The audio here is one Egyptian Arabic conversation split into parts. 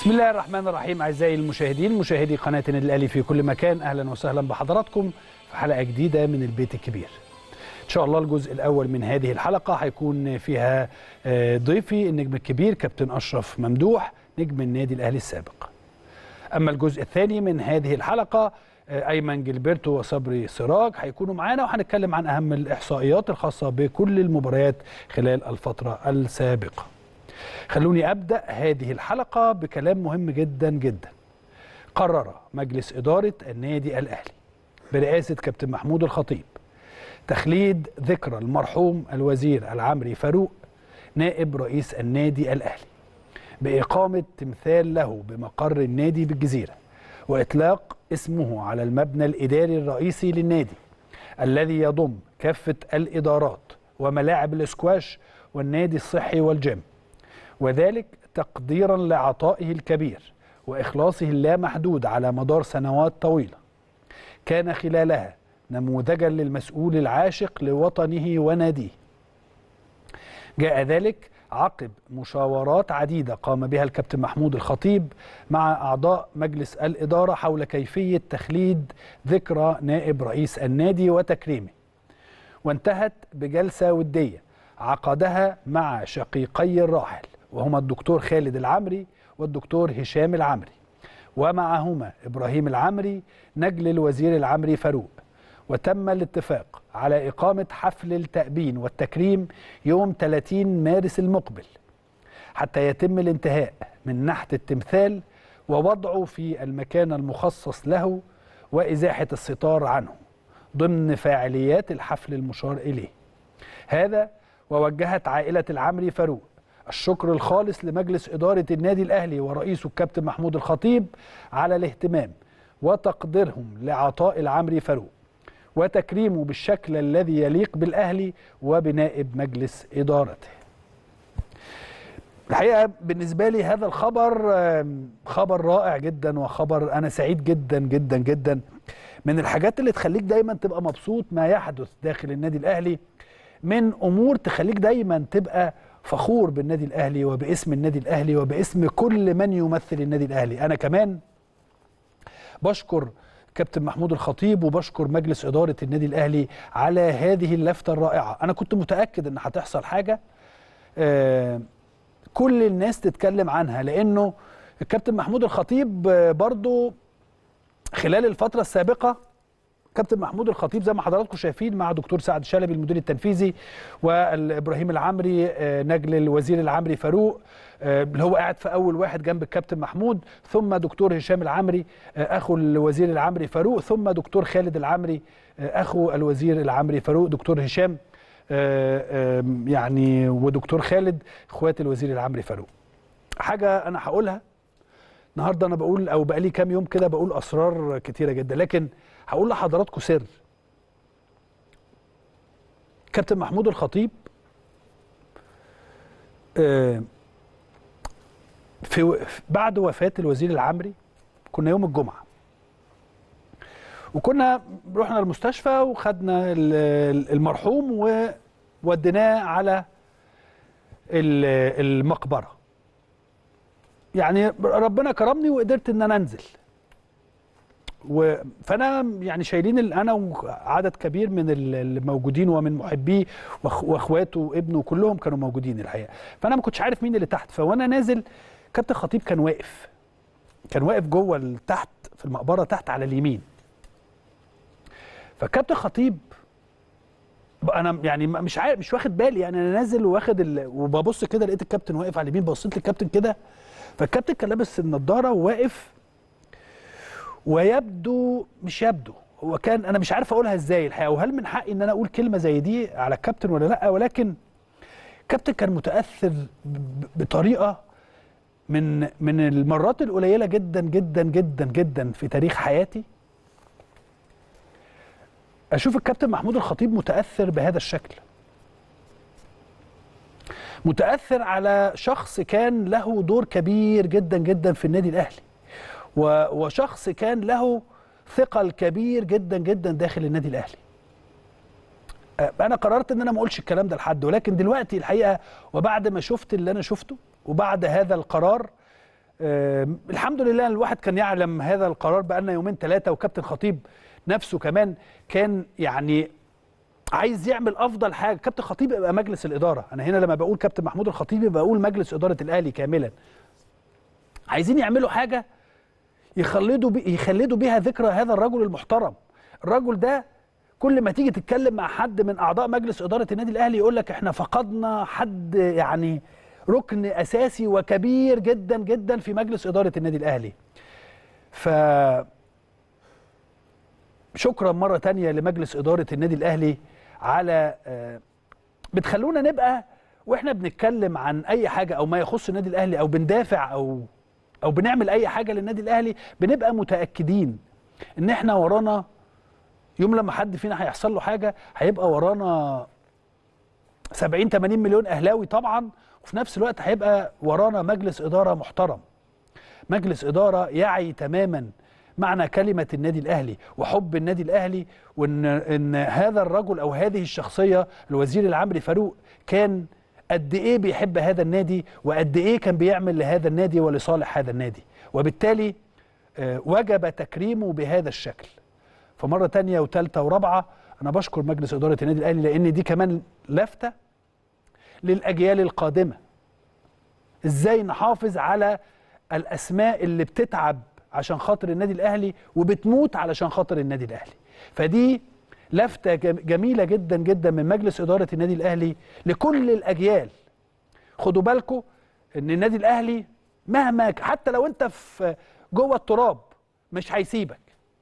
بسم الله الرحمن الرحيم اعزائي المشاهدين مشاهدي قناه النادي الاهلي في كل مكان اهلا وسهلا بحضراتكم في حلقه جديده من البيت الكبير. ان شاء الله الجزء الاول من هذه الحلقه هيكون فيها ضيفي النجم الكبير كابتن اشرف ممدوح نجم النادي الاهلي السابق. اما الجزء الثاني من هذه الحلقه ايمن جilberto وصبري سراج هيكونوا معانا وهنتكلم عن اهم الاحصائيات الخاصه بكل المباريات خلال الفتره السابقه. خلوني ابدا هذه الحلقه بكلام مهم جدا جدا. قرر مجلس اداره النادي الاهلي برئاسه كابتن محمود الخطيب تخليد ذكرى المرحوم الوزير العمري فاروق نائب رئيس النادي الاهلي باقامه تمثال له بمقر النادي بالجزيره واطلاق اسمه على المبنى الاداري الرئيسي للنادي الذي يضم كافه الادارات وملاعب الاسكواش والنادي الصحي والجيم وذلك تقديرا لعطائه الكبير واخلاصه اللامحدود على مدار سنوات طويله كان خلالها نموذجا للمسؤول العاشق لوطنه وناديه جاء ذلك عقب مشاورات عديدة قام بها الكابتن محمود الخطيب مع أعضاء مجلس الإدارة حول كيفية تخليد ذكرى نائب رئيس النادي وتكريمه وانتهت بجلسة ودية عقدها مع شقيقي الراحل وهما الدكتور خالد العمري والدكتور هشام العمري ومعهما إبراهيم العمري نجل الوزير العمري فاروق وتم الاتفاق على إقامة حفل التأبين والتكريم يوم 30 مارس المقبل حتى يتم الانتهاء من نحت التمثال ووضعه في المكان المخصص له وإزاحة الستار عنه ضمن فاعليات الحفل المشار إليه هذا ووجهت عائلة العمري فاروق الشكر الخالص لمجلس إدارة النادي الأهلي ورئيسه الكابتن محمود الخطيب على الاهتمام وتقديرهم لعطاء العمري فاروق وتكريمه بالشكل الذي يليق بالأهلي وبنائب مجلس إدارته الحقيقة بالنسبة لي هذا الخبر خبر رائع جدا وخبر أنا سعيد جدا جدا جدا من الحاجات اللي تخليك دايما تبقى مبسوط ما يحدث داخل النادي الأهلي من أمور تخليك دايما تبقى فخور بالنادي الأهلي وباسم النادي الأهلي وباسم كل من يمثل النادي الأهلي أنا كمان بشكر كابتن محمود الخطيب وبشكر مجلس إدارة النادي الأهلي على هذه اللفتة الرائعة أنا كنت متأكد أن هتحصل حاجة آه كل الناس تتكلم عنها لأنه الكابتن محمود الخطيب برضو خلال الفترة السابقة كابتن محمود الخطيب زي ما حضراتكم شايفين مع دكتور سعد شلبي المدير التنفيذي وابراهيم العمري نجل الوزير العمري فاروق اللي هو قاعد في اول واحد جنب الكابتن محمود ثم دكتور هشام العمري اخو الوزير العمري فاروق ثم دكتور خالد العمري اخو الوزير العمري فاروق دكتور هشام يعني ودكتور خالد اخوات الوزير العمري فاروق حاجه انا هقولها النهارده انا بقول او بقالي كام يوم كده بقول اسرار كتيره جدا لكن هقول لحضراتكم سر كابتن محمود الخطيب في بعد وفاة الوزير العمري كنا يوم الجمعة وكنا رحنا المستشفى وخدنا المرحوم ووديناه على المقبرة يعني ربنا كرمني وقدرت ان انا انزل و... فانا يعني شايلين انا وعدد كبير من الموجودين ومن محبيه وأخ... واخواته وابنه كلهم كانوا موجودين الحقيقه فانا ما كنتش عارف مين اللي تحت فوانا نازل كابتن خطيب كان واقف كان واقف جوه تحت في المقبره تحت على اليمين فكابتن خطيب انا يعني مش عارف مش واخد بالي يعني انا نازل واخد ال... وببص كده لقيت الكابتن واقف على اليمين بصيت للكابتن كده فالكابتن كان لابس النضاره وواقف ويبدو مش يبدو هو كان انا مش عارف اقولها ازاي الحقيقه وهل من حقي ان انا اقول كلمه زي دي على الكابتن ولا لا ولكن الكابتن كان متاثر بطريقه من من المرات القليله جدا جدا جدا جدا في تاريخ حياتي اشوف الكابتن محمود الخطيب متاثر بهذا الشكل متاثر على شخص كان له دور كبير جدا جدا في النادي الاهلي وشخص كان له ثقل كبير جدا جدا داخل النادي الاهلي انا قررت ان انا ما اقولش الكلام ده لحد ولكن دلوقتي الحقيقه وبعد ما شفت اللي انا شفته وبعد هذا القرار آه، الحمد لله الواحد كان يعلم هذا القرار بقالنا يومين ثلاثه وكابتن خطيب نفسه كمان كان يعني عايز يعمل افضل حاجه كابتن خطيب يبقى مجلس الاداره انا هنا لما بقول كابتن محمود الخطيب يبقى بقول مجلس اداره الاهلي كاملا عايزين يعملوا حاجه يخلدوا بي يخلدوا بيها ذكرى هذا الرجل المحترم الرجل ده كل ما تيجي تتكلم مع حد من اعضاء مجلس اداره النادي الاهلي يقول لك احنا فقدنا حد يعني ركن اساسي وكبير جدا جدا في مجلس اداره النادي الاهلي ف شكرا مره تانية لمجلس اداره النادي الاهلي على آه، بتخلونا نبقى واحنا بنتكلم عن اي حاجه او ما يخص النادي الاهلي او بندافع او او بنعمل اي حاجه للنادي الاهلي بنبقى متاكدين ان احنا ورانا يوم لما حد فينا هيحصل له حاجه هيبقى ورانا 70 80 مليون اهلاوي طبعا وفي نفس الوقت هيبقى ورانا مجلس اداره محترم مجلس اداره يعي تماما معنى كلمه النادي الاهلي وحب النادي الاهلي وان ان هذا الرجل او هذه الشخصيه الوزير العمري فاروق كان قد ايه بيحب هذا النادي وقد ايه كان بيعمل لهذا النادي ولصالح هذا النادي وبالتالي آه، وجب تكريمه بهذا الشكل فمره تانية وثالثه ورابعه انا بشكر مجلس اداره النادي الاهلي لان دي كمان لافته للاجيال القادمه ازاي نحافظ على الاسماء اللي بتتعب عشان خاطر النادي الاهلي وبتموت علشان خاطر النادي الاهلي فدي لفته جم- جميله جدا جدا من مجلس اداره النادي الاهلي لكل الاجيال خدوا بالكم ان النادي الاهلي مهما ك- حتى لو انت في جوه التراب مش هيسيبك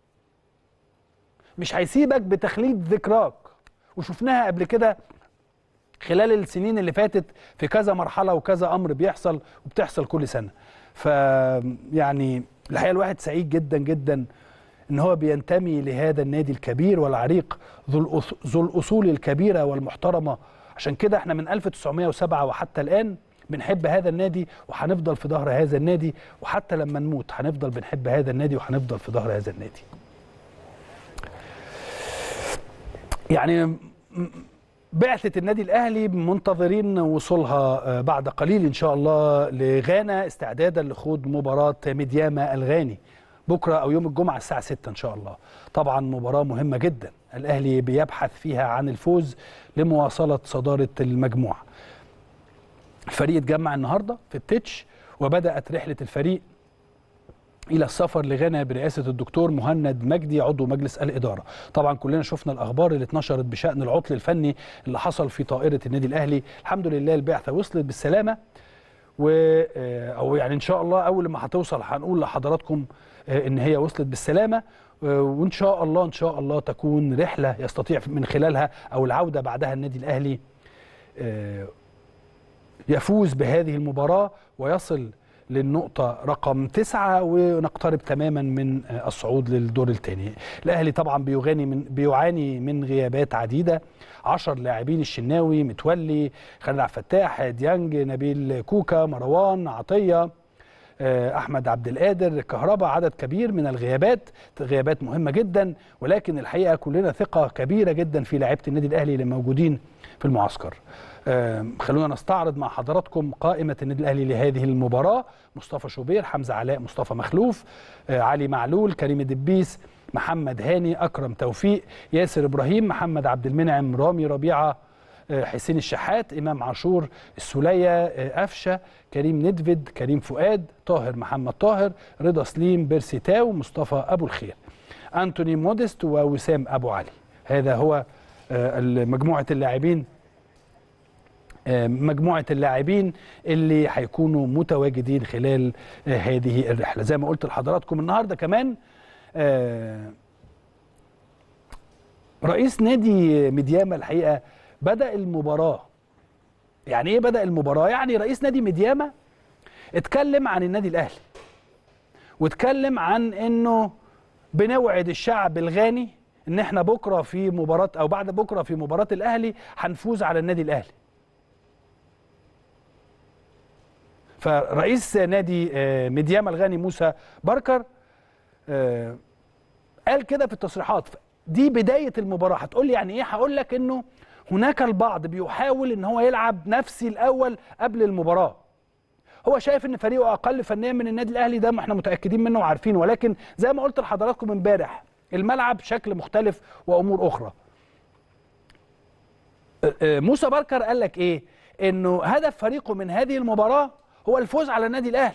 مش هيسيبك بتخليد ذكراك وشفناها قبل كده خلال السنين اللي فاتت في كذا مرحله وكذا امر بيحصل وبتحصل كل سنه ف يعني الحقيقه الواحد سعيد جدا جدا ان هو بينتمي لهذا النادي الكبير والعريق ذو الأص- ذو الاصول الكبيره والمحترمه عشان كده احنا من 1907 وحتى الان بنحب هذا النادي وهنفضل في ظهر هذا النادي وحتى لما نموت هنفضل بنحب هذا النادي وهنفضل في ظهر هذا النادي يعني م- بعثة النادي الأهلي منتظرين وصولها آه، بعد قليل إن شاء الله لغانا استعدادا لخوض مباراة ميدياما الغاني بكرة أو يوم الجمعة الساعة 6 إن شاء الله طبعا مباراة مهمة جدا الأهلي بيبحث فيها عن الفوز لمواصلة صدارة المجموعة الفريق اتجمع النهاردة في التتش وبدأت رحلة الفريق الى السفر لغانا برئاسه الدكتور مهند مجدي عضو مجلس الاداره طبعا كلنا شفنا الاخبار اللي اتنشرت بشان العطل الفني اللي حصل في طائره النادي الاهلي الحمد لله البعثه وصلت بالسلامه و آه، او يعني ان شاء الله اول ما هتوصل هنقول لحضراتكم آه، ان هي وصلت بالسلامه آه، وان شاء الله ان شاء الله تكون رحله يستطيع من خلالها او العوده بعدها النادي الاهلي آه، يفوز بهذه المباراة ويصل للنقطة رقم تسعة ونقترب تماما من آه، الصعود للدور الثاني الأهلي طبعا بيغاني من بيعاني من غيابات عديدة عشر لاعبين الشناوي متولي خالد عبد الفتاح ديانج نبيل كوكا مروان عطية آه، احمد عبد القادر كهربا عدد كبير من الغيابات غيابات مهمه جدا ولكن الحقيقه كلنا ثقه كبيره جدا في لعيبه النادي الاهلي اللي موجودين في المعسكر آه، خلونا نستعرض مع حضراتكم قائمه النادي الاهلي لهذه المباراه مصطفى شوبير حمزه علاء مصطفى مخلوف آه، علي معلول كريم دبيس محمد هاني اكرم توفيق ياسر ابراهيم محمد عبد المنعم رامي ربيعه آه، حسين الشحات امام عاشور السوليه آه، قفشه كريم ندفد كريم فؤاد طاهر محمد طاهر رضا سليم بيرسي تاو مصطفى ابو الخير انتوني موديست ووسام ابو علي هذا هو آه، مجموعه اللاعبين آه، مجموعه اللاعبين اللي هيكونوا متواجدين خلال آه، هذه الرحله زي ما قلت لحضراتكم النهارده كمان آه، رئيس نادي ميدياما الحقيقه بدا المباراه يعني ايه بدا المباراه يعني رئيس نادي ميدياما اتكلم عن النادي الاهلي واتكلم عن انه بنوعد الشعب الغاني ان احنا بكره في مباراه او بعد بكره في مباراه الاهلي هنفوز على النادي الاهلي فرئيس نادي آه، ميدياما الغاني موسى بركر آه، قال كده في التصريحات دي بدايه المباراه هتقول لي يعني ايه هقول لك انه هناك البعض بيحاول ان هو يلعب نفسي الاول قبل المباراه هو شايف ان فريقه اقل فنيا من النادي الاهلي ده ما احنا متاكدين منه وعارفين ولكن زي ما قلت لحضراتكم امبارح الملعب شكل مختلف وامور اخرى آه، آه، موسى بركر قال لك ايه انه هدف فريقه من هذه المباراه هو الفوز على النادي الاهلي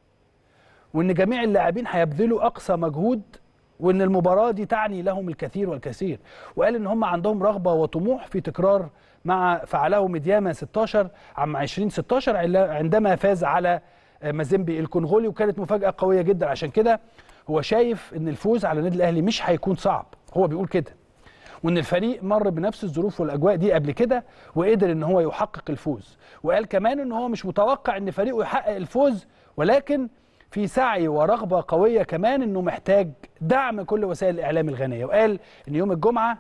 وان جميع اللاعبين هيبذلوا اقصى مجهود وان المباراه دي تعني لهم الكثير والكثير وقال ان هم عندهم رغبه وطموح في تكرار مع فعله مدياما 16 عام 2016 عندما فاز على مازيمبي الكونغولي وكانت مفاجاه قويه جدا عشان كده هو شايف ان الفوز على النادي الاهلي مش هيكون صعب هو بيقول كده وان الفريق مر بنفس الظروف والاجواء دي قبل كده وقدر ان هو يحقق الفوز وقال كمان ان هو مش متوقع ان فريقه يحقق الفوز ولكن في سعي ورغبه قويه كمان انه محتاج دعم كل وسائل الاعلام الغنيه وقال ان يوم الجمعه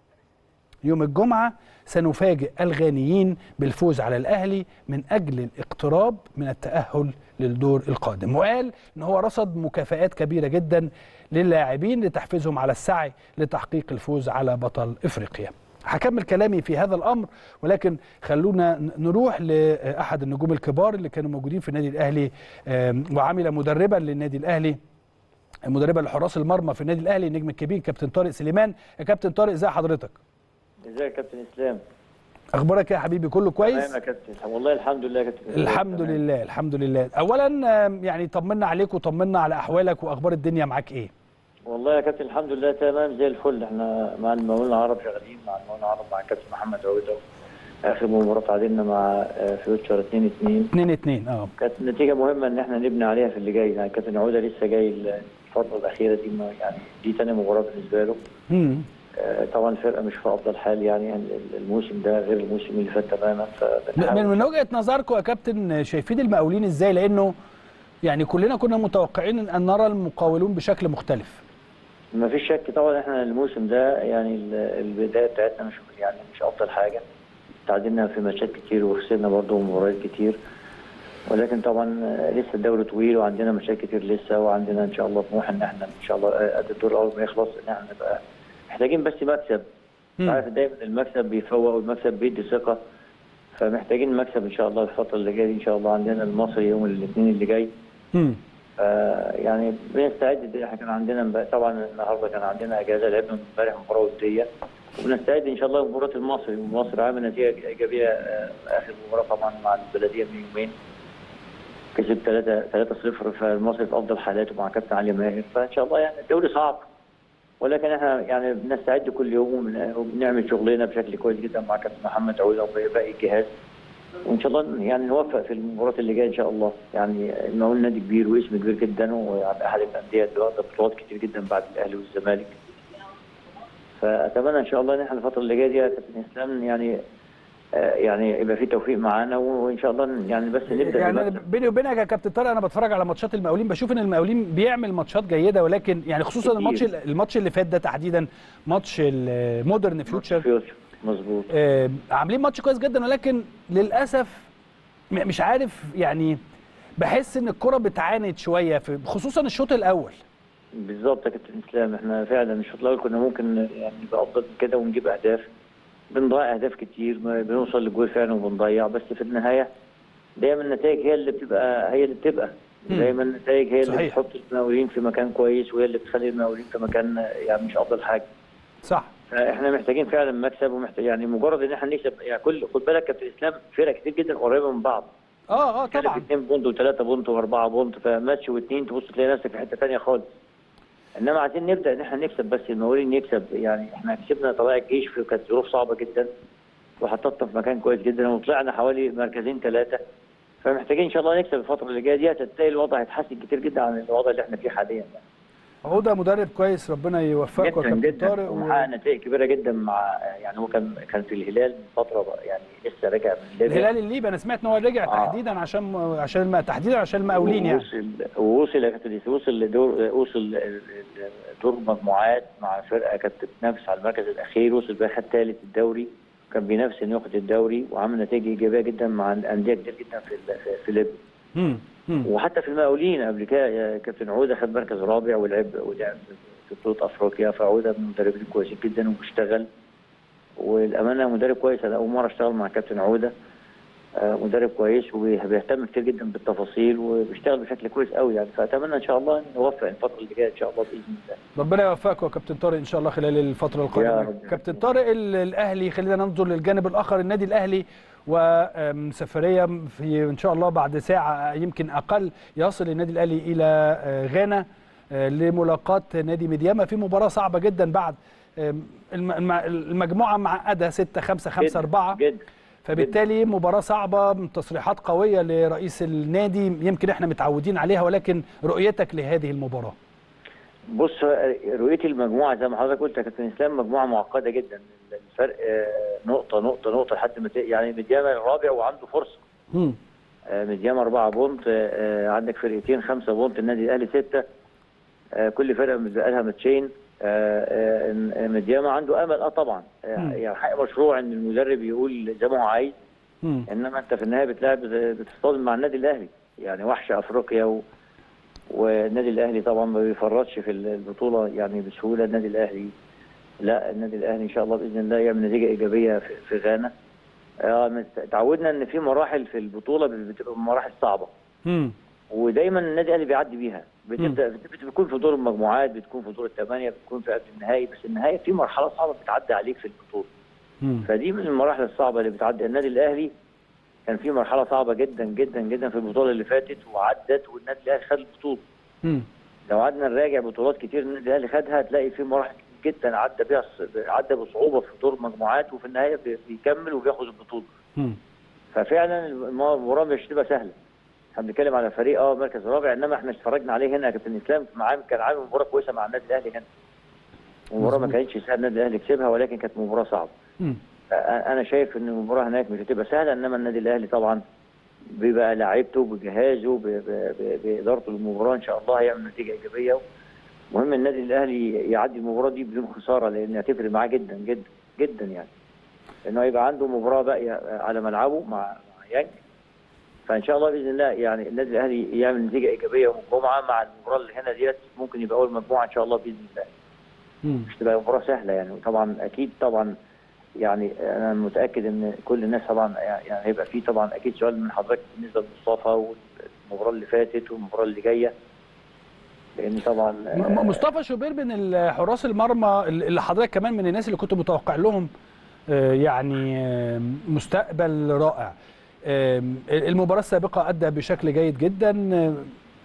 يوم الجمعه سنفاجئ الغانيين بالفوز على الاهلي من اجل الاقتراب من التاهل للدور القادم وقال ان هو رصد مكافآت كبيره جدا للاعبين لتحفيزهم على السعي لتحقيق الفوز على بطل افريقيا هكمل كلامي في هذا الامر ولكن خلونا نروح لاحد النجوم الكبار اللي كانوا موجودين في النادي الاهلي وعمل مدربا للنادي الاهلي مدربا لحراس المرمى في النادي الاهلي النجم الكبير كابتن طارق سليمان يا كابتن طارق ازي حضرتك ازيك يا كابتن اسلام اخبارك يا حبيبي كله كويس تمام يا كابتن والله الحمد لله يا كابتن الحمد تمام. لله الحمد لله اولا يعني طمنا عليك وطمنا على احوالك واخبار الدنيا معاك ايه والله يا كابتن الحمد لله تمام زي الفل احنا مع المقاولين العرب شغالين مع المقاولين العرب مع الكابتن محمد عوده اخر مباراه تعادلنا مع فيوتشر 2 2 2 2 اه كانت نتيجه مهمه ان احنا نبني عليها في اللي جاي يعني كابتن عوده لسه جاي الفتره الاخيره دي ما يعني دي ثاني مباراه بالنسبه له امم طبعا الفرقه مش في افضل حال يعني الموسم ده غير الموسم اللي فات تماما من من وجهه نظركم يا كابتن شايفين المقاولين ازاي لانه يعني كلنا كنا متوقعين ان نرى المقاولون بشكل مختلف ما فيش شك طبعا احنا الموسم ده يعني البدايه بتاعتنا مش يعني مش افضل حاجه تعادلنا في ماتشات كتير وخسرنا برضه مباريات كتير ولكن طبعا لسه الدوري طويل وعندنا ماتشات كتير لسه وعندنا ان شاء الله طموح ان احنا ان شاء الله قد الدور الاول ما يخلص ان احنا نبقى محتاجين بس مكسب عارف دايما المكسب بيفوق والمكسب بيدي ثقه فمحتاجين مكسب ان شاء الله الفتره اللي جايه دي ان شاء الله عندنا المصري يوم الاثنين اللي جاي امم يعني بنستعد احنا كان عندنا طبعا النهارده كان عندنا اجازه لعبنا امبارح مباراه وديه وبنستعد ان شاء الله لمباراه المصري ومصر عامل نتيجه ايجابيه اخر مباراه طبعا مع البلديه من يومين كسب 3 3 0 فالمصري في افضل حالاته مع كابتن علي ماهر فان شاء الله يعني الدوري صعب ولكن احنا يعني بنستعد كل يوم وبنعمل شغلنا بشكل كويس جدا مع كابتن محمد عوده وباقي الجهاز وان شاء الله يعني نوفق في المباراه اللي جايه ان شاء الله يعني المقاولين نادي كبير واسم كبير جدا ويعني احد الانديه اللي واخده بطولات كتير جدا بعد الاهلي والزمالك فاتمنى ان شاء الله ان احنا الفتره اللي جايه دي يا كابتن اسلام يعني يعني يبقى في توفيق معانا وان شاء الله يعني بس نبدا يعني بيني وبينك يا كابتن طارق انا بتفرج على ماتشات المقاولين بشوف ان المقاولين بيعمل ماتشات جيده ولكن يعني خصوصا الماتش الماتش اللي فات ده تحديدا ماتش المودرن فيوتشر مظبوط آه عاملين ماتش كويس جدا ولكن للاسف مش عارف يعني بحس ان الكره بتعاند شويه في خصوصا الشوط الاول بالظبط يا كابتن اسلام احنا فعلا الشوط الاول كنا ممكن يعني نبقى افضل من كده ونجيب اهداف بنضيع اهداف كتير بنوصل للجول فعلا وبنضيع بس في النهايه دايما النتائج هي اللي بتبقى هي اللي بتبقى دايما النتائج هي اللي صحيح. بتحط المقاولين في مكان كويس وهي اللي بتخلي المقاولين في مكان يعني مش افضل حاجه صح فاحنا محتاجين فعلا مكسب ومحتاج يعني مجرد ان احنا نكسب يعني كل خد بالك كابتن اسلام فرق كتير جدا قريبه من بعض اه اه طبعا 2 بونت و3 بونت و4 بونت فماتش واثنين تبص تلاقي نفسك في حته ثانيه خالص انما عايزين نبدا ان احنا نكسب بس المقاولين يكسب يعني احنا كسبنا طلائع الجيش في كانت ظروف صعبه جدا وحطتنا في مكان كويس جدا وطلعنا حوالي مركزين ثلاثه فمحتاجين ان شاء الله نكسب الفتره اللي جايه دي هتلاقي الوضع هيتحسن كتير جدا عن الوضع اللي احنا فيه حاليا يعني. عوده مدرب كويس ربنا يوفقك جدا يا كابتن جدا طارق ومحقق نتائج كبيره جدا مع يعني هو كان كان في الهلال من فتره بقى يعني لسه راجع من ليبيا الهلال الليبي انا سمعت ان هو رجع آه. تحديدا عشان عشان الم... تحديدا عشان المقاولين يعني ووصل ووصل يا كابتن وصل لدور وصل دور مجموعات مع فرقه كانت بتنافس على المركز الاخير وصل بقى خد ثالث الدوري كان بينافس انه ياخد الدوري وعمل نتائج ايجابيه جدا مع انديه كتير جدا في في- في ليبيا مم. مم. وحتى في المقاولين قبل كده يا كابتن عوده خد مركز رابع ولعب ولعب في بطوله افريقيا فعوده من المدربين كويسين جدا وبيشتغل والامانه مدرب كويس انا اول مره اشتغل مع كابتن عوده آه، مدرب كويس وبيهتم كتير جدا بالتفاصيل وبيشتغل بشكل كويس قوي يعني فاتمنى ان شاء الله ان نوفق الفتره اللي جايه ان شاء الله باذن الله ربنا يوفقك يا كابتن طارق ان شاء الله خلال الفتره يا القادمه رب. كابتن طارق ال- الاهلي خلينا ننظر للجانب الاخر النادي الاهلي وسفريه في ان شاء الله بعد ساعه يمكن اقل يصل النادي الاهلي الى آه، غانا آه، لملاقاه نادي ميدياما في مباراه صعبه جدا بعد آم، الم- الم- المجموعه معقده 6 5 5 جداً، 4 جدا فبالتالي مباراة صعبة تصريحات قوية لرئيس النادي يمكن احنا متعودين عليها ولكن رؤيتك لهذه المباراة بص رؤيتي المجموعه زي ما حضرتك قلت يا كابتن اسلام مجموعه معقده جدا الفرق آه، نقطه نقطه نقطه لحد ما ت- يعني مدياما الرابع وعنده فرصه مم. آه، مدياما أربعة بونت آه، عندك فرقتين خمسة بونت النادي الأهلي ستة آه، كل فرقة متبقى لها ماتشين آه، آه، مدياما عنده أمل أه طبعا آه، مم. يعني حق مشروع إن المدرب يقول زي ما هو عايز مم. إنما أنت في النهاية بتلعب بتصطدم مع النادي الأهلي يعني وحش أفريقيا و... والنادي الأهلي طبعا ما بيفرطش في البطولة يعني بسهولة النادي الأهلي لا النادي الأهلي إن شاء الله بإذن الله يعمل نتيجة إيجابية في, في غانا آه، مت- تعودنا إن في مراحل في البطولة بتبقى مراحل صعبة مم. ودايما النادي الاهلي بيعدي بيها بتبدا بت- بتكون في دور المجموعات بتكون في دور الثمانيه بتكون في قبل النهائي بس النهائي في مرحله صعبه بتعدي عليك في البطوله مم. فدي من المراحل الصعبه اللي بتعدي النادي الاهلي كان في مرحله صعبه جدا جدا جدا في البطوله اللي فاتت وعدت والنادي الاهلي خد البطوله مم. لو قعدنا نراجع بطولات كتير النادي الاهلي خدها هتلاقي في مراحل كتير جدا عدى بيها الص- عدى بصعوبه في دور مجموعات وفي النهايه بي- بيكمل وبياخد البطوله مم. ففعلا المباراه مش تبقى سهله احنا بنتكلم على فريق اه مركز رابع انما احنا اتفرجنا عليه هنا يا كابتن اسلام معاه كان عامل مباراه كويسه مع النادي الاهلي هنا المباراه ما مظبوط. كانتش سهله النادي الاهلي كسبها ولكن كانت مباراه صعبه مم. انا شايف ان المباراه هناك مش هتبقى سهله انما النادي الاهلي طبعا بيبقى لعيبته بجهازه ب- ب- ب- بادارته للمباراه ان شاء الله هيعمل نتيجه ايجابيه مهم النادي الاهلي يعدي المباراه دي بدون خساره لان هتفرق معاه جدا جدا جدا يعني انه يبقى عنده مباراه باقيه على ملعبه مع مع يانج فان شاء الله باذن الله يعني النادي الاهلي يعمل نتيجه ايجابيه يوم الجمعه مع المباراه اللي هنا ديت ممكن يبقى اول مجموعه ان شاء الله باذن الله مم. مش تبقى مباراه سهله يعني وطبعا اكيد طبعا يعني انا متاكد ان كل الناس طبعا يعني هيبقى في طبعا اكيد سؤال من حضرتك بالنسبه لمصطفى والمباراه اللي فاتت والمباراه اللي جايه لان طبعا م- م- مصطفى شوبير من حراس المرمى اللي حضرتك كمان من الناس اللي كنت متوقع لهم آه، يعني آه، مستقبل رائع آه، المباراة السابقة أدى بشكل جيد جدا آه،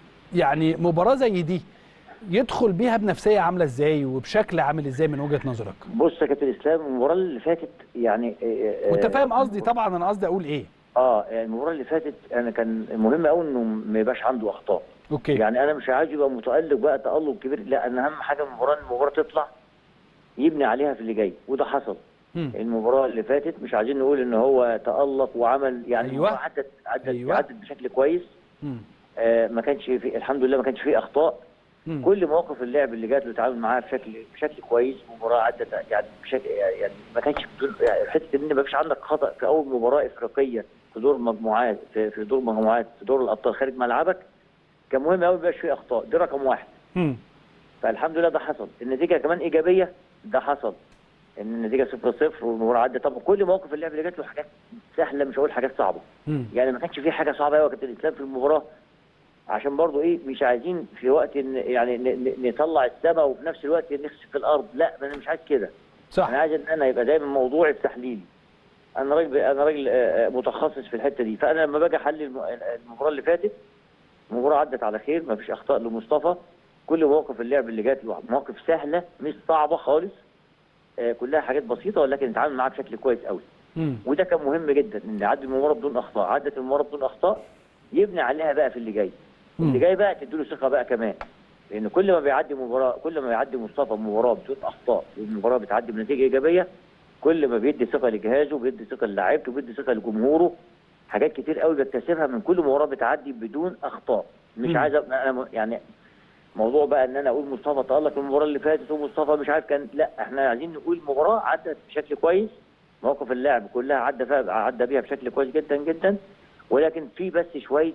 يعني مباراة زي دي يدخل بيها بنفسية عاملة ازاي وبشكل عامل ازاي من وجهة نظرك بص يا كابتن اسلام المباراه اللي فاتت يعني آه، وانت آه، فاهم قصدي طبعا انا قصدي اقول ايه اه يعني المباراه اللي فاتت انا كان مهم قوي انه ما يبقاش عنده اخطاء اوكي يعني انا مش عايز يبقى متالق بقى تالق كبير لا انا اهم حاجه المباراه إن المباراه تطلع يبني عليها في اللي جاي وده حصل مم. المباراه اللي فاتت مش عايزين نقول ان هو تالق وعمل يعني أيوة. المباراه عدت عدت أيوة. عدت بشكل كويس مم. آه ما كانش في الحمد لله ما كانش فيه اخطاء مم. كل مواقف اللعب اللي جات له اتعامل معاها بشكل بشكل كويس المباراه عدت يعني بشكل يعني ما كانش بدون يعني حته ان ما فيش عندك خطا في اول مباراه افريقيه في دور مجموعات في, في دور مجموعات في دور الابطال خارج ملعبك كان مهم قوي ما يبقاش فيه اخطاء دي رقم واحد مم. فالحمد لله ده حصل النتيجه كمان ايجابيه ده حصل ان النتيجه 0 0 والمباراه عدت طبعا كل مواقف اللعب اللي جات له حاجات سهله مش هقول حاجات صعبه مم. يعني ما كانش في حاجه صعبه قوي يا كابتن اسلام في المباراه عشان برضو ايه مش عايزين في وقت إن يعني ن- ن- نطلع السماء وفي نفس الوقت نخسف في الارض لا ما انا مش عايز كده صح انا عايز ان انا يبقى دايما موضوعي التحليل انا راجل انا راجل آه، آه، متخصص في الحته دي فانا لما باجي احلل الم- المباراه اللي فاتت المباراه عدت على خير ما فيش اخطاء لمصطفى كل مواقف اللعب اللي جات له مواقف سهله مش صعبه خالص آه، كلها حاجات بسيطه ولكن نتعامل معاها بشكل كويس قوي مم. وده كان مهم جدا ان يعدي المباراه بدون اخطاء عدت المباراه بدون اخطاء يبني عليها بقى في اللي جاي مم. اللي جاي بقى تديله ثقه بقى كمان لان كل ما بيعدي مباراه كل ما بيعدي مصطفى مباراه بدون اخطاء والمباراه بتعدي بنتيجه ايجابيه كل ما بيدي ثقه لجهازه بيدي ثقه للاعيبته بيدي ثقه لجمهوره حاجات كتير قوي بيكتسبها من كل مباراه بتعدي بدون اخطاء مش مم. عايز أبقى- انا م- يعني موضوع بقى ان انا اقول مصطفى تالق المباراه اللي فاتت ومصطفى مش عارف كان لا احنا عايزين نقول مباراه عدت بشكل كويس مواقف اللعب كلها عدى فيها عدى بيها بشكل كويس جدا جدا ولكن في بس شويه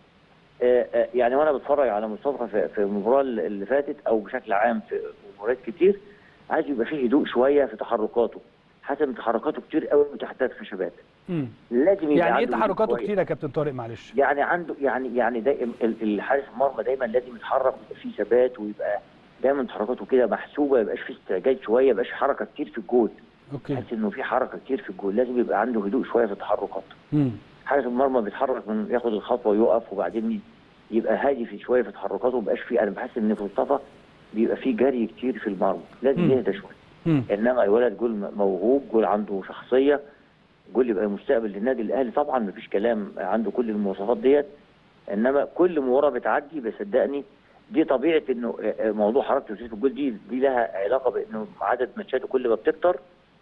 آه، آه، يعني وانا بتفرج على مصطفى في في المباراه اللي فاتت او بشكل عام في مباريات كتير عايز يبقى فيه هدوء شويه في تحركاته حاسس ان تحركاته كتير قوي تحت الخشبات مم. لازم يبقى يعني ايه عنده هدوء تحركاته شوية. كتير يا كابتن طارق معلش يعني عنده يعني يعني دائما ال- الحارس المرمى دايما لازم يتحرك ويبقى فيه ثبات ويبقى دايما تحركاته كده محسوبه ما يبقاش فيه استعجال شويه ما يبقاش حركه كتير في الجول اوكي تحس انه في حركه كتير في الجول لازم يبقى عنده هدوء شويه في التحركات مم. حارس المرمى بيتحرك من ياخد الخطوه ويقف وبعدين يبقى هادي في شويه في تحركاته ما يبقاش فيه انا بحس ان في مصطفى بيبقى فيه جري كتير في المرمى لازم مم. يهدى شويه مم. انما الولد جول موهوب جول عنده شخصيه جول يبقى مستقبل للنادي الاهلي طبعا مفيش كلام عنده كل المواصفات ديت انما كل مباراه بتعدي بصدقني دي طبيعه انه موضوع حركه يوسف الجول دي دي لها علاقه بانه عدد ماتشاته كل ما بتكتر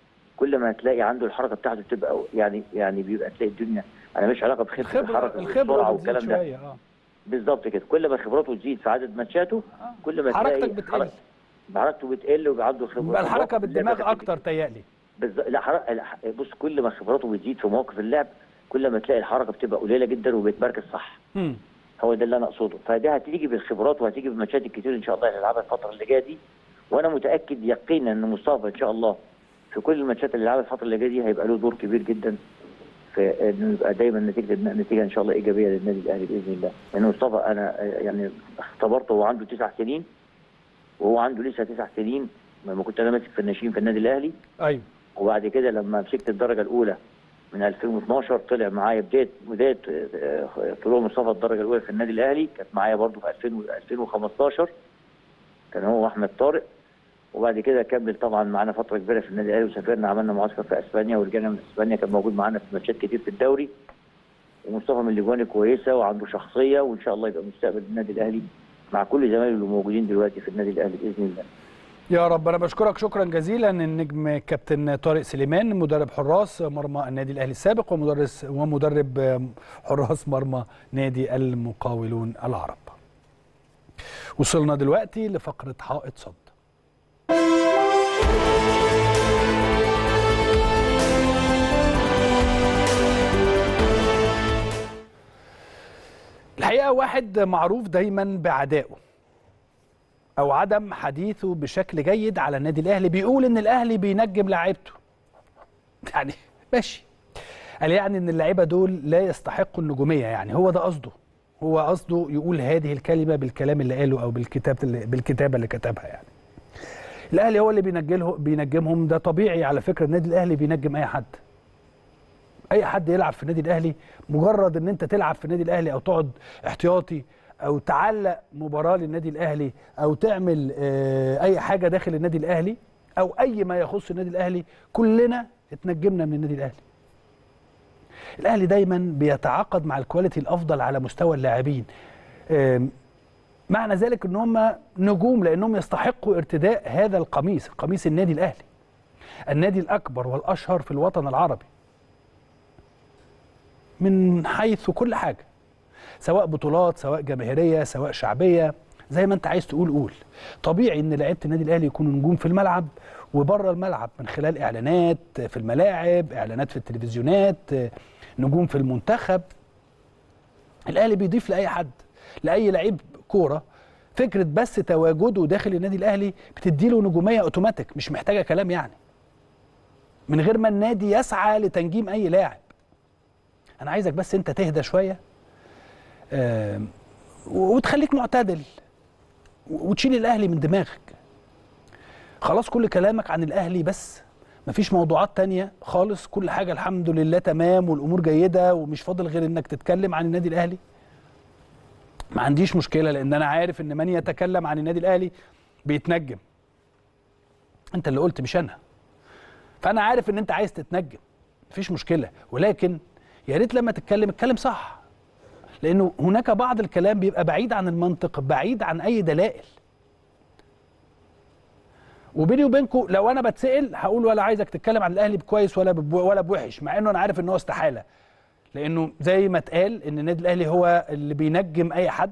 كل ما هتلاقي عنده الحركه بتاعته تبقى يعني يعني بيبقى تلاقي الدنيا انا مش علاقه بخفه الخبره الحركه الخبره والسرعه بتزيد والكلام ده شويه اه بالظبط كده كل ما خبراته تزيد في عدد ماتشاته آه. كل ما حركتك تلاقي بتقل حركة- حركته بتقل ويبقى عنده خبره يبقى الحركه اللعبة بالدماغ بتبقى- اكتر تيألي بالظبط لا حرق... لا، بص كل ما خبراته بتزيد في مواقف اللعب كل ما تلاقي الحركه بتبقى قليله جدا وبيتمركز صح مم. هو ده اللي انا اقصده فدي هتيجي بالخبرات وهتيجي بالماتشات الكتير ان شاء الله اللي هيلعبها الفتره اللي جايه دي وانا متاكد يقينا ان مصطفى ان شاء الله في كل الماتشات اللي لعبها الفتره اللي جايه دي هيبقى له دور كبير جدا في انه يبقى دايما نتيجه النتيجه ان شاء الله ايجابيه للنادي الاهلي باذن الله لان مصطفى انا يعني اختبرته وهو عنده تسع سنين وهو عنده لسه تسع سنين لما كنت انا ماسك في الناشئين في النادي الاهلي ايوه وبعد كده لما مسكت الدرجه الاولى من 2012 طلع معايا بدايه بدايه آه، طلوع مصطفى الدرجه الاولى في النادي الاهلي كانت معايا برضو في 2000 و- 2015 كان هو واحمد طارق وبعد كده كمل طبعا معانا فتره كبيره في النادي الاهلي وسافرنا عملنا معسكر في اسبانيا ورجعنا من اسبانيا كان موجود معانا في ماتشات كتير في الدوري ومصطفى من الاجوان كويسه وعنده شخصيه وان شاء الله يبقى مستقبل النادي الاهلي مع كل زمايله اللي موجودين دلوقتي في النادي الاهلي باذن الله يا رب انا بشكرك شكرا جزيلا النجم كابتن طارق سليمان مدرب حراس مرمى النادي الاهلي السابق ومدرس ومدرب حراس مرمى نادي المقاولون العرب وصلنا دلوقتي لفقره حائط صد الحقيقه واحد معروف دايما بعدائه او عدم حديثه بشكل جيد على النادي الاهلي بيقول ان الاهلي بينجم لاعيبته يعني ماشي قال يعني ان اللعيبه دول لا يستحقوا النجوميه يعني هو ده قصده هو قصده يقول هذه الكلمه بالكلام اللي قاله او بالكتاب اللي بالكتابه اللي كتبها يعني الاهلي هو اللي بينجله بينجمهم ده طبيعي على فكره النادي الاهلي بينجم اي حد اي حد يلعب في النادي الاهلي مجرد ان انت تلعب في النادي الاهلي او تقعد احتياطي او تعلق مباراه للنادي الاهلي او تعمل آه، اي حاجه داخل النادي الاهلي او اي ما يخص النادي الاهلي كلنا اتنجمنا من النادي الاهلي الاهلي دايما بيتعاقد مع الكواليتي الافضل على مستوى اللاعبين آم، معنى ذلك ان هم نجوم لانهم يستحقوا ارتداء هذا القميص قميص النادي الاهلي النادي الاكبر والاشهر في الوطن العربي من حيث كل حاجه سواء بطولات سواء جماهيريه سواء شعبيه زي ما انت عايز تقول قول طبيعي ان لعيبه النادي الاهلي يكونوا نجوم في الملعب وبره الملعب من خلال اعلانات في الملاعب اعلانات في التلفزيونات نجوم في المنتخب الاهلي بيضيف لاي حد لاي لعيب كوره فكره بس تواجده داخل النادي الاهلي بتديله نجوميه اوتوماتيك مش محتاجه كلام يعني من غير ما النادي يسعى لتنجيم اي لاعب انا عايزك بس انت تهدى شويه آم، وتخليك معتدل وتشيل الاهلي من دماغك خلاص كل كلامك عن الاهلي بس مفيش موضوعات تانية خالص كل حاجة الحمد لله تمام والأمور جيدة ومش فاضل غير إنك تتكلم عن النادي الأهلي ما عنديش مشكلة لأن أنا عارف إن من يتكلم عن النادي الأهلي بيتنجم أنت اللي قلت مش أنا فأنا عارف إن أنت عايز تتنجم مفيش مشكلة ولكن يا ريت لما تتكلم اتكلم صح لأنه هناك بعض الكلام بيبقى بعيد عن المنطق بعيد عن أي دلائل وبيني وبينكم لو انا بتسال هقول ولا عايزك تتكلم عن الاهلي بكويس ولا بب- ولا بوحش مع انه انا عارف ان هو استحاله لانه زي ما اتقال ان النادي الاهلي هو اللي بينجم اي حد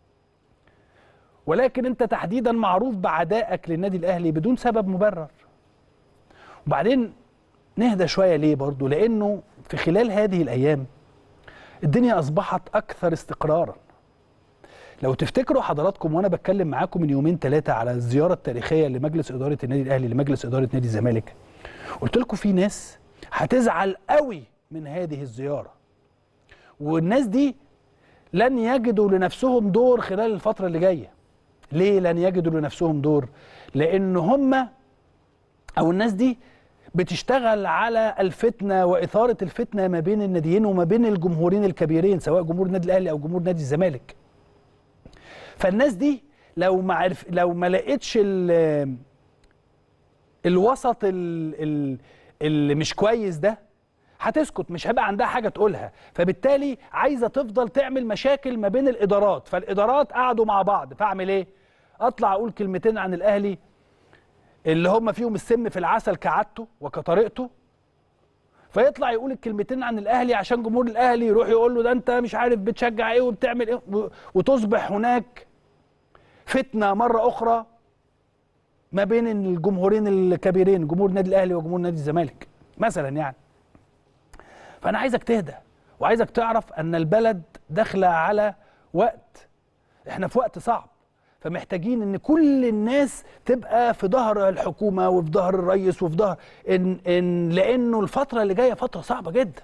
ولكن انت تحديدا معروف بعدائك للنادي الاهلي بدون سبب مبرر وبعدين نهدى شويه ليه برضو لانه في خلال هذه الايام الدنيا اصبحت اكثر استقرارا لو تفتكروا حضراتكم وانا بتكلم معاكم من يومين ثلاثه على الزياره التاريخيه لمجلس اداره النادي الاهلي لمجلس اداره نادي الزمالك قلت لكم في ناس هتزعل قوي من هذه الزياره والناس دي لن يجدوا لنفسهم دور خلال الفتره اللي جايه ليه لن يجدوا لنفسهم دور لان هم او الناس دي بتشتغل على الفتنه واثاره الفتنه ما بين الناديين وما بين الجمهورين الكبيرين سواء جمهور النادي الاهلي او جمهور نادي الزمالك فالناس دي لو ما عرف لو ما لقيتش ال- الوسط ال- ال- اللي مش كويس ده هتسكت مش هيبقى عندها حاجه تقولها فبالتالي عايزه تفضل تعمل مشاكل ما بين الادارات فالادارات قعدوا مع بعض فاعمل ايه اطلع اقول كلمتين عن الاهلي اللي هم فيهم السم في العسل كعادته وكطريقته فيطلع يقول الكلمتين عن الاهلي عشان جمهور الاهلي يروح يقول له ده انت مش عارف بتشجع ايه وبتعمل ايه و- وتصبح هناك فتنه مره اخرى ما بين الجمهورين الكبيرين جمهور النادي الاهلي وجمهور نادي الزمالك مثلا يعني فانا عايزك تهدى وعايزك تعرف ان البلد داخله على وقت احنا في وقت صعب فمحتاجين ان كل الناس تبقى في ظهر الحكومه وفي ظهر الرئيس وفي ظهر إن, ان لانه الفتره اللي جايه فتره صعبه جدا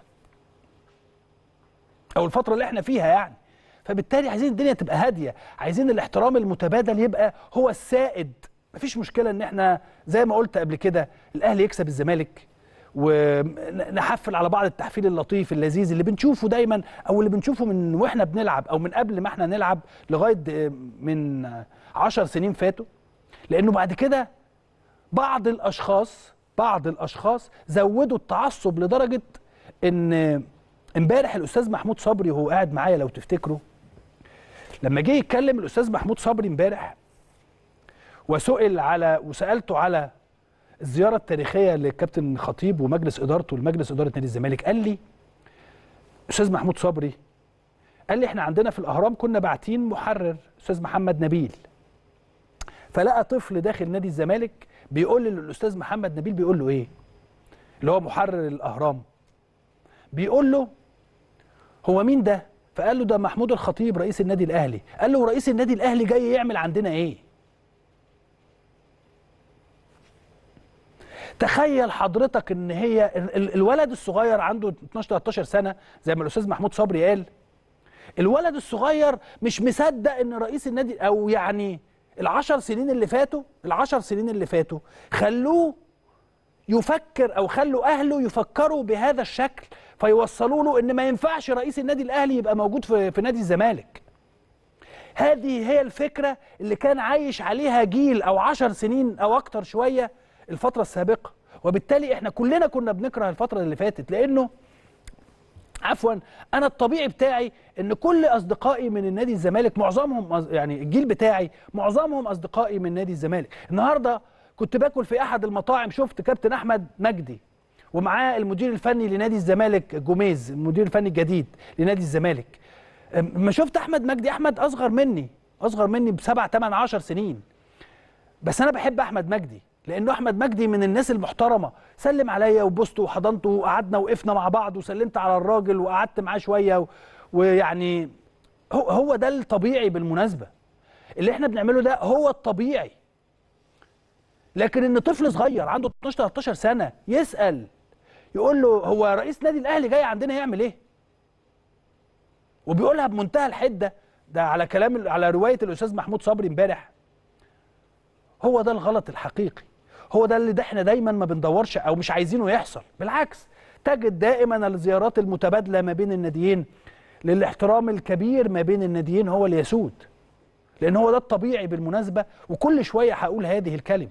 او الفتره اللي احنا فيها يعني فبالتالي عايزين الدنيا تبقى هاديه عايزين الاحترام المتبادل يبقى هو السائد مفيش مشكله ان احنا زي ما قلت قبل كده الاهلي يكسب الزمالك ونحفل على بعض التحفيل اللطيف اللذيذ اللي بنشوفه دايما او اللي بنشوفه من واحنا بنلعب او من قبل ما احنا نلعب لغايه من عشر سنين فاتوا لانه بعد كده بعض الاشخاص بعض الاشخاص زودوا التعصب لدرجه ان امبارح الاستاذ محمود صبري وهو قاعد معايا لو تفتكروا لما جه يتكلم الاستاذ محمود صبري امبارح وسئل على وسالته على الزياره التاريخيه للكابتن خطيب ومجلس ادارته لمجلس اداره نادي الزمالك قال لي استاذ محمود صبري قال لي احنا عندنا في الاهرام كنا باعتين محرر استاذ محمد نبيل فلقى طفل داخل نادي الزمالك بيقول للاستاذ محمد نبيل بيقول له ايه اللي هو محرر الاهرام بيقول له هو مين ده فقال له ده محمود الخطيب رئيس النادي الاهلي قال له رئيس النادي الاهلي جاي يعمل عندنا ايه تخيل حضرتك ان هي ال- ال- الولد الصغير عنده 12 13 سنه زي ما الاستاذ محمود صبري قال الولد الصغير مش مصدق ان رئيس النادي او يعني العشر سنين اللي فاتوا العشر سنين اللي فاتوا خلوه يفكر او خلوا اهله يفكروا بهذا الشكل فيوصلوا له ان ما ينفعش رئيس النادي الاهلي يبقى موجود في, في نادي الزمالك هذه هي الفكره اللي كان عايش عليها جيل او عشر سنين او اكتر شويه الفتره السابقه وبالتالي احنا كلنا كنا بنكره الفتره اللي فاتت لانه عفوا انا الطبيعي بتاعي ان كل اصدقائي من النادي الزمالك معظمهم أص- يعني الجيل بتاعي معظمهم اصدقائي من نادي الزمالك النهارده كنت باكل في احد المطاعم شفت كابتن احمد مجدي ومعاه المدير الفني لنادي الزمالك جوميز المدير الفني الجديد لنادي الزمالك أم- ما شفت احمد مجدي احمد اصغر مني اصغر مني بسبع ثمان عشر سنين بس انا بحب احمد مجدي لانه احمد مجدي من الناس المحترمه سلم عليا وبوسته وحضنته وقعدنا وقفنا مع بعض وسلمت على الراجل وقعدت معاه شويه و... ويعني هو هو ده الطبيعي بالمناسبه اللي احنا بنعمله ده هو الطبيعي لكن ان طفل صغير عنده 12 13 سنه يسال يقول له هو رئيس نادي الاهلي جاي عندنا يعمل ايه وبيقولها بمنتهى الحده ده على كلام على روايه الاستاذ محمود صبري امبارح هو ده الغلط الحقيقي هو ده اللي ده احنا دايما ما بندورش او مش عايزينه يحصل بالعكس تجد دائما الزيارات المتبادله ما بين الناديين للاحترام الكبير ما بين الناديين هو اللي يسود لان هو ده الطبيعي بالمناسبه وكل شويه هقول هذه الكلمه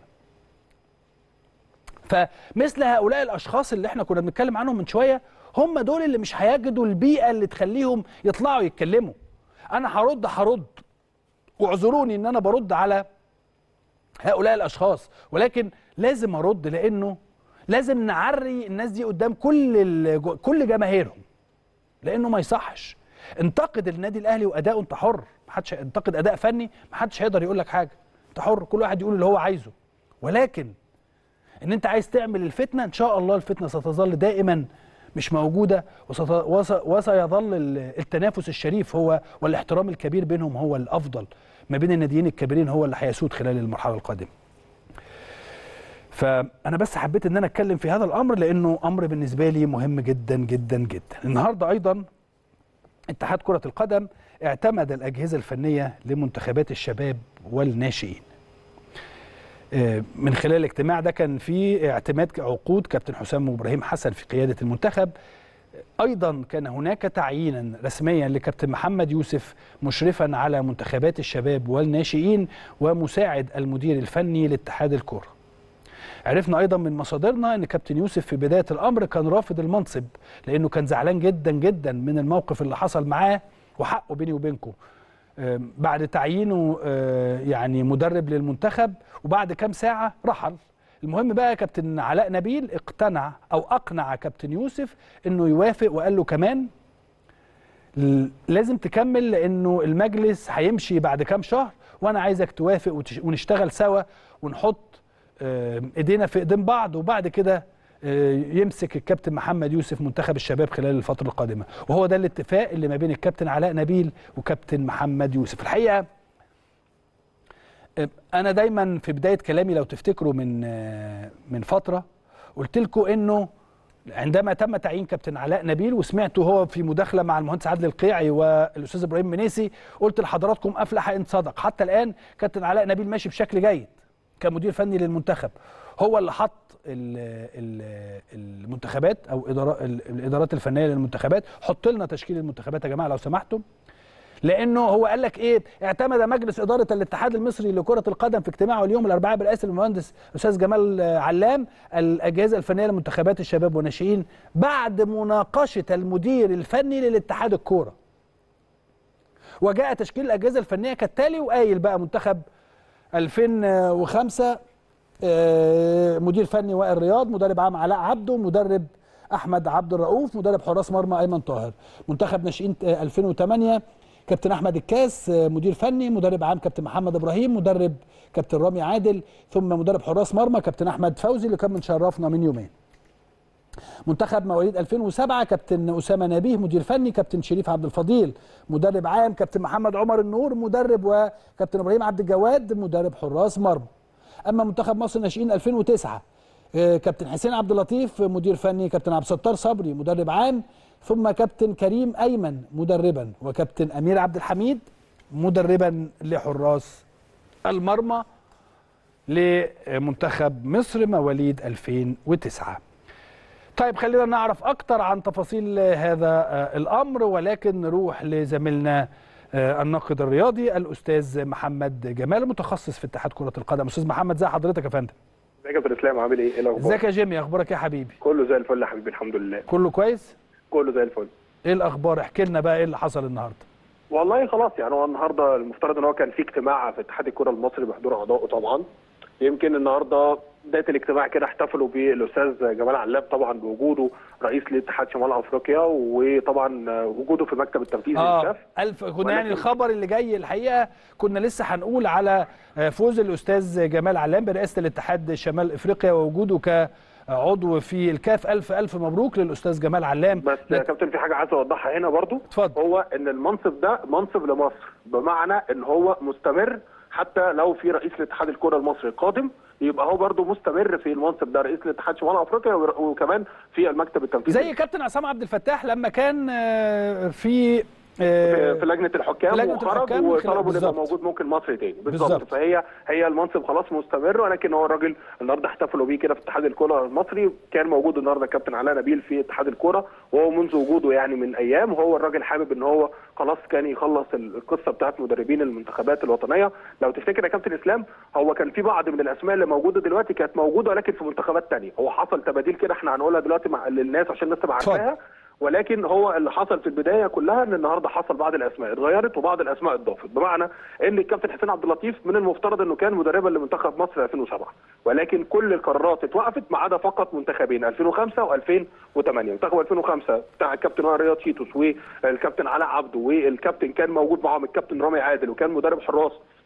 فمثل هؤلاء الاشخاص اللي احنا كنا بنتكلم عنهم من شويه هم دول اللي مش هيجدوا البيئه اللي تخليهم يطلعوا يتكلموا انا هرد هرد واعذروني ان انا برد على هؤلاء الاشخاص ولكن لازم ارد لانه لازم نعري الناس دي قدام كل ال- كل جماهيرهم لانه ما يصحش انتقد النادي الاهلي واداؤه انت حر محدش انتقد اداء فني محدش هيقدر يقول لك حاجه انت حر كل واحد يقول اللي هو عايزه ولكن ان انت عايز تعمل الفتنه ان شاء الله الفتنه ستظل دائما مش موجوده وست... وس... وسيظل ال- التنافس الشريف هو والاحترام الكبير بينهم هو الافضل ما بين الناديين الكبيرين هو اللي هيسود خلال المرحله القادمه فانا بس حبيت ان انا اتكلم في هذا الامر لانه امر بالنسبه لي مهم جدا جدا جدا النهارده ايضا اتحاد كره القدم اعتمد الاجهزه الفنيه لمنتخبات الشباب والناشئين آه، من خلال الاجتماع ده كان في اعتماد عقود كابتن حسام وابراهيم حسن في قياده المنتخب ايضا كان هناك تعيينا رسميا لكابتن محمد يوسف مشرفا على منتخبات الشباب والناشئين ومساعد المدير الفني لاتحاد الكره عرفنا ايضا من مصادرنا ان كابتن يوسف في بدايه الامر كان رافض المنصب لانه كان زعلان جدا جدا من الموقف اللي حصل معاه وحقه بيني وبينكم آم، بعد تعيينه آه، يعني مدرب للمنتخب وبعد كام ساعه رحل المهم بقى كابتن علاء نبيل اقتنع او اقنع كابتن يوسف انه يوافق وقال له كمان ل- لازم تكمل لانه المجلس هيمشي بعد كام شهر وانا عايزك توافق وتش- ونشتغل سوا ونحط آه، ايدينا في ايدين بعض وبعد كده آه، يمسك الكابتن محمد يوسف منتخب الشباب خلال الفتره القادمه وهو ده الاتفاق اللي ما بين الكابتن علاء نبيل وكابتن محمد يوسف الحقيقه آه، انا دايما في بدايه كلامي لو تفتكروا من آه، من فتره قلت لكم انه عندما تم تعيين كابتن علاء نبيل وسمعته هو في مداخله مع المهندس عادل القيعي والاستاذ ابراهيم منيسي قلت لحضراتكم افلح ان صدق حتى الان كابتن علاء نبيل ماشي بشكل جيد كمدير فني للمنتخب هو اللي حط ال- ال- المنتخبات او إدارا- ال- الادارات الفنيه للمنتخبات حط لنا تشكيل المنتخبات يا جماعه لو سمحتم لانه هو قال لك ايه اعتمد مجلس اداره الاتحاد المصري لكره القدم في اجتماعه اليوم الاربعاء برئاسه المهندس استاذ جمال آه، علام الاجهزه الفنيه لمنتخبات الشباب والناشئين بعد مناقشه المدير الفني للاتحاد الكوره وجاء تشكيل الاجهزه الفنيه كالتالي وقايل بقى منتخب 2005 آه، مدير فني وائل رياض مدرب عام علاء عبده مدرب احمد عبد الرؤوف مدرب حراس مرمى ايمن طاهر منتخب ناشئين آه، 2008 كابتن احمد الكاس آه، مدير فني مدرب عام كابتن محمد ابراهيم مدرب كابتن رامي عادل ثم مدرب حراس مرمى كابتن احمد فوزي اللي كان مشرفنا من يومين منتخب مواليد 2007 كابتن اسامه نبيه مدير فني كابتن شريف عبد الفضيل مدرب عام كابتن محمد عمر النور مدرب وكابتن ابراهيم عبد الجواد مدرب حراس مرمى اما منتخب مصر ناشئين 2009 آه، كابتن حسين عبد اللطيف مدير فني كابتن عبد الستار صبري مدرب عام ثم كابتن كريم ايمن مدربا وكابتن امير عبد الحميد مدربا لحراس المرمى لمنتخب مصر مواليد 2009 طيب خلينا نعرف اكتر عن تفاصيل هذا آه، الامر ولكن نروح لزميلنا آه، الناقد الرياضي الاستاذ محمد جمال متخصص في اتحاد كره القدم استاذ محمد ازي حضرتك يا فندم ازيك يا كابتن اسلام عامل ايه؟ ايه الاخبار؟ ازيك يا جيمي اخبارك إيه يا حبيبي كله زي الفل يا حبيبي الحمد لله كله كويس كله زي الفل ايه الاخبار احكي لنا بقى ايه اللي حصل النهارده والله خلاص يعني هو النهارده المفترض ان هو كان في اجتماع في اتحاد الكره المصري بحضور اعضائه طبعا يمكن النهارده بدايه الاجتماع كده احتفلوا بالاستاذ جمال علام طبعا بوجوده رئيس لاتحاد شمال افريقيا وطبعا وجوده في المكتب التنفيذي اه للكاف الف كنا يعني ولكن- الخبر اللي جاي الحقيقه كنا لسه هنقول على آه، فوز الاستاذ جمال علام برئاسه الاتحاد شمال افريقيا ووجوده كعضو في الكاف الف الف مبروك للاستاذ جمال علام بس يا كابتن في حاجه عايز اوضحها هنا برضو اتفضل. هو ان المنصب ده منصب لمصر بمعنى ان هو مستمر حتى لو في رئيس لاتحاد الكره المصري قادم يبقى هو برضو مستمر في المنصب ده رئيس لاتحاد شمال افريقيا ور- وكمان في المكتب التنفيذي زي كابتن عصام عبد الفتاح لما كان آه، في في آه، في لجنه الحكام في لجنة وخرج الحكام من خلال- وطلبوا انه يبقى بالظبط. موجود ممكن مصر تاني بالظبط. بالظبط فهي هي المنصب خلاص مستمر ولكن هو الراجل النهارده احتفلوا بيه كده في اتحاد الكره المصري كان موجود النهارده كابتن علاء نبيل في اتحاد الكره وهو منذ وجوده يعني من ايام وهو الراجل حابب ان هو خلاص كان يخلص القصه بتاعت مدربين المنتخبات الوطنيه لو تفتكر يا كابتن اسلام هو كان في بعض من الاسماء اللي موجوده دلوقتي كانت موجوده ولكن في منتخبات تانية هو حصل تباديل كده احنا هنقولها دلوقتي مع للناس عشان الناس تبقى اتفضل. عارفاها ولكن هو اللي حصل في البدايه كلها ان النهارده حصل بعض الاسماء اتغيرت وبعض الاسماء اتضافت بمعنى ان الكابتن حسين عبد اللطيف من المفترض انه كان مدربا لمنتخب مصر 2007 ولكن كل القرارات اتوقفت ما عدا فقط منتخبين 2005 و2008 منتخب 2005 بتاع الكابتن وائل رياض شيتوس والكابتن علاء عبده والكابتن كان موجود معاهم الكابتن رامي عادل وكان مدرب حراس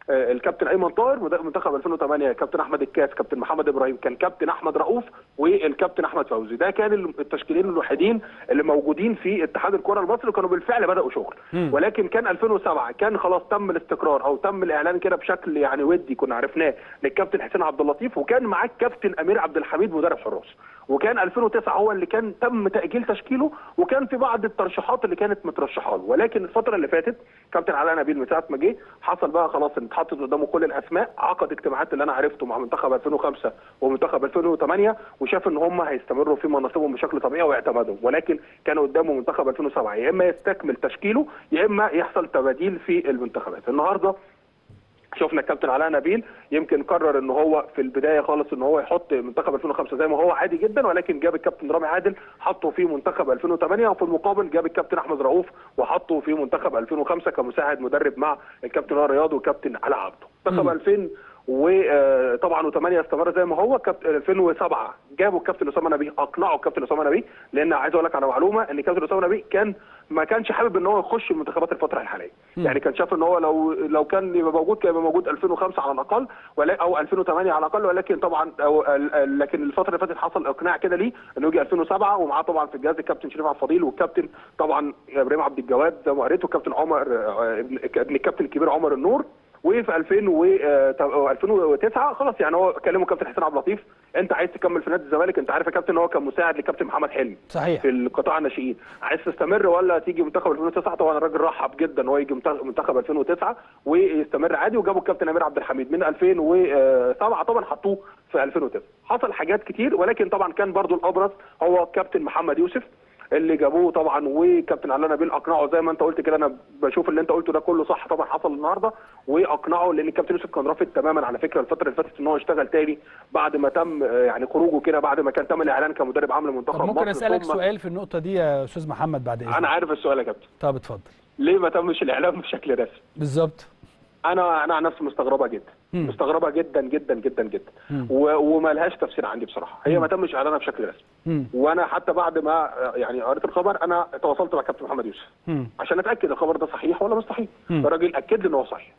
آه، الكابتن ايمن طاهر مد- منتخب 2008 كابتن احمد الكاس كابتن محمد ابراهيم كان كابتن احمد رؤوف والكابتن احمد فوزي ده كان التشكيلين الوحيدين اللي موجودين في اتحاد الكره المصري كانوا بالفعل بداوا شغل مم. ولكن كان 2007 كان خلاص تم الاستقرار او تم الاعلان كده بشكل يعني ودي كنا عرفناه للكابتن حسين عبد اللطيف وكان معاه الكابتن امير عبد الحميد مدرب حراس وكان 2009 هو اللي كان تم تاجيل تشكيله وكان في بعض الترشيحات اللي كانت مترشحه له ولكن الفتره اللي فاتت كابتن علاء نبيل من ساعه ما جه حصل بقى خلاص ان اتحطت قدامه كل الاسماء عقد اجتماعات اللي انا عرفته مع منتخب 2005 ومنتخب 2008 وشاف ان هم هيستمروا في مناصبهم بشكل طبيعي واعتمدهم ولكن كان قدامه منتخب 2007 يا اما يستكمل تشكيله يا اما يحصل تباديل في المنتخبات النهارده شفنا الكابتن علاء نبيل يمكن قرر ان هو في البدايه خالص ان هو يحط منتخب 2005 زي ما هو عادي جدا ولكن جاب الكابتن رامي عادل حطه في منتخب 2008 وفي المقابل جاب الكابتن احمد رؤوف وحطه في منتخب 2005 كمساعد مدرب مع الكابتن وائل رياض والكابتن علاء عبده منتخب 2000 وطبعا و8 استمر زي ما هو كابتن 2007 جابوا الكابتن اسامه نبيه اقنعوا الكابتن اسامه نبيه لان عايز اقول لك على معلومه ان الكابتن اسامه نبيه كان ما كانش حابب ان هو يخش المنتخبات الفتره الحاليه يعني كان شاف ان هو لو لو كان يبقى موجود كان يبقى موجود 2005 على الاقل ولا او 2008 على الاقل ولكن طبعا أو لكن الفتره اللي فاتت حصل اقناع كده ليه انه يجي 2007 ومعاه طبعا في الجهاز الكابتن شريف عبد الفضيل والكابتن طبعا ابراهيم عبد الجواد زي ما قريته الكابتن عمر آه، ابن ابن الكابتن الكبير عمر النور وفي 2000 و آه، 2009 خلاص يعني هو كلمه كابتن حسين عبد اللطيف انت عايز تكمل في نادي الزمالك انت عارف يا كابتن ان هو كان مساعد لكابتن محمد حلمي صحيح في القطاع الناشئين عايز تستمر ولا تيجي منتخب 2009 طبعا الراجل رحب جدا ان هو يجي منتخب- منتخب 2009 ويستمر عادي وجابوا الكابتن امير عبد الحميد من 2007 طبعا حطوه في 2009 حصل حاجات كتير ولكن طبعا كان برضو الابرز هو كابتن محمد يوسف اللي جابوه طبعا وكابتن علاء نبيل اقنعه زي ما انت قلت كده انا بشوف اللي انت قلته ده كله صح طبعا حصل النهارده واقنعه لان الكابتن يوسف كان رافض تماما على فكره الفتره اللي فاتت ان هو يشتغل تاني بعد ما تم آه، يعني خروجه كده بعد ما كان تم الاعلان كمدرب عام لمنتخب طب ممكن مصر اسالك ثم- سؤال في النقطه دي يا استاذ محمد بعد اذنك انا عارف السؤال يا كابتن طب اتفضل ليه ما تمش الاعلان بشكل رسمي بالظبط انا انا عن نفسي مستغربه جدا مم. مستغربه جدا جدا جدا جدا مم. و- وما لهاش تفسير عندي بصراحه هي ما تمش اعلانها بشكل رسمي مم. وانا حتى بعد ما آه، يعني قريت الخبر انا تواصلت مع كابتن محمد يوسف مم. عشان اتاكد الخبر ده صحيح ولا مش صحيح مم. الراجل اكد لي ان هو صحيح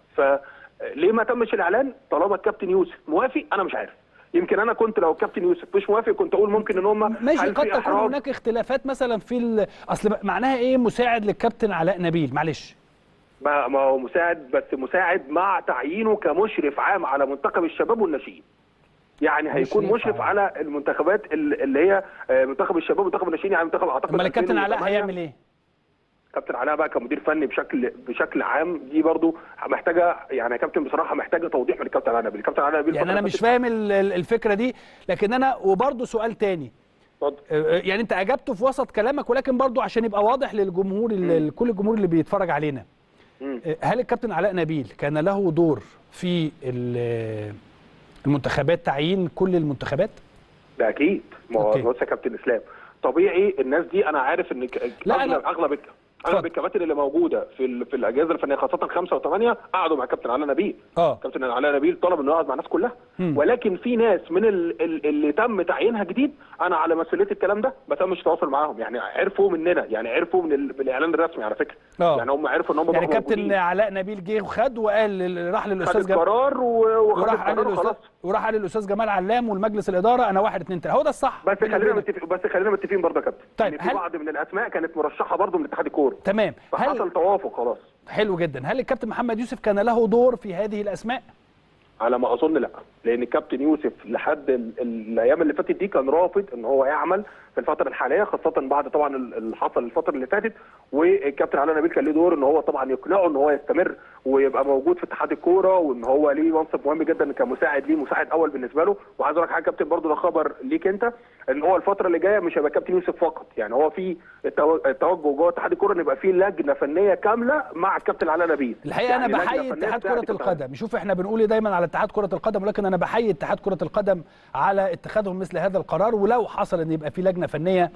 فليه ما تمش الاعلان طالما الكابتن يوسف موافق انا مش عارف يمكن انا كنت لو الكابتن يوسف مش موافق كنت اقول ممكن ان هم ماشي هل قد في تكون إحراج؟ هناك اختلافات مثلا في ال... اصل معناها ايه مساعد للكابتن علاء نبيل معلش ما ما هو مساعد بس مساعد مع تعيينه كمشرف عام على منتخب الشباب والناشئين يعني هيكون مشرف مشرف عام. على المنتخبات ال- اللي هي آه، منتخب الشباب ومنتخب الناشئين يعني منتخب اعتقد امال الكابتن علاء 2008. هيعمل ايه؟ كابتن علاء بقى كمدير فني بشكل بشكل عام دي برضو محتاجه يعني يا كابتن بصراحه محتاجه توضيح من الكابتن علاء نبيل الكابتن علاء نبيل يعني الفترة انا اللي مش فاتت- فاهم ال- ال- الفكره دي لكن انا وبرضه سؤال تاني اتفضل. آه، يعني انت اجبته في وسط كلامك ولكن برضه عشان يبقى واضح للجمهور ال- كل الجمهور اللي بيتفرج علينا مم. آه، هل الكابتن علاء نبيل كان له دور في ال- المنتخبات تعيين كل المنتخبات؟ ده اكيد ما هو أوكي. بص يا كابتن اسلام طبيعي الناس دي انا عارف ان ك- لا، أنا- اغلب اغلب الك- اغلب اتفضل. الكباتن اللي موجوده في ال- في الاجهزه الفنيه خاصه خمسه وثمانيه قعدوا مع كابتن علاء نبيل اه كابتن علاء نبيل طلب انه يقعد مع الناس كلها مم. ولكن في ناس من ال- ال- اللي تم تعيينها جديد انا على مسؤوليه الكلام ده ما تمش تواصل معاهم يعني عرفوا مننا يعني عرفوا من, ال- من الاعلان الرسمي على فكره آه. يعني هم عرفوا ان هم يعني بقوا كابتن موجودين. علاء نبيل جه وخد وقال راح خد للاستاذ جمال القرار و- وخد وراح قال القرار للاستاذ وخلاص وراح قال للاستاذ جمال علام والمجلس الاداره انا واحد اثنين ثلاثه هو ده الصح بس بيني خلينا وبينك. متفق بس خلينا متفقين برضه يا كابتن طيب، إن في هل- بعض من الاسماء كانت مرشحه برضه من اتحاد الكوره تمام فحصل هل توافق خلاص حلو جدا هل الكابتن محمد يوسف كان له دور في هذه الاسماء على ما اظن لا لان الكابتن يوسف لحد ال- ال- الايام اللي فاتت دي كان رافض ان هو يعمل في الفتره الحاليه خاصه بعد طبعا ال- اللي حصل الفتره اللي فاتت والكابتن علاء نبيل كان له دور ان هو طبعا يقنعه ان هو يستمر ويبقى موجود في اتحاد الكوره وان هو ليه منصب مهم جدا كمساعد ليه مساعد اول بالنسبه له وعايز اقول لك حاجه يا كابتن برضه ده خبر ليك انت ان هو الفتره اللي جايه مش هيبقى كابتن يوسف فقط يعني هو في التو- التوجه جوه اتحاد الكوره ان يبقى في لجنه فنيه كامله مع الكابتن علاء نبيل الحقيقه يعني انا لجنة بحيي فنية اتحاد تساعد كره الكابتن علاء. القدم شوف احنا بنقول إيه دايما على اتحاد كره القدم ولكن انا بحيي اتحاد كره القدم على اتخاذهم مثل هذا القرار ولو حصل ان يبقى في لجنه فنيه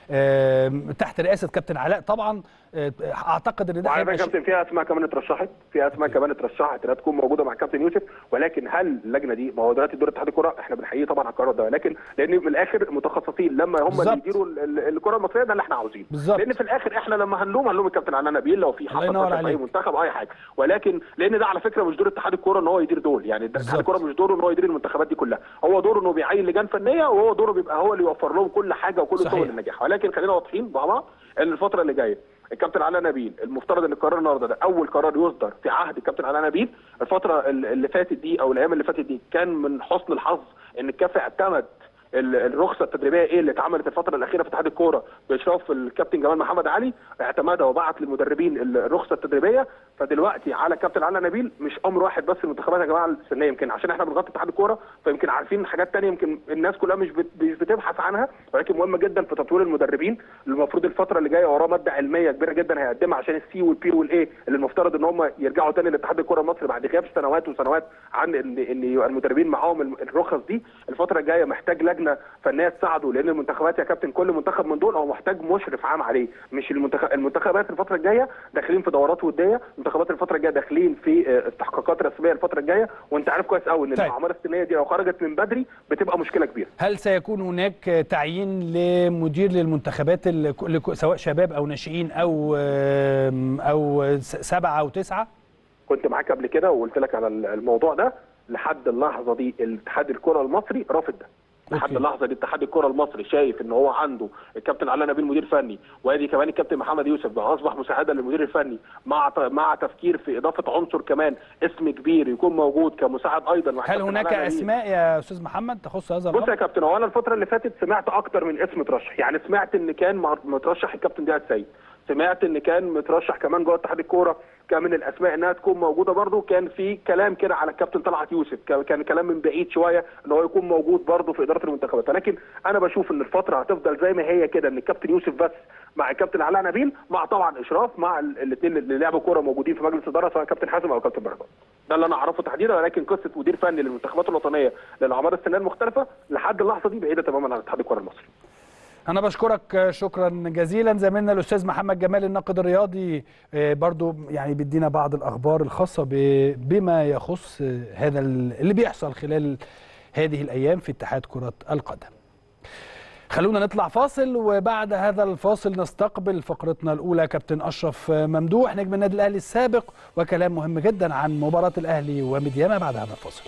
آم، تحت رئاسه كابتن علاء طبعا آه، اعتقد ان ده وعلى هيبقى فكره شيء- كابتن فيها اسماء كمان اترشحت فيها اسماء كمان اترشحت انها تكون موجوده مع كابتن يوسف ولكن هل اللجنه دي ما هو دلوقتي دور اتحاد الكره احنا بنحييه طبعا على القرار ده ولكن لان من الاخر متخصصين لما هم بالظبط. اللي يديروا ال- ال- الكره المصريه ده اللي احنا عاوزينه بالظبط. لان في الاخر احنا لما هنلوم هنلوم الكابتن علاء نبيل لو في الله حصل ينور فشل في اي عليك. منتخب او اي حاجه ولكن لان ده على فكره مش دور اتحاد الكره ان هو يدير دول يعني ده اتحاد بالظبط. الكره مش دوره ان هو يدير المنتخبات دي كلها هو دوره انه بيعين لجان فنيه وهو دوره بيبقى هو اللي يوفر لهم كل حاجه وكل صحيح. سبل النجاح ولكن خلينا واضحين مع بعض ان الفتره اللي جايه الكابتن علاء نبيل المفترض ان القرار النهارده ده اول قرار يصدر في عهد الكابتن علاء نبيل الفتره اللي فاتت دي او الايام اللي فاتت دي كان من حسن الحظ ان الكاف اعتمد ال- الرخصه التدريبيه ايه اللي اتعملت الفتره الاخيره في اتحاد الكوره باشراف الكابتن جمال محمد علي اعتمدها وبعت للمدربين ال- الرخصه التدريبيه فدلوقتي على كابتن علاء نبيل مش امر واحد بس المنتخبات يا جماعه السنيه يمكن عشان احنا بنغطي اتحاد الكوره فيمكن عارفين حاجات تانية يمكن الناس كلها مش بت- مش بتبحث عنها ولكن مهمه جدا في تطوير المدربين اللي المفروض الفتره اللي جايه وراه ماده علميه كبيره جدا هيقدمها عشان السي والبي والاي اللي المفترض ان هم يرجعوا تاني لاتحاد الكوره المصري بعد غياب سنوات وسنوات عن ان ان يبقى المدربين معاهم الم- الرخص دي الفتره الجايه محتاج لجنه فنيه تساعده لان المنتخبات يا كابتن كل منتخب من دول هو محتاج مشرف عام عليه مش المنتخب المنتخبات الفتره الجايه داخلين في دورات وديه المنتخبات الفتره الجايه داخلين في آه، استحقاقات رسميه الفتره الجايه وانت عارف كويس قوي ان طيب. الاعمار السنيه دي لو خرجت من بدري بتبقى مشكله كبيره هل سيكون هناك تعيين لمدير للمنتخبات ال- لك- سواء شباب او ناشئين او آم، او س- سبعه او تسعه كنت معاك قبل كده وقلت لك على الموضوع ده لحد اللحظه دي الاتحاد الكره المصري رافض ده لحد أوكي. اللحظه دي اتحاد الكره المصري شايف ان هو عنده الكابتن علاء نبيل مدير فني وادي كمان الكابتن محمد يوسف بقى اصبح مساعدا للمدير الفني مع ت- مع تفكير في اضافه عنصر كمان اسم كبير يكون موجود كمساعد ايضا مع هل الكابتن هناك علاء نبيل. اسماء يا استاذ محمد تخص هذا بص يا الامر كابتن هو انا الفتره اللي فاتت سمعت اكتر من اسم ترشح يعني سمعت ان كان مع- مترشح الكابتن ضياء السيد سمعت ان كان مترشح كمان جوه اتحاد الكوره كان من الاسماء انها تكون موجوده برضو كان في كلام كده على الكابتن طلعت يوسف كان- كان كلام من بعيد شويه ان هو يكون موجود برضو في اداره المنتخبات ولكن انا بشوف ان الفتره هتفضل زي ما هي كده ان الكابتن يوسف بس مع الكابتن علاء نبيل مع طبعا اشراف مع الاثنين اللي لعبوا كوره موجودين في مجلس الاداره سواء كابتن حازم او كابتن بركات ده اللي انا اعرفه تحديدا ولكن قصه مدير فني للمنتخبات الوطنيه للاعمار السنيه المختلفه لحد اللحظه دي بعيده تماما عن اتحاد الكره المصري انا بشكرك شكرا جزيلا زميلنا الاستاذ محمد جمال الناقد الرياضي آه، برضو يعني بيدينا بعض الاخبار الخاصه ب- بما يخص آه، هذا ال- اللي بيحصل خلال هذه الايام في اتحاد كره القدم خلونا نطلع فاصل وبعد هذا الفاصل نستقبل فقرتنا الاولى كابتن اشرف ممدوح نجم النادي الاهلي السابق وكلام مهم جدا عن مباراه الاهلي وميدياما بعد هذا الفاصل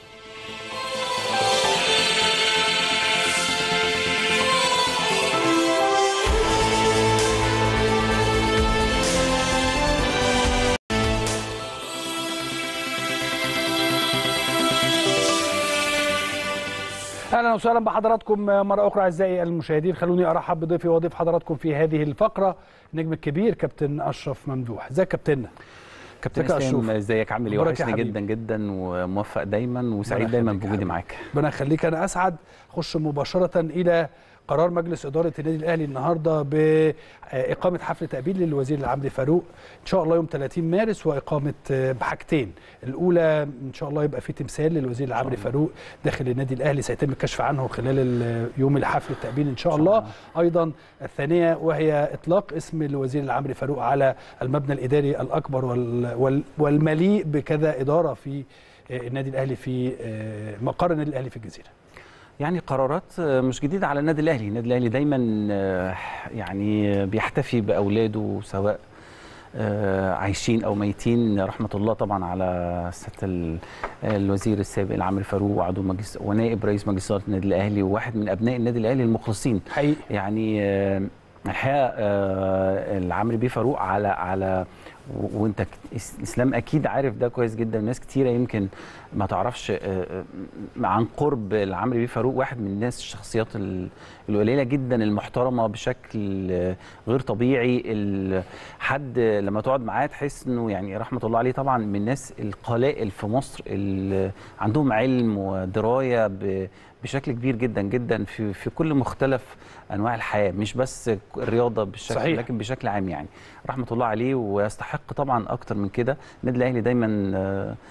اهلا وسهلا بحضراتكم مره اخرى اعزائي المشاهدين خلوني ارحب بضيفي وضيف حضراتكم في هذه الفقره النجم الكبير كابتن اشرف ممدوح ازيك يا كابتننا كابتن ازيك يا اسلام أشرف؟ ازيك عامل ايه أخبارك يا وحشني حبيبي؟ جدا جدا وموفق دايما وسعيد ربنا دايما يخليك يا بوجودي حبيبي. معاك ربنا يخليك انا اسعد خش مباشره الى قرار مجلس اداره النادي الاهلي النهارده باقامه حفل تابين للوزير العمري فاروق ان شاء الله يوم 30 مارس واقامه آه، بحاجتين الاولى ان شاء الله يبقى في تمثال للوزير العمري فاروق داخل النادي الاهلي سيتم الكشف عنه خلال ال- يوم الحفل التابين ان شاء الله ايضا الثانيه وهي اطلاق اسم الوزير العمري فاروق على المبنى الاداري الاكبر وال- وال- والمليء بكذا اداره في آه، النادي الاهلي في آه، مقر النادي الاهلي في الجزيره يعني قرارات آه، مش جديده على النادي الاهلي النادي الاهلي دايما آه، يعني بيحتفي باولاده سواء آه، عايشين او ميتين رحمه الله طبعا على سياده ال- الوزير السابق العمري فاروق وعضو مجلس ونائب رئيس مجلس اداره النادي الاهلي وواحد من ابناء النادي الاهلي المخلصين حقيقي يعني آه، الحقيقه آه، العمري بيه فاروق على على و- وانت ك- إس- اسلام اكيد عارف ده كويس جدا ناس كتيره يمكن ما تعرفش آه، آه، عن قرب العمري بيه فاروق واحد من الناس الشخصيات ال- القليله جدا المحترمه بشكل آه، غير طبيعي ال- حد لما تقعد معاه تحس انه يعني رحمه الله عليه طبعا من الناس القلائل في مصر اللي عندهم علم ودرايه ب- بشكل كبير جدا جدا في في كل مختلف انواع الحياه مش بس الرياضه بالشكل صحيح. لكن بشكل عام يعني رحمه الله عليه ويستحق طبعا اكتر من كده النادي الاهلي دايما آه،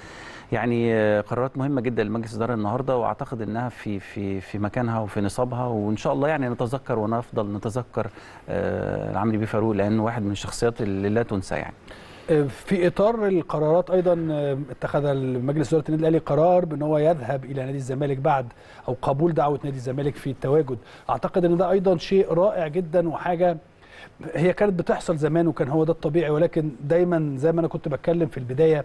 يعني آه، قرارات مهمه جدا لمجلس الاداره النهارده واعتقد انها في في في مكانها وفي نصابها وان شاء الله يعني نتذكر ونفضل نتذكر آه، العمري بيه فاروق لانه واحد من الشخصيات اللي لا تنسى يعني في اطار القرارات ايضا اتخذ مجلس اداره النادي الاهلي قرار بان هو يذهب الى نادي الزمالك بعد او قبول دعوه نادي الزمالك في التواجد اعتقد ان ده ايضا شيء رائع جدا وحاجه هي كانت بتحصل زمان وكان هو ده الطبيعي ولكن دايما زي ما انا كنت بتكلم في البدايه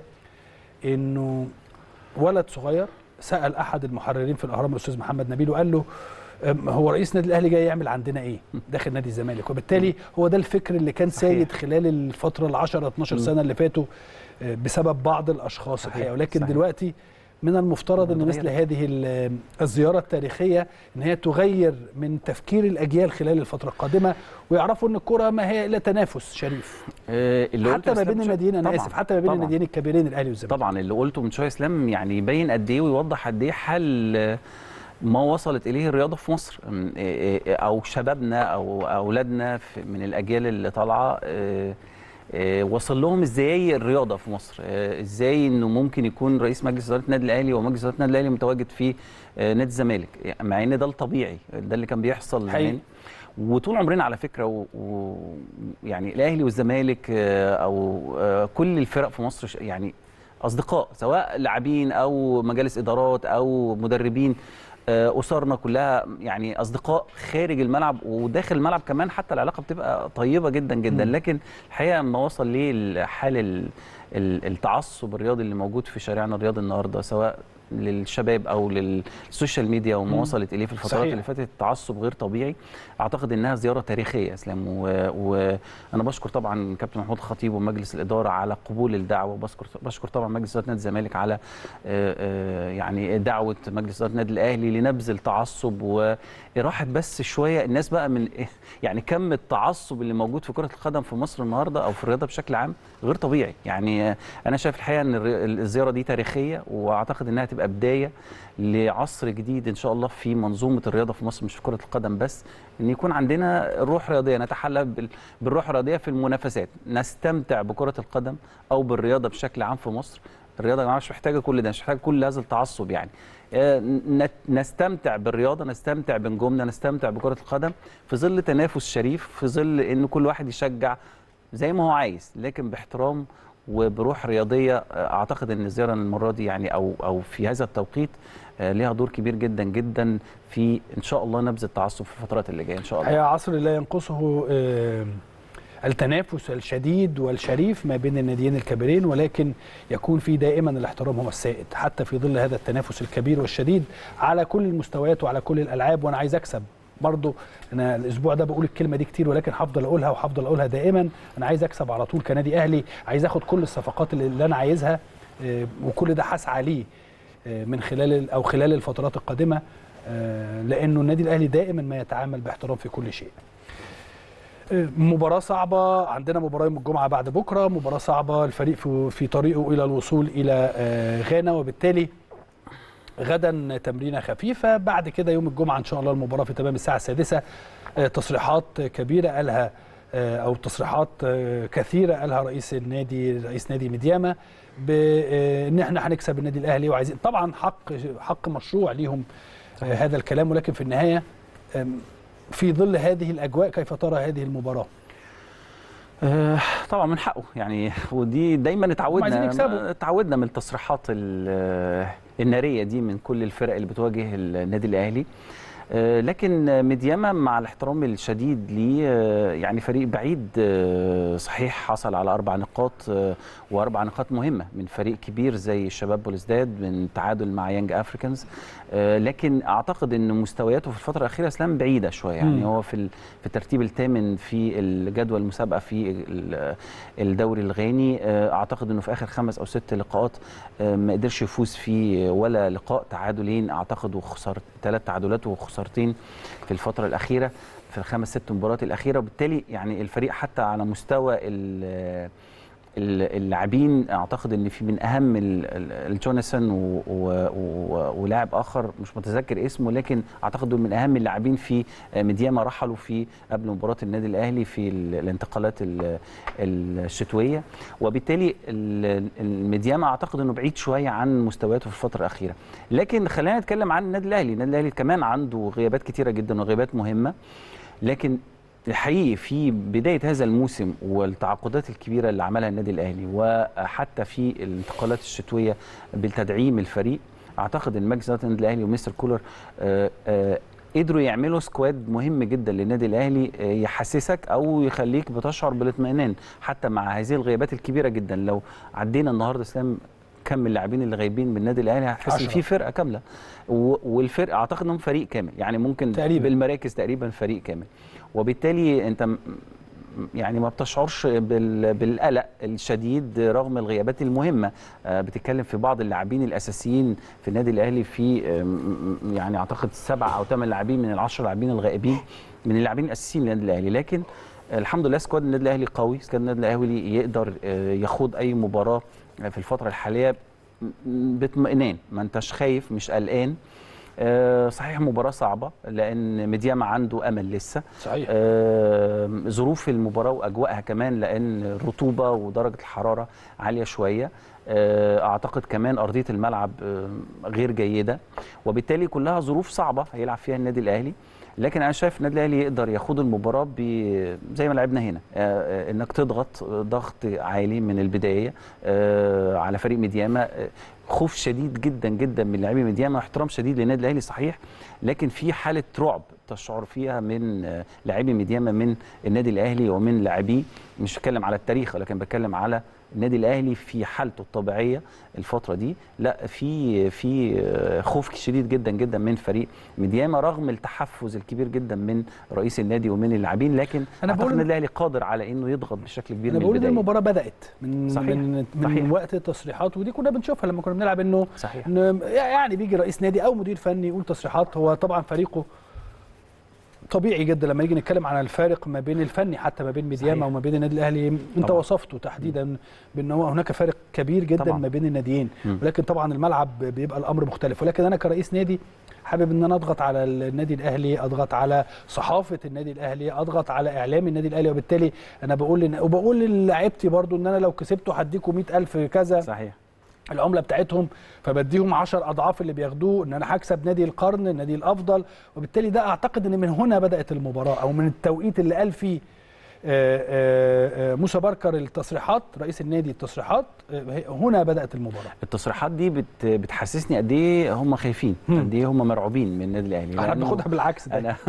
انه ولد صغير سال احد المحررين في الاهرام الاستاذ محمد نبيل وقال له أم، هو رئيس النادي الاهلي جاي يعمل عندنا ايه داخل نادي الزمالك وبالتالي هو ده الفكر اللي كان صحيح. سايد خلال الفتره ال 10 12 سنه اللي فاتوا آه، بسبب بعض الاشخاص صحيح، الحقيقه ولكن صحيح. دلوقتي من المفترض ان مثل متغيرة. هذه ال- الزياره التاريخيه ان هي تغير من تفكير الاجيال خلال الفتره القادمه ويعرفوا ان الكره ما هي الا تنافس شريف آه، اللي حتى قلته ما إسلام بين شا- الناديين انا طبعاً، اسف حتى ما بين طبعاً. الناديين الكبيرين الاهلي والزمالك طبعا اللي قلته من شويه اسلام يعني يبين قد ايه ويوضح قد ايه حل آه، ما وصلت اليه الرياضه في مصر أم، آه، آه، او شبابنا او اولادنا في- من الاجيال اللي طالعه آه، آه، وصل لهم ازاي الرياضه في مصر آه، ازاي انه ممكن يكون رئيس مجلس اداره النادي الاهلي ومجلس اداره النادي الاهلي متواجد في آه، نادي الزمالك مع ان ده الطبيعي ده اللي كان بيحصل حقيقي. زمان وطول عمرنا على فكره و... و... يعني الاهلي والزمالك آه، او آه، كل الفرق في مصر ش- يعني اصدقاء سواء لاعبين او مجالس ادارات او مدربين آه، اسرنا كلها يعني اصدقاء خارج الملعب وداخل الملعب كمان حتى العلاقه بتبقى طيبه جدا جدا مم. لكن الحقيقه لما وصل ليه حال ال- ال- التعصب الرياضي اللي موجود في شارعنا الرياضي النهارده سواء للشباب او للسوشيال ميديا وما مم. وصلت اليه في الفترات صحيح. اللي فاتت تعصب غير طبيعي اعتقد انها زياره تاريخيه يا اسلام و- وانا بشكر طبعا كابتن محمود خطيب ومجلس الاداره على قبول الدعوه وبشكر بشكر طبعا مجلس اداره نادي الزمالك على آه، آه، يعني دعوه مجلس اداره النادي الاهلي لنبذ التعصب واراحه بس شويه الناس بقى من يعني كم التعصب اللي موجود في كره القدم في مصر النهارده او في الرياضه بشكل عام غير طبيعي يعني آه، انا شايف الحقيقه ان الري- الزياره دي تاريخيه واعتقد انها تبقى بدايه لعصر جديد ان شاء الله في منظومه الرياضه في مصر مش في كره القدم بس ان يكون عندنا روح رياضيه نتحلى بال- بالروح الرياضيه في المنافسات نستمتع بكره القدم او بالرياضه بشكل عام في مصر الرياضه يا جماعه مش محتاجه كل ده مش محتاجه كل هذا التعصب يعني آه، نت- نستمتع بالرياضه نستمتع بنجومنا نستمتع بكره القدم في ظل تنافس شريف في ظل ان كل واحد يشجع زي ما هو عايز لكن باحترام وبروح رياضيه آه، اعتقد ان الزياره المره دي يعني او او في هذا التوقيت آه، ليها دور كبير جدا جدا في ان شاء الله نبذ التعصب في الفترات اللي جايه ان شاء الله الحقيقه عصر لا ينقصه آه، التنافس الشديد والشريف ما بين الناديين الكبيرين ولكن يكون في دائما الاحترام هو السائد حتى في ظل هذا التنافس الكبير والشديد على كل المستويات وعلى كل الالعاب وانا عايز اكسب برضو انا الاسبوع ده بقول الكلمه دي كتير ولكن هفضل اقولها وهفضل اقولها دائما انا عايز اكسب على طول كنادي اهلي عايز اخد كل الصفقات اللي, اللي انا عايزها آه، وكل ده هسعى ليه آه، من خلال ال- او خلال الفترات القادمه آه، لانه النادي الاهلي دائما ما يتعامل باحترام في كل شيء آه، مباراة صعبة عندنا مباراة يوم الجمعة بعد بكرة مباراة صعبة الفريق في, في طريقه إلى الوصول إلى آه، غانا وبالتالي غدا تمرينة خفيفة بعد كده يوم الجمعة إن شاء الله المباراة في تمام الساعة السادسة آه، تصريحات كبيرة قالها آه، أو تصريحات آه، كثيرة قالها رئيس النادي رئيس نادي ميدياما بإن احنا هنكسب النادي الأهلي وعايزين طبعا حق حق مشروع ليهم آه، هذا الكلام ولكن في النهاية آم، في ظل هذه الأجواء كيف ترى هذه المباراة؟ آه، طبعا من حقه يعني ودي دايما اتعودنا عايزين يكسبوا. اتعودنا من التصريحات ال- الناريه دي من كل الفرق اللي بتواجه النادي الاهلي آه، لكن ميدياما مع الاحترام الشديد ليه آه، يعني فريق بعيد آه، صحيح حصل على اربع نقاط آه، واربع نقاط مهمه من فريق كبير زي الشباب بوليسداد من تعادل مع يانج افريكانز آه، لكن اعتقد ان مستوياته في الفتره الاخيره اسلام بعيده شويه يعني مم. هو في ال- في الترتيب الثامن في الجدول المسابقه في ال- الدوري الغاني آه، اعتقد انه في اخر خمس او ست لقاءات آه، ما قدرش يفوز في ولا لقاء تعادلين اعتقد وخسر ثلاث تعادلات وخسارتين في الفتره الاخيره في الخمس ست مباريات الاخيره وبالتالي يعني الفريق حتى على مستوى ال- ال- اللاعبين اعتقد ان في من اهم ال- ال- الجوناثان و- و- و- ولاعب اخر مش متذكر اسمه لكن اعتقد دول من اهم اللاعبين في آه، مدياما رحلوا في قبل مباراه النادي الاهلي في ال- الانتقالات ال- الشتويه وبالتالي ال- المدياما اعتقد انه بعيد شويه عن مستوياته في الفتره الاخيره لكن خلينا نتكلم عن النادي الاهلي النادي الاهلي كمان عنده غيابات كتيره جدا وغيابات مهمه لكن الحقيقي في بدايه هذا الموسم والتعاقدات الكبيره اللي عملها النادي الاهلي وحتى في الانتقالات الشتويه بالتدعيم الفريق اعتقد ان مجلس اداره النادي الاهلي ومستر كولر آه، آه، قدروا يعملوا سكواد مهم جدا للنادي الاهلي آه، يحسسك او يخليك بتشعر بالاطمئنان حتى مع هذه الغيابات الكبيره جدا لو عدينا النهارده اسلام كم اللاعبين اللي غايبين من النادي الاهلي هتحس ان عشرة. في فرقه كامله و- والفرقه اعتقد انهم فريق كامل يعني ممكن تقريباً. بالمراكز تقريبا فريق كامل وبالتالي انت م- يعني ما بتشعرش بال- بالقلق الشديد رغم الغيابات المهمه آه، بتتكلم في بعض اللاعبين الاساسيين في النادي الاهلي في آه، م- م- يعني اعتقد سبع او ثمان لاعبين من العشر لاعبين الغائبين من اللاعبين الاساسيين للنادي الاهلي لكن الحمد لله سكواد النادي الاهلي قوي سكواد النادي الاهلي يقدر آه، يخوض اي مباراه في الفتره الحاليه م- باطمئنان ما انتش خايف مش قلقان آه، صحيح مباراه صعبه لان مدياما عنده امل لسه صحيح آه، ظروف المباراه واجواءها كمان لان الرطوبه ودرجه الحراره عاليه شويه آه، اعتقد كمان ارضيه الملعب آه، غير جيده وبالتالي كلها ظروف صعبه هيلعب فيها النادي الاهلي لكن انا شايف النادي الاهلي يقدر يخوض المباراه ب- زي ما لعبنا هنا آه، آه، انك تضغط ضغط عالي من البدايه آه، على فريق مدياما آه، خوف شديد جدا جدا من لاعبي مدياما واحترام شديد للنادي الاهلي صحيح لكن في حاله رعب تشعر فيها من آه، لاعبي مدياما من النادي الاهلي ومن لاعبيه مش بتكلم على التاريخ ولكن بتكلم على النادي الاهلي في حالته الطبيعيه الفتره دي لا في في آه، خوف شديد جدا جدا من فريق مدياما رغم التحفز الكبير جدا من رئيس النادي ومن اللاعبين لكن أنا انا بقول اعتقد النادي الاهلي قادر على انه يضغط بشكل كبير انا من بقول ان البدايه المباراه بدات من صحيح. من, من صحيح. وقت التصريحات ودي كنا بنشوفها لما كنا بنلعب انه صحيح ان يعني بيجي رئيس نادي او مدير فني يقول تصريحات هو طبعا فريقه طبيعي جدا لما نيجي نتكلم عن الفارق ما بين الفني حتى ما بين ميدياما صحيح. وما بين النادي الاهلي انت طبعاً. وصفته تحديدا بان هو هناك فارق كبير جدا طبعاً. ما بين الناديين مم. ولكن طبعا الملعب بيبقى الامر مختلف ولكن انا كرئيس نادي حابب ان انا اضغط على النادي الاهلي اضغط على صحافه النادي الاهلي اضغط على اعلام النادي الاهلي وبالتالي انا بقول إن وبقول للاعيبتي برضو ان انا لو كسبته هديكم 100000 كذا صحيح العمله بتاعتهم فبديهم 10 اضعاف اللي بياخدوه ان انا هكسب نادي القرن النادي الافضل وبالتالي ده اعتقد ان من هنا بدات المباراه او من التوقيت اللي قال فيه آه، آه، آه، موسى بركر التصريحات رئيس النادي التصريحات آه، هنا بدات المباراه التصريحات دي بت بتحسسني قد ايه هم خايفين مم. قد ايه هم مرعوبين من النادي الاهلي احنا لأنه بناخدها بالعكس ده انا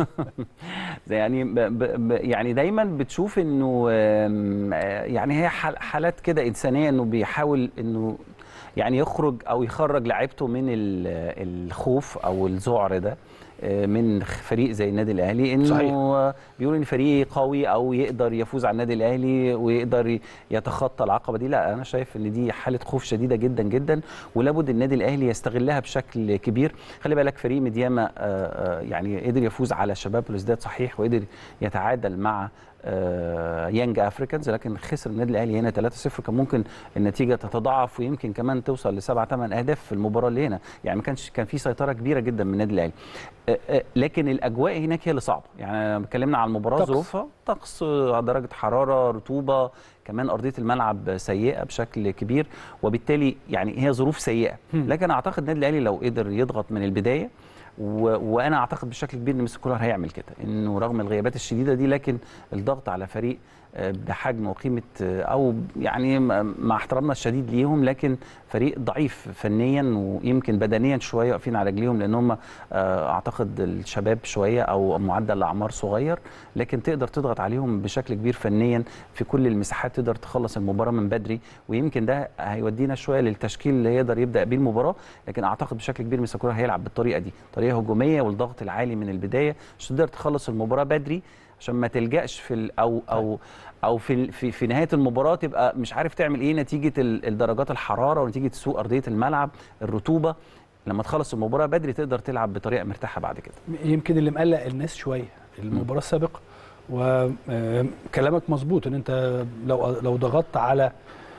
زي يعني ب ب ب يعني دايما بتشوف انه آم، آه، يعني هي حال- حالات كده انسانيه انه بيحاول انه يعني يخرج او يخرج لعيبته من ال- الخوف او الذعر ده آه، من فريق زي النادي الاهلي انه صحيح. آه، بيقول ان فريق قوي او يقدر يفوز على النادي الاهلي ويقدر ي- يتخطى العقبه دي لا انا شايف ان دي حاله خوف شديده جدا جدا ولابد النادي الاهلي يستغلها بشكل كبير خلي بالك فريق مدياما آه، آه، يعني قدر يفوز على شباب بلوزداد صحيح وقدر يتعادل مع آه، يانج افريكانز لكن خسر النادي الاهلي هنا 3-0 كان ممكن النتيجه تتضاعف ويمكن كمان توصل لسبعة ثمان اهداف في المباراه اللي هنا يعني ما كانش كان في سيطره كبيره جدا من النادي الاهلي آه، آه، لكن الاجواء هناك هي اللي صعبه يعني اتكلمنا على المباراه طقس. ظروفها طقس آه، درجه حراره رطوبه كمان ارضيه الملعب سيئه بشكل كبير وبالتالي يعني هي ظروف سيئه هم. لكن اعتقد النادي الاهلي لو قدر يضغط من البدايه و... وانا اعتقد بشكل كبير ان مستر كولر هيعمل كده انه رغم الغيابات الشديده دي لكن الضغط على فريق آه، بحجم وقيمه آه، او يعني م- مع احترامنا الشديد ليهم لكن فريق ضعيف فنيا ويمكن بدنيا شويه واقفين على رجليهم لان هم آه، اعتقد الشباب شويه او معدل الاعمار صغير لكن تقدر تضغط عليهم بشكل كبير فنيا في كل المساحات تقدر تخلص المباراه من بدري ويمكن ده هيودينا شويه للتشكيل اللي يقدر يبدا بيه المباراه لكن اعتقد بشكل كبير مستر كولر هيلعب بالطريقه دي طريقه هجوميه والضغط العالي من البدايه عشان تقدر تخلص المباراه بدري عشان ما تلجاش في ال- او او او في ال- في, في نهايه المباراه تبقى مش عارف تعمل ايه نتيجه ال- الدرجات الحراره ونتيجه سوء ارضيه الملعب الرطوبه لما تخلص المباراه بدري تقدر تلعب بطريقه مرتاحه بعد كده يمكن اللي مقلق الناس شويه المباراه السابقه وكلامك مظبوط ان انت لو لو ضغطت على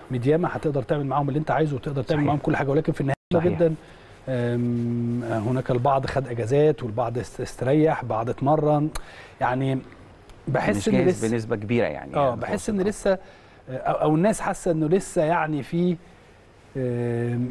ميدياما هتقدر تعمل معاهم اللي انت عايزه وتقدر تعمل صحيح. معاهم كل حاجه ولكن في النهايه مهم صحيح. جدا أم، هناك البعض خد اجازات والبعض است- استريح بعض اتمرن يعني بحس مش ان جاهز لسه بنسبه كبيره يعني اه يعني بحس ان متوسط. لسه او, أو الناس حاسه انه لسه يعني في أم،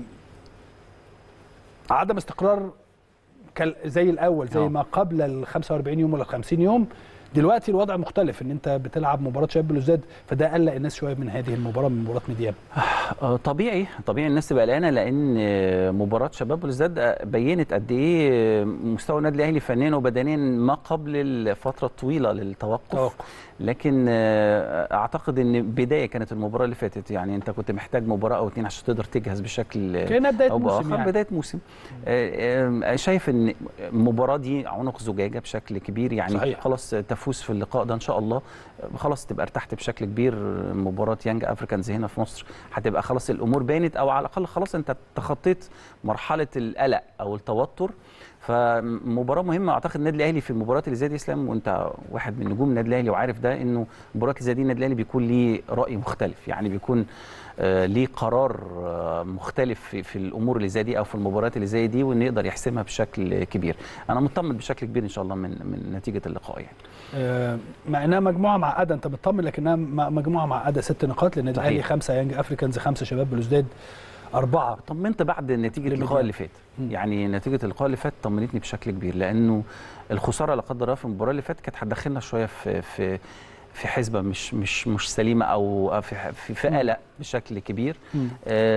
عدم استقرار كال- زي الاول زي آه. ما قبل ال 45 يوم ولا ال 50 يوم دلوقتي الوضع مختلف ان انت بتلعب مباراه شباب بلوزداد فده قلق الناس شويه من هذه المباراه من مباراه ميديام آه، طبيعي طبيعي الناس تبقى قلقانه لان آه، مباراه شباب بلوزداد آه، بينت قد ايه آه، مستوى النادي الاهلي فنيا وبدنيا ما قبل الفتره الطويله للتوقف توقف. لكن آه، اعتقد ان بدايه كانت المباراه اللي فاتت يعني انت كنت محتاج مباراه او اتنين عشان تقدر تجهز بشكل آه، كانها بدايه او موسم باخر يعني بدايه موسم آه، آه، شايف ان المباراه دي عنق زجاجه بشكل كبير يعني صحيح. خلاص تفوز في اللقاء ده ان شاء الله آه، خلاص تبقى ارتحت بشكل كبير مباراه يانج افريكانز هنا في مصر هتبقى خلاص الامور بانت او على الاقل خلاص انت تخطيت مرحله القلق او التوتر فمباراه مهمه اعتقد النادي الاهلي في المباريات اللي زي دي اسلام وانت واحد من نجوم النادي الاهلي وعارف ده انه المباريات اللي زي دي النادي الاهلي بيكون ليه راي مختلف يعني بيكون آه، ليه قرار آه، مختلف في, في الامور اللي زي دي او في المباريات اللي زي دي وانه يقدر يحسمها بشكل كبير انا مطمن بشكل كبير ان شاء الله من من نتيجه اللقاء يعني آه، مع انها مجموعه معقده انت مطمن لكنها م- مجموعه معقده ست نقاط لان صحيح. الاهلي خمسه يانج افريكانز خمسه شباب بلوزداد اربعه طمنت بعد نتيجه للميديا. اللقاء اللي فات مم. يعني نتيجه اللقاء اللي فات طمنتني بشكل كبير لانه الخساره لا قدر الله في المباراه اللي فاتت كانت هتدخلنا شويه في في في حسبه مش مش مش سليمه او في في, في مم. قلق بشكل كبير مم.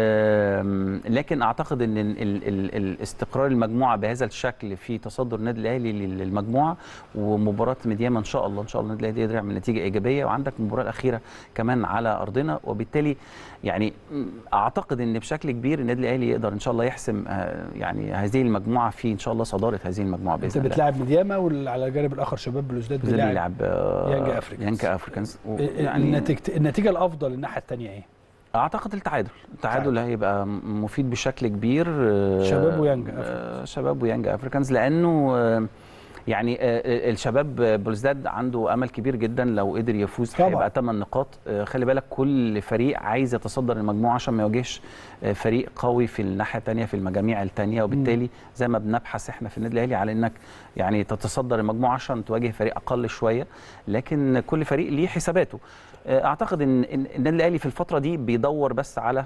آم، لكن اعتقد ان ال- ال- ال- الاستقرار المجموعه بهذا الشكل في تصدر النادي الاهلي لل- للمجموعه ومباراه ميدياما ان شاء الله ان شاء الله النادي الاهلي يقدر يعمل نتيجه ايجابيه وعندك المباراه الاخيره كمان على ارضنا وبالتالي يعني م، اعتقد ان بشكل كبير النادي الاهلي يقدر ان شاء الله يحسم آه، يعني هذه المجموعه في ان شاء الله صداره هذه المجموعه انت باذن الله بتلاعب ميدياما وعلى الجانب الاخر شباب بلوزداد باذن الله بيلاعب يلعب آه، يانج أفريكانز. يانج افريكانز و- يعني النتيجه النتيجه الافضل الناحيه الثانيه ايه؟ اعتقد التعادل التعادل تعادل. هيبقى م- مفيد بشكل كبير آه، شباب ويانج آه، شباب ويانج افريكانز لانه آه، يعني آه، آه، الشباب بلوزداد عنده امل كبير جدا لو قدر يفوز طبعاً. هيبقى 8 نقاط آه، خلي بالك كل فريق عايز يتصدر المجموعه عشان ما يواجهش آه، فريق قوي في الناحيه الثانيه في المجاميع الثانيه وبالتالي زي ما بنبحث احنا في النادي الاهلي على انك يعني تتصدر المجموعه عشان تواجه فريق اقل شويه لكن كل فريق ليه حساباته آه، اعتقد ان إن النادي الاهلي في الفتره دي بيدور بس على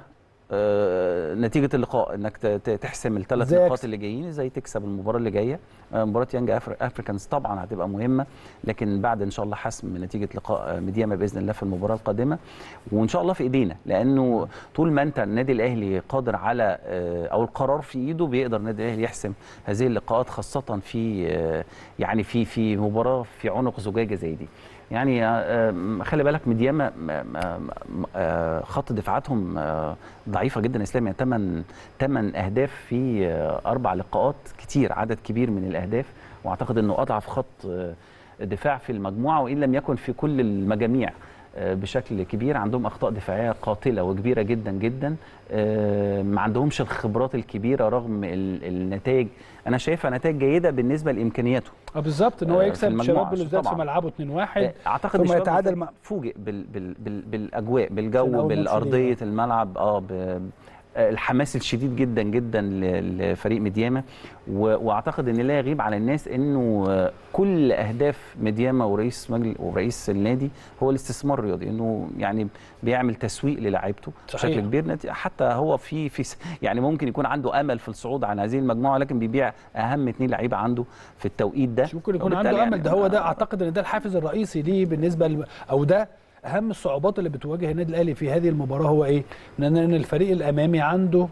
آه، نتيجه اللقاء انك ت- ت- تحسم الثلاث إزاي نقاط أكسب؟ اللي جايين ازاي تكسب المباراه اللي جايه آه، مباراه يانج أفر- افريكانز طبعا هتبقى مهمه لكن بعد ان شاء الله حسم نتيجه لقاء آه، ميدياما باذن الله في المباراه القادمه وان شاء الله في ايدينا لانه طول ما انت النادي الاهلي قادر على آه، او القرار في ايده بيقدر النادي الاهلي يحسم هذه اللقاءات خاصه في آه، يعني في في مباراه في عنق زجاجه زي دي يعني آه، آه، خلي بالك ميدياما م- م- م- آه، خط دفاعاتهم آه، ضعيفه جدا اسلام يعني 8 8 اهداف في آه، اربع لقاءات كتير عدد كبير من الاهداف واعتقد انه اضعف خط آه، دفاع في المجموعه وان لم يكن في كل المجاميع آه، بشكل كبير عندهم اخطاء دفاعيه قاتله وكبيره جدا جدا آه، ما عندهمش الخبرات الكبيره رغم ال- النتائج انا شايفها نتائج جيده بالنسبه لامكانياته اه بالظبط ان هو آه، في يكسب المجموعة شباب بلوزداد في طبعاً. ملعبه 2-1 اعتقد ثم ان شباب يتعادل بلوزداد مع- فوجئ بال بال بال بالاجواء في بالجو الأول ماتش بالارضيه ليه. الملعب اه ب- آه، الحماس الشديد جدا جدا ل- لفريق ميدياما و- واعتقد ان لا يغيب على الناس انه آه، كل اهداف ميدياما ورئيس مجلس ورئيس النادي هو الاستثمار الرياضي انه يعني بيعمل تسويق للاعيبته صحيح. بشكل كبير نت- حتى هو في في س- يعني ممكن يكون عنده امل في الصعود عن هذه المجموعه لكن بيبيع اهم اثنين لعيبه عنده في التوقيت ده مش ممكن يكون وبالتالي عنده يعني امل ده هو ده آه، اعتقد ان ده الحافز الرئيسي ليه بالنسبه ل... او ده اهم الصعوبات اللي بتواجه النادي الاهلي في هذه المباراه هو ايه؟ ان إن الفريق الامامي عنده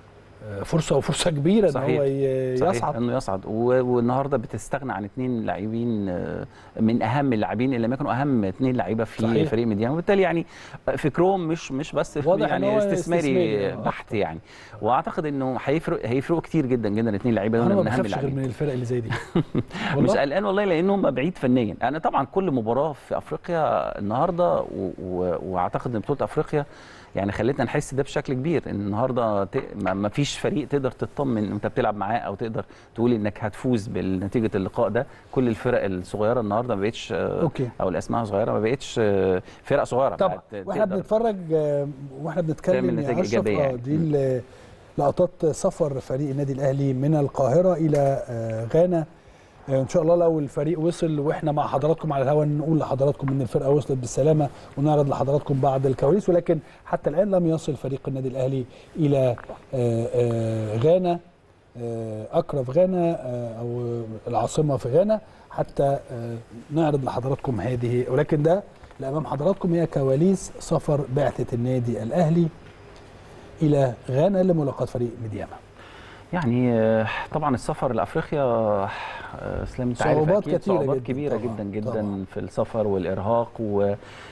آه، فرصه وفرصه كبيره ان صحيح. هو ي- صحيح يصعد انه يصعد و- والنهارده بتستغنى عن اثنين لاعبين آه، من اهم اللاعبين اللي لم يكونوا اهم اثنين لعيبه في صحيح. صحيح. فريق ميديان وبالتالي يعني فكرهم مش مش بس واضح إن يعني هو استثماري استثماري، آه، بحت يعني واعتقد انه هيفرق هيفرقوا كتير جدا جدا اثنين لعيبه انا دول ما من اهم بخافش غير اللاعبين من الفرق اللي زي دي مش والله قلقان والله لانه هم بعيد فنيا انا طبعا كل مباراه في افريقيا النهارده و... و... واعتقد ان بطوله افريقيا يعني خلتنا نحس ده بشكل كبير ان النهارده ت... ما ما فيش فيش فريق تقدر تطمن وانت بتلعب معاه او تقدر تقول انك هتفوز بنتيجه اللقاء ده كل الفرق الصغيره النهارده ما بقتش آه، أوكي. او الاسماء صغيره ما بقتش آه، فرق صغيره طبعا بقت واحنا تقدر بنتفرج آه، واحنا بنتكلم تعمل يا نتائج اشرف إيجابية آه، يعني. دي ال- لقطات سفر فريق النادي الاهلي من القاهره الى آه، غانا آه، ان شاء الله لو الفريق وصل واحنا مع حضراتكم على الهواء نقول لحضراتكم ان الفرقه وصلت بالسلامه ونعرض لحضراتكم بعض الكواليس ولكن حتى الان لم يصل فريق النادي الاهلي الى آه، آه، غانا آه، اكرا في غانا آه، او العاصمه في غانا حتى آه، نعرض لحضراتكم هذه ولكن ده اللي امام حضراتكم هي كواليس سفر بعثه النادي الاهلي الى غانا لملاقاه فريق ميدياما يعني آه، طبعا السفر لافريقيا آه، اسلام انت عارف صعوبات أكيد كتيرة صعوبات جداً كبيره طبعاً، جدا جدا طبعاً. في السفر والارهاق و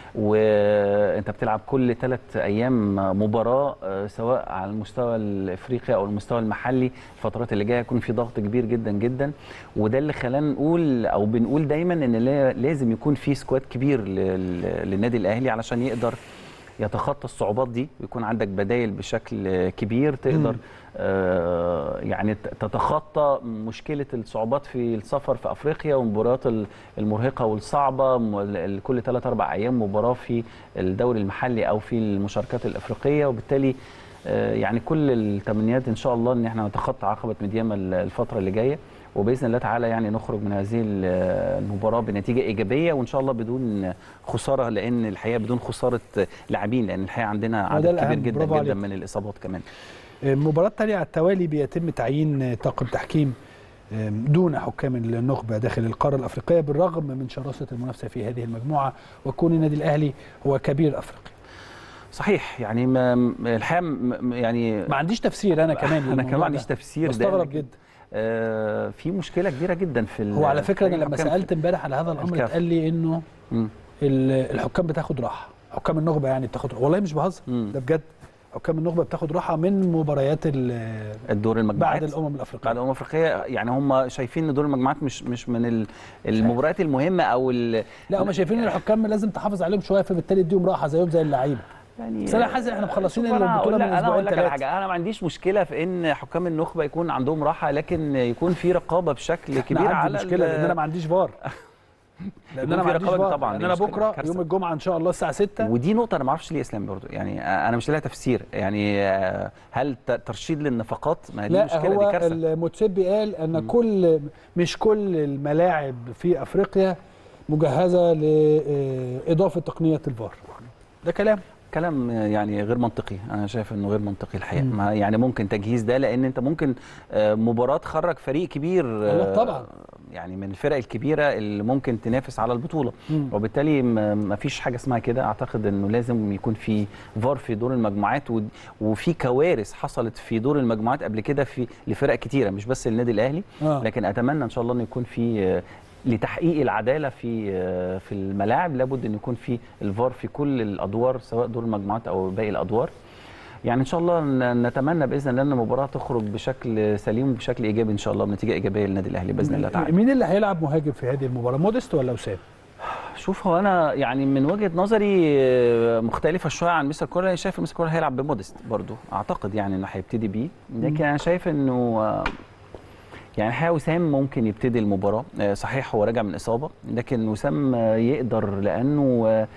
وانت بتلعب كل ثلاث ايام مباراه آه، سواء على المستوى الافريقي او المستوى المحلي الفترات اللي جايه يكون في ضغط كبير جدا جدا وده اللي خلانا نقول او بنقول دايما ان لا- لازم يكون في سكواد كبير لل- للنادي الاهلي علشان يقدر يتخطى الصعوبات دي ويكون عندك بدايل بشكل كبير تقدر مم. آه، يعني ت- تتخطى مشكله الصعوبات في السفر في افريقيا والمباريات ال- المرهقه والصعبه م- ال- كل 3 4 ايام مباراه في الدوري المحلي او في المشاركات الافريقيه وبالتالي آه، يعني كل التمنيات ان شاء الله ان احنا نتخطى عقبه ميدياما ال- الفتره اللي جايه وباذن الله تعالى يعني نخرج من هذه ال- المباراه بنتيجه ايجابيه وان شاء الله بدون خساره لان الحقيقه بدون خساره لاعبين لان الحقيقه عندنا وده عدد كبير الأهم، جدا برافو جدا عليك. من الاصابات كمان مباراة تانية على التوالي بيتم تعيين طاقم تحكيم دون حكام النخبة داخل القارة الأفريقية بالرغم من شراسة المنافسة في هذه المجموعة وكون النادي الأهلي هو كبير أفريقيا صحيح يعني ما م- الحقيقه م- م- يعني ما عنديش تفسير أنا كمان انا للموضوع كمان ما عنديش ده. تفسير ده بستغرب لكن، جدا آه في مشكله كبيره جدا في ال- هو على فكرة أنا في لما الحكام. سألت امبارح على هذا الأمر الكاف. اتقال لي إنه مم. ال- الحكام بتاخد راحة حكام النخبة يعني بتاخد والله مش بهزر مم. ده بجد حكام النخبة بتاخد راحة من مباريات ال- الدور المجموعات بعد الأمم الأفريقية بعد الامم الافريقيه يعني هم شايفين ان دور المجموعات مش مش من ال- المباريات المهمه او ال- لا هم شايفين ان الحكام لازم تحافظ عليهم شويه فبالتالي اديهم راحه زيهم زي اللعيبه يعني بس أنا حاسس إحنا مخلصين شوف أنا البطولة هقول من لك- انا أسبوعين اقول لك على تلاتة. حاجه انا ما عنديش مشكله في ان حكام النخبه يكون عندهم راحه لكن يكون في رقابه بشكل كبير أنا عندي على مشكله ال- لان انا ما عنديش فار لان يكون انا في ما عنديش رقابة فار طبعاً، لان دي انا مشكلة، بكره كارثة. يوم الجمعه ان شاء الله الساعه 6 ودي نقطة أنا ما أعرفش ليه إسلام برضو يعني أنا مش لاقي تفسير يعني آه، هل ت- ترشيد للنفقات ما هي دي لا مشكلة هو دي كارثة الموتسيبي قال ان كل مش كل الملاعب في افريقيا مجهزه لاضافه تقنيه الفار ده كلام كلام يعني غير منطقي انا شايف انه غير منطقي الحقيقه ما يعني ممكن تجهيز ده لان انت ممكن آه، مباراه تخرج فريق كبير آه، لا طبعاً. يعني من الفرق الكبيره اللي ممكن تنافس على البطوله مم. وبالتالي ما ما فيش حاجه اسمها كده اعتقد انه لازم يكون في فار في دور المجموعات و- وفي كوارث حصلت في دور المجموعات قبل كده في لفرق كتيره مش بس النادي الاهلي آه. لكن اتمنى ان شاء الله ان يكون في آه، لتحقيق العداله في آه، في الملاعب لابد ان يكون في الفار في كل الادوار سواء دور المجموعات او باقي الادوار يعني ان شاء الله ن- نتمنى باذن الله ان المباراه تخرج بشكل سليم وبشكل ايجابي ان شاء الله بنتيجه ايجابيه للنادي الاهلي باذن الله تعالى مين اللي هيلعب مهاجم في هذه المباراه موديست ولا وسام شوف هو انا يعني من وجهه نظري آه، مختلفه شويه عن مستر كولر انا شايف إن مستر كولر هيلعب بموديست برضو اعتقد يعني انه هيبتدي بيه لكن انا شايف انه آه، يعني الحقيقه وسام ممكن يبتدي المباراه آه، صحيح هو راجع من اصابه لكن وسام آه، يقدر لانه آه،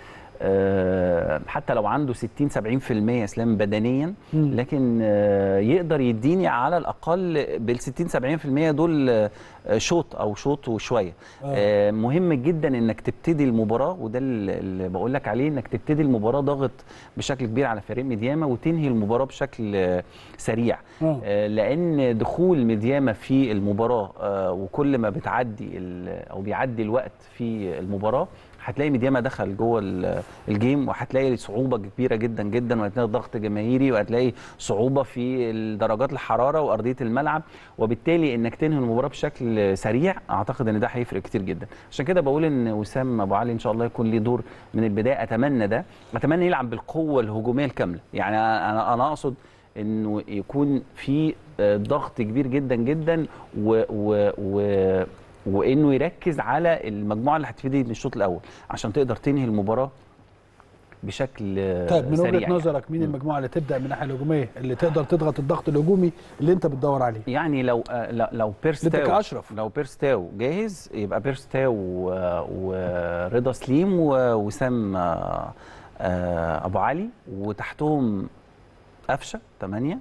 آه، حتى لو عنده 60 70% اسلام بدنيا مم. لكن آه، يقدر يديني على الاقل بال 60 70% دول آه، شوط او شوط وشويه آه. آه، مهم جدا انك تبتدي المباراه وده اللي اللي بقول لك عليه انك تبتدي المباراه ضاغط بشكل كبير على فريق ميدياما وتنهي المباراه بشكل آه، سريع آه. آه، لان دخول ميدياما في المباراه آه، وكل ما بتعدي ال- او بيعدي الوقت في المباراه هتلاقي ميدياما دخل جوه ال- الجيم وهتلاقي صعوبه كبيره جدا جدا وهتلاقي ضغط جماهيري وهتلاقي صعوبه في درجات الحراره وارضيه الملعب وبالتالي انك تنهي المباراه بشكل سريع اعتقد ان ده هيفرق كتير جدا عشان كده بقول ان وسام ابو علي ان شاء الله يكون ليه دور من البدايه اتمنى ده اتمنى يلعب بالقوه الهجوميه الكامله يعني انا انا اقصد انه يكون في آه، ضغط كبير جدا جدا و و و وانه يركز على المجموعه اللي هتبتدي من الشوط الاول عشان تقدر تنهي المباراه بشكل آه، طيب من سريع وجهه يعني. نظرك مين المجموعه اللي تبدا من الناحيه الهجوميه اللي تقدر تضغط الضغط الهجومي اللي انت بتدور عليه يعني لو آه، لو- لو بيرستاو كأشرف. لو بيرستاو جاهز يبقى بيرستاو و- ورضا سليم ووسام آه، آه، ابو علي وتحتهم قفشه 8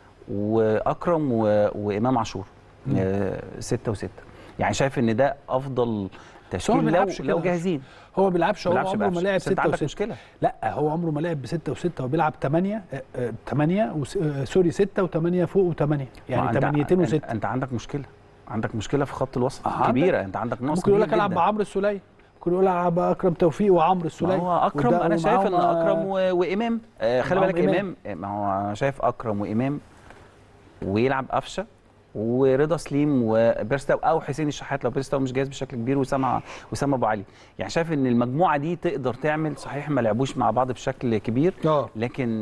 واكرم و- وامام عاشور آه، ستة وستة يعني شايف ان ده افضل تشكيل لو بيلعبش لو كده. جاهزين هو ما بيلعبش هو بيلعبش عمره ما بقفشة. لعب بس انت 6 عندك و6 مشكله لا هو عمره ما لعب ب 6 و6 هو بيلعب 8 8 سوري 6 و8 فوق و8 ما يعني انت- 8 انت- و6 انت عندك مشكله عندك مشكله في خط الوسط آه، عندك. كبيره انت عندك نقص ممكن يقول لك كبير العب جداً. بعمرو السوليه ممكن يقول العب باكرم توفيق وعمرو ما السوليه هو اكرم وده- انا شايف ان ومعاهم، اكرم آه، و... وامام آه خلي معاهم بالك إمام. امام آه، ما هو انا شايف اكرم وامام ويلعب قفشه ورضا سليم وبيرستاو او حسين الشحات لو بيرستاو مش جاهز بشكل كبير وسام وسام ابو علي يعني شايف ان المجموعه دي تقدر تعمل صحيح ما لعبوش مع بعض بشكل كبير اه لكن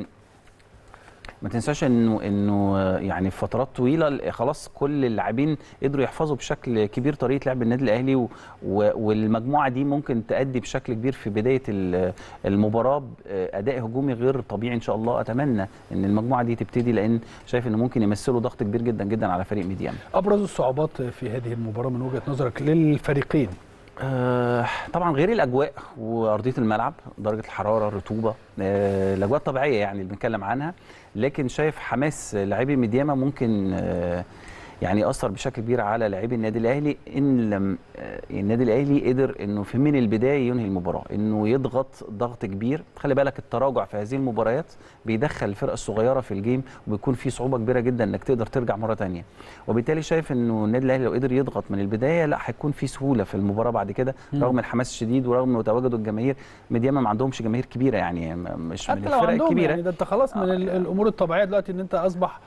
ما تنساش انه انه يعني في فترات طويله خلاص كل اللاعبين قدروا يحفظوا بشكل كبير طريقه لعب النادي الاهلي و و والمجموعه دي ممكن تأدي بشكل كبير في بدايه ال- المباراه باداء هجومي غير طبيعي ان شاء الله اتمنى ان المجموعه دي تبتدي لان شايف ان ممكن يمثلوا ضغط كبير جدا جدا على فريق ميديام ابرز الصعوبات في هذه المباراه من وجهه نظرك للفريقين آه، طبعا غير الاجواء وارضيه الملعب درجه الحراره الرطوبه آه، الاجواء الطبيعيه يعني اللي بنتكلم عنها لكن شايف حماس لاعبي ميدياما ممكن آه، يعني ياثر بشكل كبير على لاعبي النادي الاهلي ان لم آه، النادي الاهلي قدر انه في من البدايه ينهي المباراه انه يضغط ضغط كبير خلي بالك التراجع في هذه المباريات بيدخل الفرقه الصغيره في الجيم وبيكون في صعوبه كبيره جدا انك تقدر ترجع مره ثانيه وبالتالي شايف انه النادي الاهلي لو قدر يضغط من البدايه لا هيكون في سهوله في المباراه بعد كده رغم الحماس الشديد ورغم تواجد الجماهير ميدياما ما عندهمش جماهير كبيره يعني م- مش من حتى لو الفرق عندهم الكبيره يعني ده انت خلاص من ال- الامور الطبيعيه دلوقتي ان انت اصبح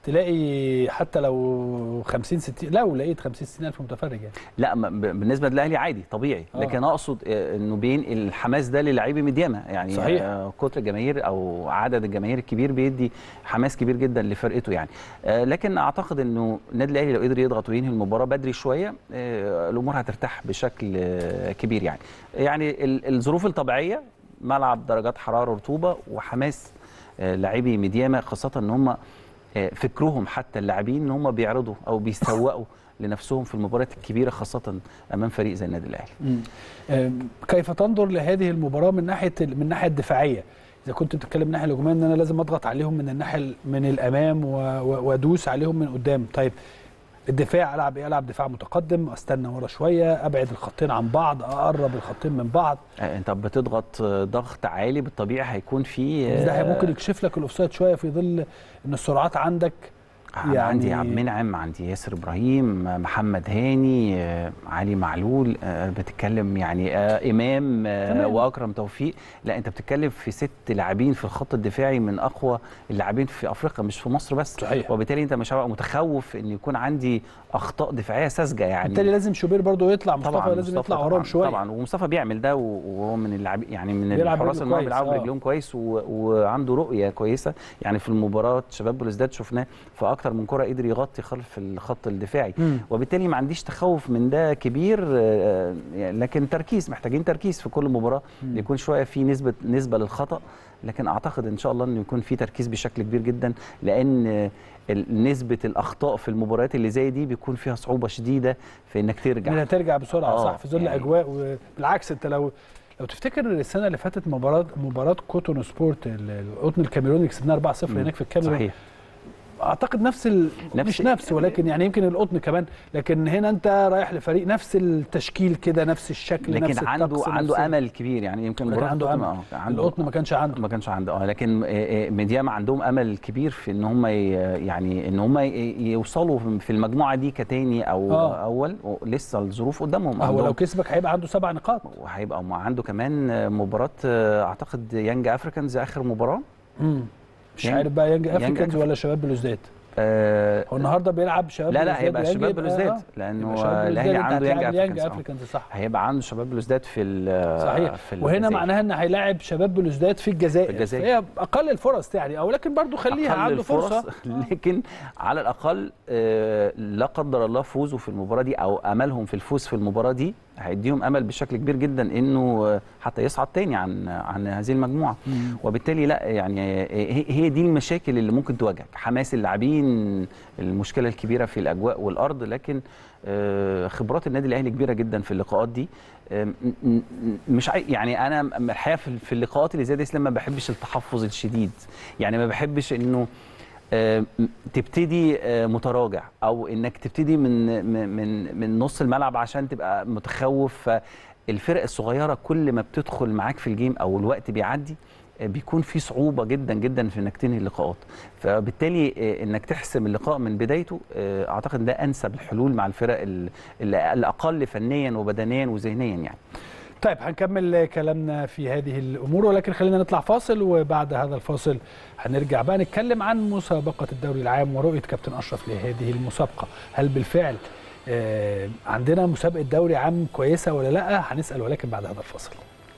تلاقي حتى لو 50 60 لو لقيت 50 60 الف متفرج يعني لا ما- ب- بالنسبه للاهلي عادي طبيعي آه. لكن اقصد آه، انه بين الحماس ده للاعيبه ميدياما يعني صحيح. آه، كتر الجماهير او عدد الجماهير الكبير بيدي حماس كبير جدا لفرقته يعني آه، لكن اعتقد انه النادي الاهلي لو قدر يضغط وينهي المباراه بدري شويه آه، الامور هترتاح بشكل آه، كبير يعني يعني ال- الظروف الطبيعيه ملعب درجات حراره رطوبه وحماس آه، لاعبي ميدياما خاصه ان هم آه، فكرهم حتى اللاعبين ان هم بيعرضوا او بيسوقوا لنفسهم في المباريات الكبيره خاصه امام فريق زي النادي الاهلي أم، كيف تنظر لهذه المباراه من ناحيه من الناحيه الدفاعيه اذا كنت بتتكلم من الناحيه الهجوميه ان انا لازم اضغط عليهم من الناحيه ال- من الامام و- و- وادوس عليهم من قدام طيب الدفاع العب ايه العب دفاع متقدم استنى ورا شويه ابعد الخطين عن بعض اقرب الخطين من بعض آه، انت بتضغط آه، ضغط عالي بالطبيعي هيكون في بس ده آه، ممكن يكشف لك الاوفسايد شويه في ظل ان السرعات عندك يعني يعني- عندي عبد المنعم عندي ياسر ابراهيم آه، محمد هاني آه، علي معلول آه، بتتكلم يعني آه، امام آه، تمام. واكرم توفيق لا انت بتتكلم في ست لاعبين في الخط الدفاعي من اقوى اللاعبين في افريقيا مش في مصر بس صحيح. وبالتالي انت مش هبقى متخوف ان يكون عندي اخطاء دفاعيه ساذجه يعني بالتالي لازم شوبير برضو يطلع مصطفى لازم مصطفى يطلع وراهم طبعاً- شويه طبعا ومصطفى بيعمل ده و- وهو من اللاعب يعني من بيلعب الحراس برجله ان هو كويس، بيلعبوا آه. برجلهم كويس و... وعنده رؤيه كويسه يعني في المباراه شباب بلوزداد شفناه في اكتر من كره قدر يغطي خلف الخط الدفاعي مم. وبالتالي ما عنديش تخوف من ده كبير آه، يعني لكن تركيز محتاجين تركيز في كل مباراه يكون شويه في نسبه نسبه للخطا لكن اعتقد ان شاء الله انه يكون في تركيز بشكل كبير جدا لان آه، ال- نسبه الاخطاء في المباريات اللي زي دي بيكون فيها صعوبه شديده في انك ترجع انها ترجع بسرعه آه، صح في ظل يعني- اجواء وبالعكس انت لو لو تفتكر السنه اللي فاتت مباراه مباراه كوتون سبورت ال- القطن الكاميروني اللي كسبناها 4-0 هناك في الكاميرون صحيح اعتقد نفس ال... نفس- مش نفس ولكن يعني يمكن القطن كمان لكن هنا انت رايح لفريق نفس التشكيل كده نفس الشكل لكن نفس عنده الطقس، عنده نفس- امل كبير يعني يمكن لكن مباراة عنده القطن- امل آه، عنده القطن ما كانش عنده ما كانش عنده اه لكن آه، آه، ميدياما عندهم امل كبير في ان هم ي- يعني ان هم ي- يوصلوا في المجموعه دي كتاني او آه. اول لسه الظروف قدامهم هو لو عندهم كسبك هيبقى عنده سبع نقاط وهيبقى مع- عنده كمان آه، مباراه آه، اعتقد يانج افريكانز اخر مباراه مم. مش يانج- عارف بقى يانج يانج افريكانز أفريكانز. ولا شباب بلوزداد آه، هو النهارده بيلعب شباب لا لا بلوزداد هيبقى يانج شباب يبقى- بلوزداد آه. لانه يبقى شباب الاهلي بلوزداد انت عنده يانج هتلاعب يانج افريكانز آه. افريكانز صح هيبقى عنده شباب بلوزداد في ال- صحيح في وهنا الجزائر. معناها ان هيلاعب شباب بلوزداد في الجزائر في الجزائر. هي اقل الفرص يعني او لكن برضو خليها أقل عنده الفرص، فرصه لكن على الاقل آه، لا قدر الله فوزوا في المباراه دي او املهم في الفوز في المباراه دي هيديهم امل بشكل كبير جدا انه آه، حتى يصعد تاني عن عن هذه المجموعه وبالتالي لا يعني هي هي دي المشاكل اللي ممكن تواجهك حماس اللاعبين المشكله الكبيره في الاجواء والارض لكن آه، خبرات النادي الاهلي كبيره جدا في اللقاءات دي آم، م- م- مش عاي... يعني انا م- الحقيقه في في اللقاءات اللي زي دي اسلام ما بحبش التحفظ الشديد يعني ما بحبش انه آه، م- تبتدي آه، متراجع او انك تبتدي من من من- من نص الملعب عشان تبقى متخوف الفرق الصغيره كل ما بتدخل معاك في الجيم او الوقت بيعدي آه، بيكون في صعوبه جدا جدا في انك تنهي اللقاءات فبالتالي آه، انك تحسم اللقاء من بدايته آه، اعتقد ده انسب الحلول مع الفرق ال- ال- الاقل فنيا وبدنيا وذهنيا يعني طيب هنكمل كلامنا في هذه الامور ولكن خلينا نطلع فاصل وبعد هذا الفاصل هنرجع بقى نتكلم عن مسابقه الدوري العام ورؤيه كابتن اشرف لهذه المسابقه هل بالفعل آه، عندنا مسابقه دوري عام كويسه ولا لا هنسال ولكن بعد هذا الفاصل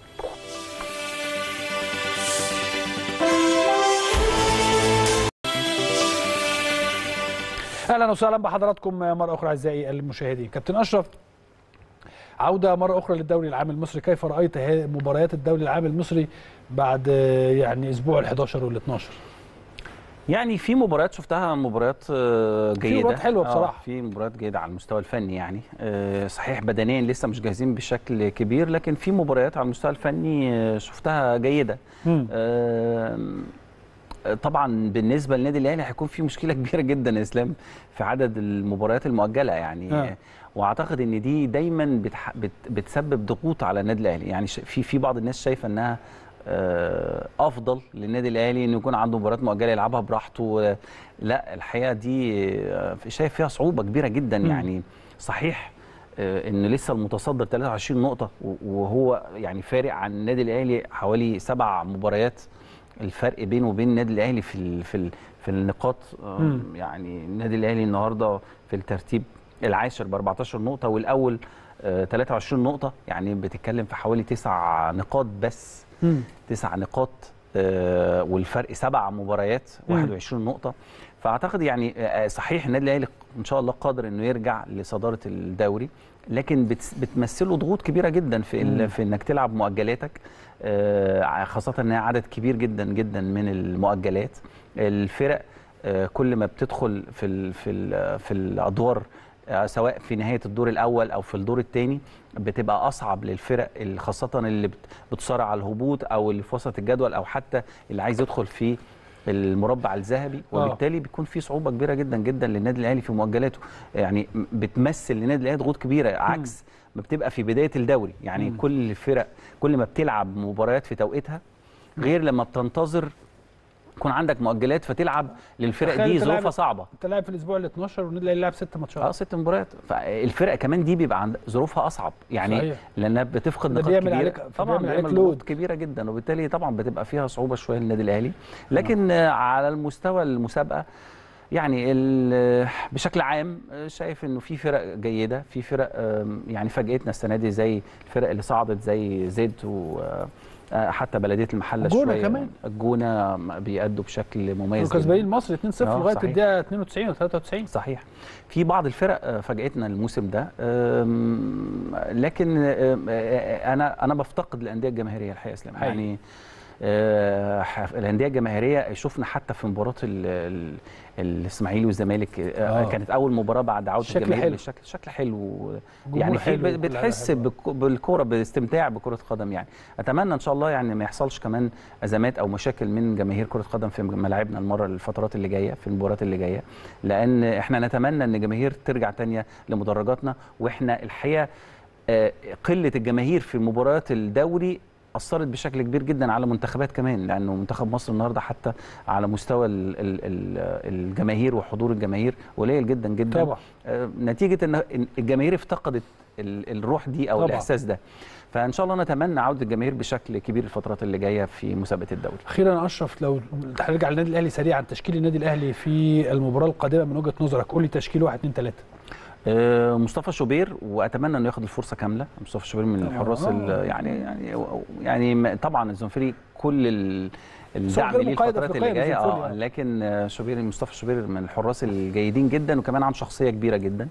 اهلا وسهلا بحضراتكم مره اخرى اعزائي المشاهدين كابتن اشرف عوده مره اخرى للدوري العام المصري كيف رايت ه- مباريات الدوري العام المصري بعد آه، يعني اسبوع ال11 وال12 يعني في مباريات شفتها مباريات آه، جيده مباريات حلوة آه، بصراحة. في مباريات جيده على المستوى الفني يعني آه، صحيح بدنيا لسه مش جاهزين بشكل كبير لكن في مباريات على المستوى الفني آه، شفتها جيده آم، طبعا بالنسبه للنادي الاهلي هيكون في مشكله كبيره جدا يا اسلام في عدد المباريات المؤجله يعني آه. واعتقد ان دي دايما بتح... بت... بتسبب ضغوط على النادي الاهلي يعني ش... في في بعض الناس شايفه انها آه، افضل للنادي الاهلي انه يكون عنده مباريات مؤجله يلعبها براحته لا الحقيقه دي آه، شايف فيها صعوبه كبيره جدا مم. يعني صحيح آه، ان لسه المتصدر 23 نقطه و- وهو يعني فارق عن النادي الاهلي حوالي سبع مباريات الفرق بينه وبين النادي الاهلي في ال في ال في النقاط آه، مم. يعني النادي الاهلي النهارده في الترتيب العاشر ب 14 نقطه والاول آه، 23 نقطه يعني بتتكلم في حوالي تسع نقاط بس تسع نقاط آه، والفرق سبع مباريات مم. 21 نقطه فاعتقد يعني آه، صحيح النادي الاهلي ان شاء الله قادر انه يرجع لصداره الدوري لكن بتس- بتمثله ضغوط كبيره جدا في مم. ال- في انك تلعب مؤجلاتك آه، خاصه انها عدد كبير جدا جدا من المؤجلات الفرق آه، كل ما بتدخل في ال في ال في الادوار آه، سواء في نهايه الدور الاول او في الدور الثاني بتبقى اصعب للفرق ال- خاصه اللي بت- بتصارع على الهبوط او اللي في وسط الجدول او حتى اللي عايز يدخل في المربع الذهبي آه. وبالتالي بيكون في صعوبه كبيره جدا جدا للنادي الاهلي في مؤجلاته يعني م- بتمثل للنادي الاهلي ضغوط كبيره عكس ما بتبقى في بدايه الدوري يعني مم. كل الفرق كل ما بتلعب مباريات في توقيتها غير لما بتنتظر يكون عندك مؤجلات فتلعب للفرق تخيل دي أنت لاعب- ظروفها صعبه انت لاعب في الاسبوع ال 12 والنادي الاهلي لعب ست ماتشات اه ست مباريات فالفرق كمان دي بيبقى عند ظروفها اصعب يعني صحيح. لانها بتفقد ده نقاط بيعمل كبيره عليك- طبعا بيعمل عليك بيعمل لود. ضغوط كبيره جدا وبالتالي طبعا بتبقى فيها صعوبه شويه للنادي الاهلي لكن آه، على المستوى المسابقه يعني ال- بشكل عام آه، شايف انه في فرق جيده في فرق آم، يعني فاجئتنا السنه دي زي الفرق اللي صعدت زي زد و آه، آه، حتى بلديه المحله الجونة شويه كمان. الجونه بيأدوا بشكل مميز كانوا كسبانين جداً. مصر 2-0 آه، لغايه صحيح. الدقيقه 92 و 93 صحيح في بعض الفرق آه، فاجأتنا الموسم ده آم، لكن آم، آه، انا انا بفتقد الانديه الجماهيريه الحقيقه يا اسلام حقيقي. يعني آه، ح- الانديه الجماهيريه شفنا حتى في مباراه ال- ال- الاسماعيلي والزمالك آه، آه. كانت اول مباراه بعد عوده شكل الجماهير حلو. بالشكل شكل حلو جمهور يعني في حلو ب- وكل بتحس حاجة حلوة. بالك- بالكوره باستمتاع بكره قدم يعني اتمنى ان شاء الله يعني ما يحصلش كمان ازمات او مشاكل من جماهير كره قدم في ملاعبنا المره الفترات اللي جايه في المباريات اللي جايه لان احنا نتمنى ان الجماهير ترجع تانية لمدرجاتنا واحنا الحقيقه آه، قله الجماهير في مباريات الدوري اثرت بشكل كبير جدا على منتخبات كمان لانه منتخب مصر النهارده حتى على مستوى ال- ال- ال- الجماهير وحضور الجماهير قليل جدا جدا طبعا آه، نتيجه ان إن الجماهير افتقدت ال- الروح دي او طبعا. الاحساس ده فان شاء الله نتمنى عوده الجماهير بشكل كبير الفترات اللي جايه في مسابقه الدوري اخيرا اشرف لو هنرجع للنادي الاهلي سريعا تشكيل النادي الاهلي في المباراه القادمه من وجهه نظرك قول لي تشكيل 1 2 3 آه، مصطفى شوبير واتمنى انه ياخد الفرصه كامله مصطفى شوبير من طبعاً. الحراس ال- آه. يعني يعني يعني م- طبعا الزنفري كل ال- الدعم غير ليه مقيد الفترات اللي أفريقياً جايه الزنفري اه يعني. لكن آه، شوبير مصطفى شوبير من الحراس الجيدين جدا وكمان عنده شخصيه كبيره جدا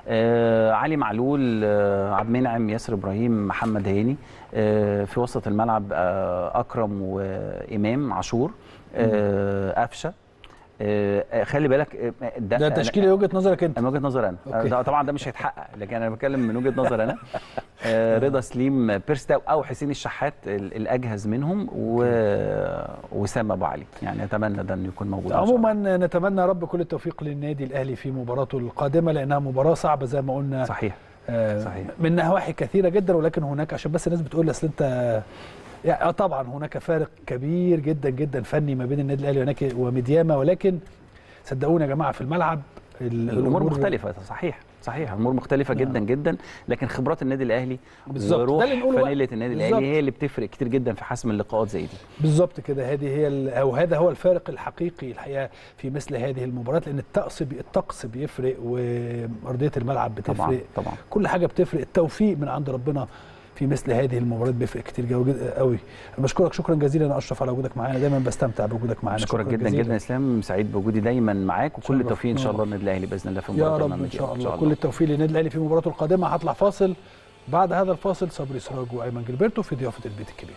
آه علي معلول آه عبد المنعم ياسر ابراهيم محمد هاني آه في وسط الملعب آه اكرم وامام عاشور آه قفشه آه خلي بالك آه، ده تشكيل وجهه نظرك انت من وجهه نظر انا أوكي. ده طبعا ده مش هيتحقق لكن انا بتكلم من وجهه نظر انا آه، رضا سليم بيرستاو او حسين الشحات ال- الاجهز منهم و... وسام ابو علي يعني اتمنى ده انه يكون موجود إن شاء الله. عموما نتمنى يا رب كل التوفيق للنادي الاهلي في مباراته القادمه لانها مباراه صعبه زي ما قلنا صحيح آه، صحيح. من نواحي كثيره جدا ولكن هناك عشان بس الناس بتقول اصل انت يعني آه طبعا هناك فارق كبير جدا جدا فني ما بين النادي الاهلي وهناك وميدياما ولكن صدقوني يا جماعه في الملعب ال- الامور مختلفه صحيح صحيح الامور مختلفه جدا جدا لكن خبرات النادي الاهلي بالظبط. ده وروح اللي نقوله بقى. فانيله النادي بالظبط. الاهلي هي اللي بتفرق كتير جدا في حسم اللقاءات زي دي بالظبط كده هذه هي ال- او هذا هو الفارق الحقيقي الحقيقه في مثل هذه المباريات لان الطقس بي- الطقس بيفرق وارضيه الملعب بتفرق طبعا طبعا كل حاجه بتفرق التوفيق من عند ربنا في مثل هذه المباريات بيفرق كتير جو- جد- قوي انا بشكرك شكرا جزيلا يا اشرف على وجودك معانا دايما بستمتع بوجودك معانا اشكرك شكراً جدا جزيلاً. جدا اسلام سعيد بوجودي دايما معاك وكل شرف. التوفيق ان شاء الله نور. للنادي الاهلي باذن الله في يا مباراه رب ان المملكة. شاء الله كل التوفيق للنادي الاهلي في مباراته القادمه هطلع فاصل بعد هذا الفاصل صبري سراج وايمن جilberto في ضيافه البيت الكبير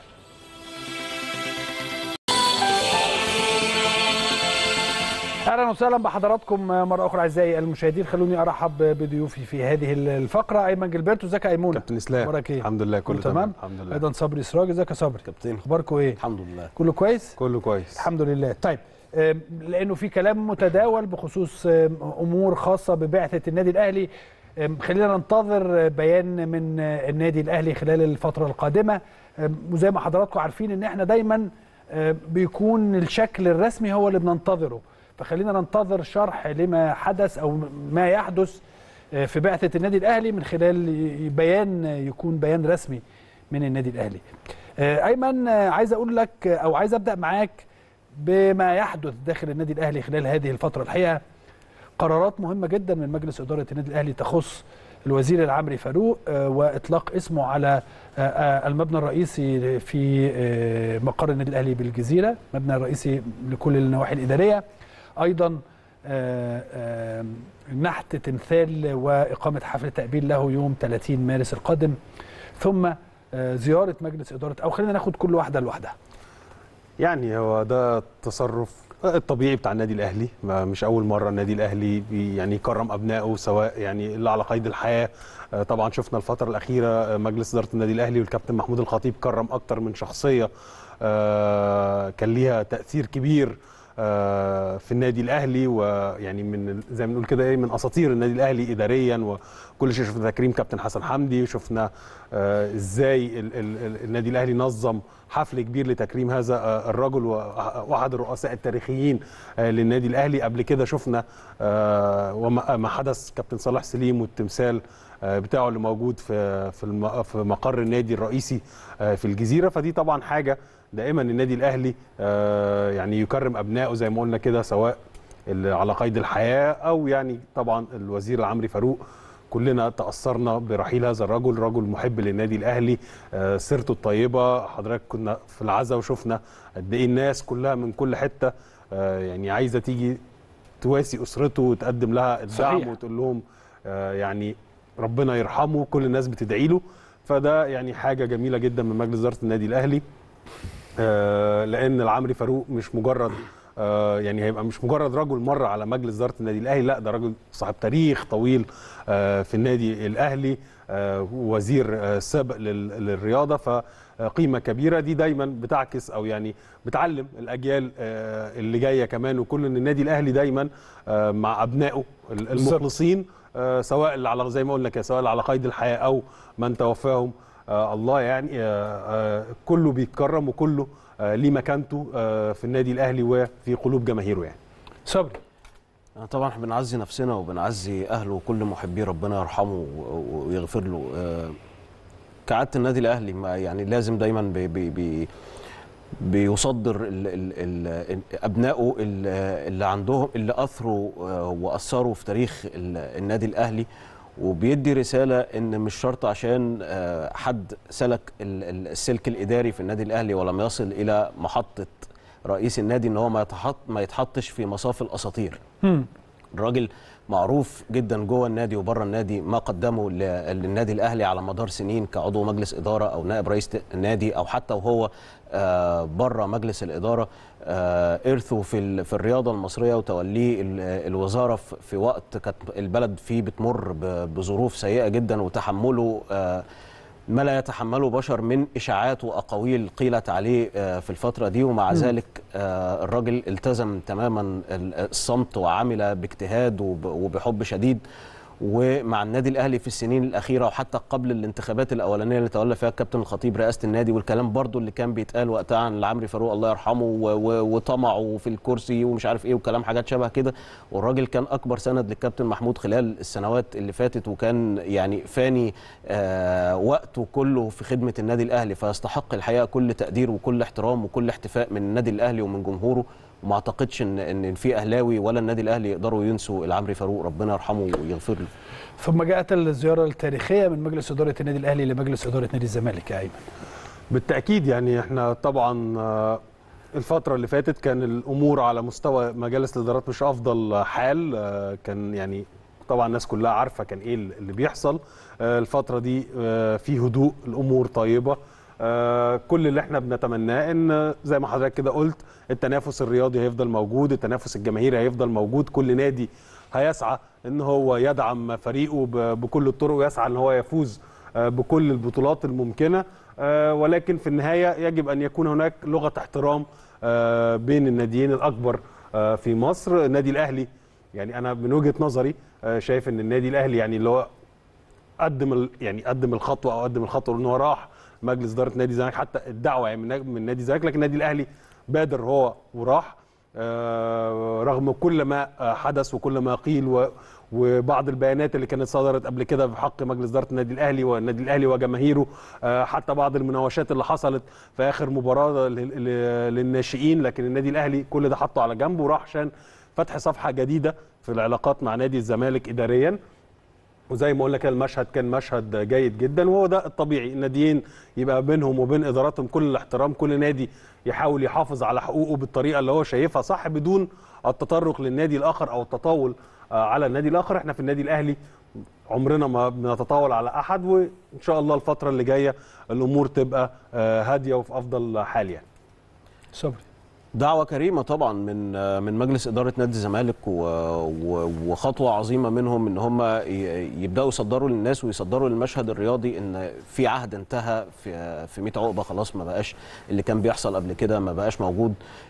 اهلا وسهلا بحضراتكم مره اخرى اعزائي المشاهدين خلوني ارحب بضيوفي في هذه الفقره ايمن جilberto ازيك يا ايمون كابتن اسلام اخبارك ايه الحمد لله كله كله تمام الحمد لله ايضا صبري سراج ازيك يا صبري كابتن اخباركم ايه الحمد لله كله كويس كله كويس الحمد لله طيب آم، لانه في كلام متداول بخصوص آم، امور خاصه ببعثه النادي الاهلي آم، خلينا ننتظر بيان من آه، النادي الاهلي خلال الفتره القادمه آم، وزي ما حضراتكم عارفين ان احنا دايما آم، بيكون الشكل الرسمي هو اللي بننتظره فخلينا ننتظر شرح لما حدث او ما يحدث آه، في بعثه النادي الاهلي من خلال بيان يكون بيان رسمي من النادي الاهلي آه، ايمن آه، عايز اقول لك آه، او عايز ابدا معاك بما يحدث داخل النادي الاهلي خلال هذه الفتره الحقيقه قرارات مهمه جدا من مجلس اداره النادي الاهلي تخص الوزير العمري فاروق آه، واطلاق اسمه على آه، آه، المبنى الرئيسي في آه، مقر النادي الاهلي بالجزيره المبنى الرئيسي لكل النواحي الاداريه ايضا آه، آه، نحت تمثال واقامه حفل تابين له يوم 30 مارس القادم ثم آه، زياره مجلس اداره او خلينا ناخد كل واحده لوحدها يعني هو ده التصرف الطبيعي بتاع النادي الاهلي ما مش اول مره النادي الاهلي بي يعني يكرم ابنائه سواء يعني اللي على قيد الحياه آه، طبعا شفنا الفتره الاخيره آه، مجلس اداره النادي الاهلي والكابتن محمود الخطيب كرم اكتر من شخصيه آه، كان ليها تاثير كبير آه، في النادي الاهلي ويعني من ال- زي ما بنقول كده ايه من اساطير النادي الاهلي اداريا وكل شيء شفنا تكريم كابتن حسن حمدي وشفنا آه، ازاي ال- ال- ال- النادي الاهلي نظم حفل كبير لتكريم هذا آه، الرجل واحد الرؤساء التاريخيين آه، للنادي الاهلي قبل كده شفنا آه، وما ما حدث كابتن صلاح سليم والتمثال آه، بتاعه اللي موجود في في الم- في مقر النادي الرئيسي آه، في الجزيره فدي طبعا حاجه دائما النادي الاهلي آه، يعني يكرم ابنائه زي ما قلنا كده سواء اللي على قيد الحياه او يعني طبعا الوزير العمري فاروق كلنا تاثرنا برحيل هذا الرجل رجل محب للنادي الاهلي آه، سيرته الطيبه حضرتك كنا في العزاء وشفنا قد ايه الناس كلها من كل حته آه، يعني عايزه تيجي تواسي اسرته وتقدم لها الدعم صحيح. وتقول لهم آه، يعني ربنا يرحمه كل الناس بتدعي له فده يعني حاجه جميله جدا من مجلس اداره النادي الاهلي آه، لان العمري فاروق مش مجرد آه، يعني هيبقى مش مجرد رجل مر على مجلس اداره النادي الاهلي لا ده راجل صاحب تاريخ طويل آه، في النادي الاهلي آه، وزير آه، سابق لل- للرياضه فقيمه كبيره دي دايما بتعكس او يعني بتعلم الاجيال آه، اللي جايه كمان وكل ان النادي الاهلي دايما آه، مع ابنائه ال- بالظبط. المخلصين آه، سواء اللي على زي ما قلنا كده سواء اللي على قيد الحياه او من توفاهم آه، الله يعني آه، آه، كله بيتكرم وكله آه، ليه مكانته آه، في النادي الاهلي وفي قلوب جماهيره يعني صبري طبعا احنا بنعزي نفسنا وبنعزي اهله وكل محبيه ربنا يرحمه و- ويغفر له آه، كعاده النادي الاهلي ما يعني لازم دايما بي بي بي بيصدر ال ال ال ابنائه ال- اللي عندهم اللي اثروا آه، واثروا في تاريخ ال- النادي الاهلي وبيدي رساله ان مش شرط عشان آه، حد سلك ال- ال- السلك الاداري في النادي الاهلي ولم يصل الى محطه رئيس النادي ان هو ما يتحط ما يتحطش في مصاف الاساطير مم. الراجل معروف جدا جوه النادي وبره النادي ما قدمه ل- للنادي الاهلي على مدار سنين كعضو مجلس اداره او نائب رئيس النادي او حتى وهو آه، بره مجلس الاداره آه، ارثه في ال- في الرياضه المصريه وتوليه ال- الوزاره في في وقت كانت البلد فيه بتمر ب- بظروف سيئه جدا وتحمله آه، ما لا يتحمله بشر من اشاعات واقاويل قيلت عليه آه، في الفتره دي ومع ذلك آه، الراجل التزم تماما ال- الصمت وعمل باجتهاد وب- وبحب شديد ومع النادي الاهلي في السنين الاخيره وحتى قبل الانتخابات الاولانيه اللي تولى فيها الكابتن الخطيب رئاسه النادي والكلام برضو اللي كان بيتقال وقتها عن العمري فاروق الله يرحمه و- و- وطمعه في الكرسي ومش عارف ايه وكلام حاجات شبه كده والراجل كان اكبر سند للكابتن محمود خلال السنوات اللي فاتت وكان يعني فاني آه وقته كله في خدمه النادي الاهلي فيستحق الحقيقه كل تقدير وكل احترام وكل احتفاء من النادي الاهلي ومن جمهوره وما اعتقدش ان ان في اهلاوي ولا النادي الاهلي يقدروا ينسوا العمري فاروق ربنا يرحمه ويغفر له ثم جاءت الزياره التاريخيه من مجلس اداره النادي الاهلي لمجلس اداره نادي الزمالك يا ايمن بالتاكيد يعني احنا طبعا آه، الفترة اللي فاتت كان الأمور على مستوى مجالس الإدارات مش أفضل حال آه، كان يعني طبعا الناس كلها عارفة كان إيه اللي بيحصل آه، الفترة دي آه، في هدوء الأمور طيبة آه، كل اللي احنا بنتمناه ان زي ما حضرتك كده قلت التنافس الرياضي هيفضل موجود التنافس الجماهيري هيفضل موجود كل نادي هيسعى ان هو يدعم فريقه ب- بكل الطرق ويسعى ان هو يفوز آه، بكل البطولات الممكنه آه، ولكن في النهايه يجب ان يكون هناك لغه احترام آه، بين الناديين الاكبر آه، في مصر النادي الاهلي يعني انا من وجهه نظري آه، شايف ان النادي الاهلي يعني اللي هو قدم ال- يعني قدم الخطوه او قدم الخطوه ان هو راح مجلس اداره نادي الزمالك حتى الدعوه يعني من من نادي الزمالك لكن النادي الاهلي بادر هو وراح آه، رغم كل ما آه، حدث وكل ما قيل و- وبعض البيانات اللي كانت صدرت قبل كده في حق مجلس اداره النادي الاهلي والنادي الاهلي وجماهيره آه، حتى بعض المناوشات اللي حصلت في اخر مباراه لل- لل- للناشئين لكن النادي الاهلي كل ده حطه على جنب وراح عشان فتح صفحه جديده في العلاقات مع نادي الزمالك اداريا وزي ما قلنا كده المشهد كان مشهد جيد جدا وهو ده الطبيعي الناديين يبقى بينهم وبين اداراتهم كل الاحترام كل نادي يحاول يحافظ على حقوقه بالطريقه اللي هو شايفها صح بدون التطرق للنادي الاخر او التطاول آه، على النادي الاخر احنا في النادي الاهلي عمرنا ما بنتطاول على احد وان شاء الله الفتره اللي جايه الامور تبقى آه، هاديه وفي افضل حال يعني صبري دعوة كريمة طبعا من من مجلس إدارة نادي الزمالك و- و- وخطوة عظيمة منهم إن هم ي- يبدأوا يصدروا للناس ويصدروا للمشهد الرياضي إن في عهد انتهى في في 100 عقبة خلاص ما بقاش اللي كان بيحصل قبل كده ما بقاش موجود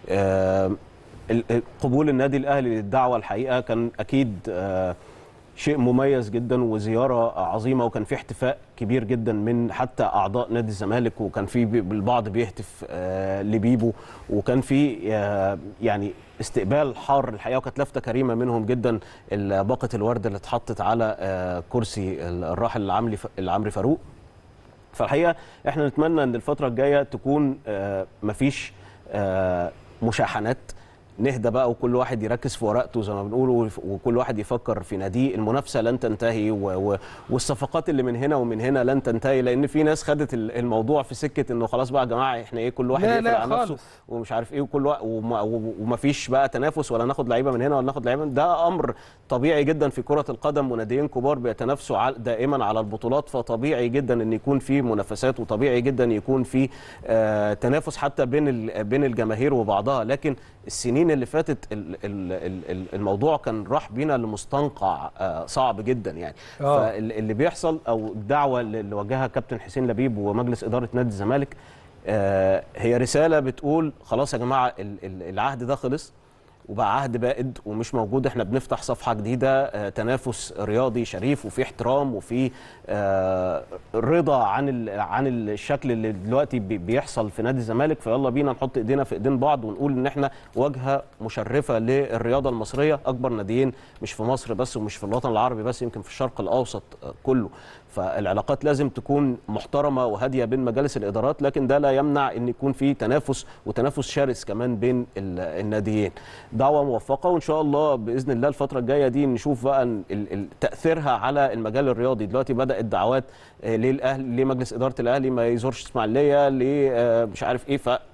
آه، ال- ال- قبول النادي الأهلي للدعوة الحقيقة كان أكيد آه، شيء مميز جدا وزياره عظيمه وكان في احتفاء كبير جدا من حتى اعضاء نادي الزمالك وكان في بي- البعض بيهتف آه، لبيبو وكان في آه، يعني استقبال حار الحقيقه وكانت لفته كريمه منهم جدا ال- باقه الورد اللي اتحطت على آه، كرسي الراحل العمري ف- العمري فاروق فالحقيقه احنا نتمنى ان الفتره الجايه تكون آه، مفيش آه، مشاحنات نهدى بقى وكل واحد يركز في ورقته زي ما بنقول وف- وكل واحد يفكر في ناديه المنافسه لن تنتهي و... و... والصفقات اللي من هنا ومن هنا لن تنتهي لان في ناس خدت ال- الموضوع في سكه انه خلاص بقى يا جماعه احنا ايه كل واحد لا، يقفل لا على نفسه خالص. ومش عارف ايه وكل وقت وما, وما فيش بقى تنافس ولا ناخد لعيبه من هنا ولا ناخد لعيبه من ده امر طبيعي جدا في كره القدم وناديين كبار بيتنافسوا عل- دائما على البطولات فطبيعي جدا ان يكون في منافسات وطبيعي جدا يكون في آه تنافس حتى بين ال- بين الجماهير وبعضها لكن السنين اللي فاتت ال- ال- ال- ال- الموضوع كان راح بينا لمستنقع آه صعب جدا يعني آه. فاللي بيحصل او الدعوه اللي وجهها كابتن حسين لبيب ومجلس اداره نادي الزمالك آه، هي رساله بتقول خلاص يا جماعه ال- ال- العهد ده خلص وبقى عهد بائد ومش موجود احنا بنفتح صفحه جديده آه، تنافس رياضي شريف وفي احترام وفي آه، رضا عن ال- عن الشكل اللي دلوقتي بي- بيحصل في نادي الزمالك فيلا بينا نحط ايدينا في ايدين بعض ونقول ان احنا واجهه مشرفه للرياضه المصريه اكبر ناديين مش في مصر بس ومش في الوطن العربي بس يمكن في الشرق الاوسط آه، كله فالعلاقات لازم تكون محترمه وهاديه بين مجالس الادارات لكن ده لا يمنع ان يكون في تنافس وتنافس شرس كمان بين ال- الناديين دعوه موفقه وان شاء الله باذن الله الفتره الجايه دي نشوف بقى ال- ال- تاثيرها على المجال الرياضي دلوقتي بدات دعوات آه، للاهلي لمجلس اداره الاهلي ما يزورش اسماعيليه ل- آه، مش عارف ايه ف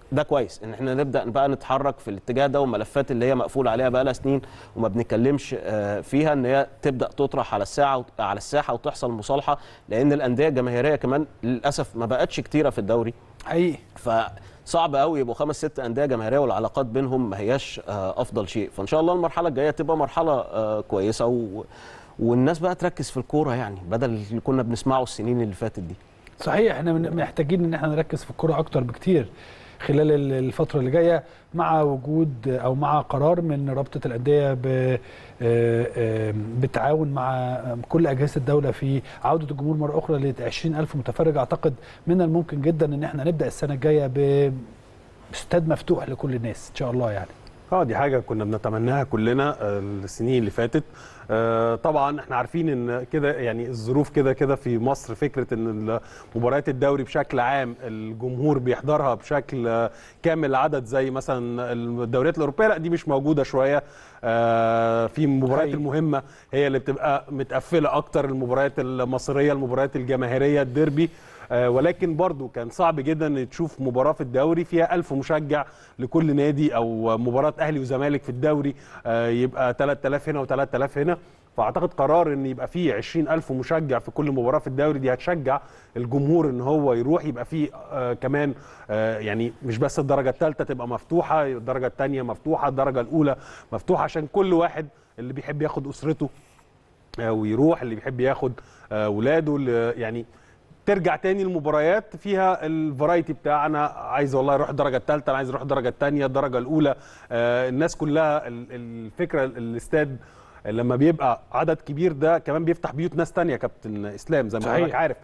ده كويس ان احنا نبدا بقى نتحرك في الاتجاه ده والملفات اللي هي مقفول عليها بقى لها سنين وما بنتكلمش آه، فيها ان هي تبدا تطرح على الساعه على الساحه وتحصل مصالحه لان الانديه الجماهيريه كمان للاسف ما بقتش كتيره في الدوري حقيقي فصعب قوي يبقوا خمس ست انديه جماهيريه والعلاقات بينهم ما هياش آه، افضل شيء فان شاء الله المرحله الجايه تبقى مرحله آه، كويسه و... والناس بقى تركز في الكوره يعني بدل اللي كنا بنسمعه السنين اللي فاتت دي صحيح احنا من- محتاجين ان احنا نركز في الكرة اكتر بكتير خلال ال- الفترة اللي جاية مع وجود او مع قرار من رابطة الأندية ب- آه، آه، بالتعاون مع كل أجهزة الدولة في عودة الجمهور مرة أخرى ل 20000 متفرج أعتقد من الممكن جدا ان احنا نبدأ السنة الجاية ب- باستاد مفتوح لكل الناس ان شاء الله يعني اه دي حاجه كنا بنتمناها كلنا آه، السنين اللي فاتت آه، طبعا احنا عارفين ان كده يعني الظروف كده كده في مصر فكره ان مباريات الدوري بشكل عام الجمهور بيحضرها بشكل آه، كامل العدد زي مثلا الدوريات الاوروبيه لا دي مش موجوده شويه آه، في المباريات حقيقي. المهمه هي اللي بتبقى متقفله اكتر المباريات المصريه المباريات الجماهيريه الديربي آه، ولكن برضو كان صعب جدا ان تشوف مباراه في الدوري فيها ألف مشجع لكل نادي او مباراه اهلي وزمالك في الدوري آه، يبقى 3000 هنا و3000 هنا فاعتقد قرار ان يبقى فيه 20000 مشجع في كل مباراه في الدوري دي هتشجع الجمهور ان هو يروح يبقى فيه آه كمان آه يعني مش بس الدرجه الثالثه تبقى مفتوحه الدرجه الثانيه مفتوحه الدرجه الاولى مفتوحه عشان كل واحد اللي بيحب ياخد اسرته آه، ويروح اللي بيحب ياخد آه، ولاده اللي يعني ترجع تاني المباريات فيها الفرايتي بتاع انا عايز والله اروح الدرجه الثالثه انا عايز اروح الدرجه الثانيه الدرجه الاولى آه، الناس كلها ال- الفكره الاستاد لما بيبقى عدد كبير ده كمان بيفتح بيوت ناس تانية يا كابتن اسلام زي ما صحيح. حضرتك عارف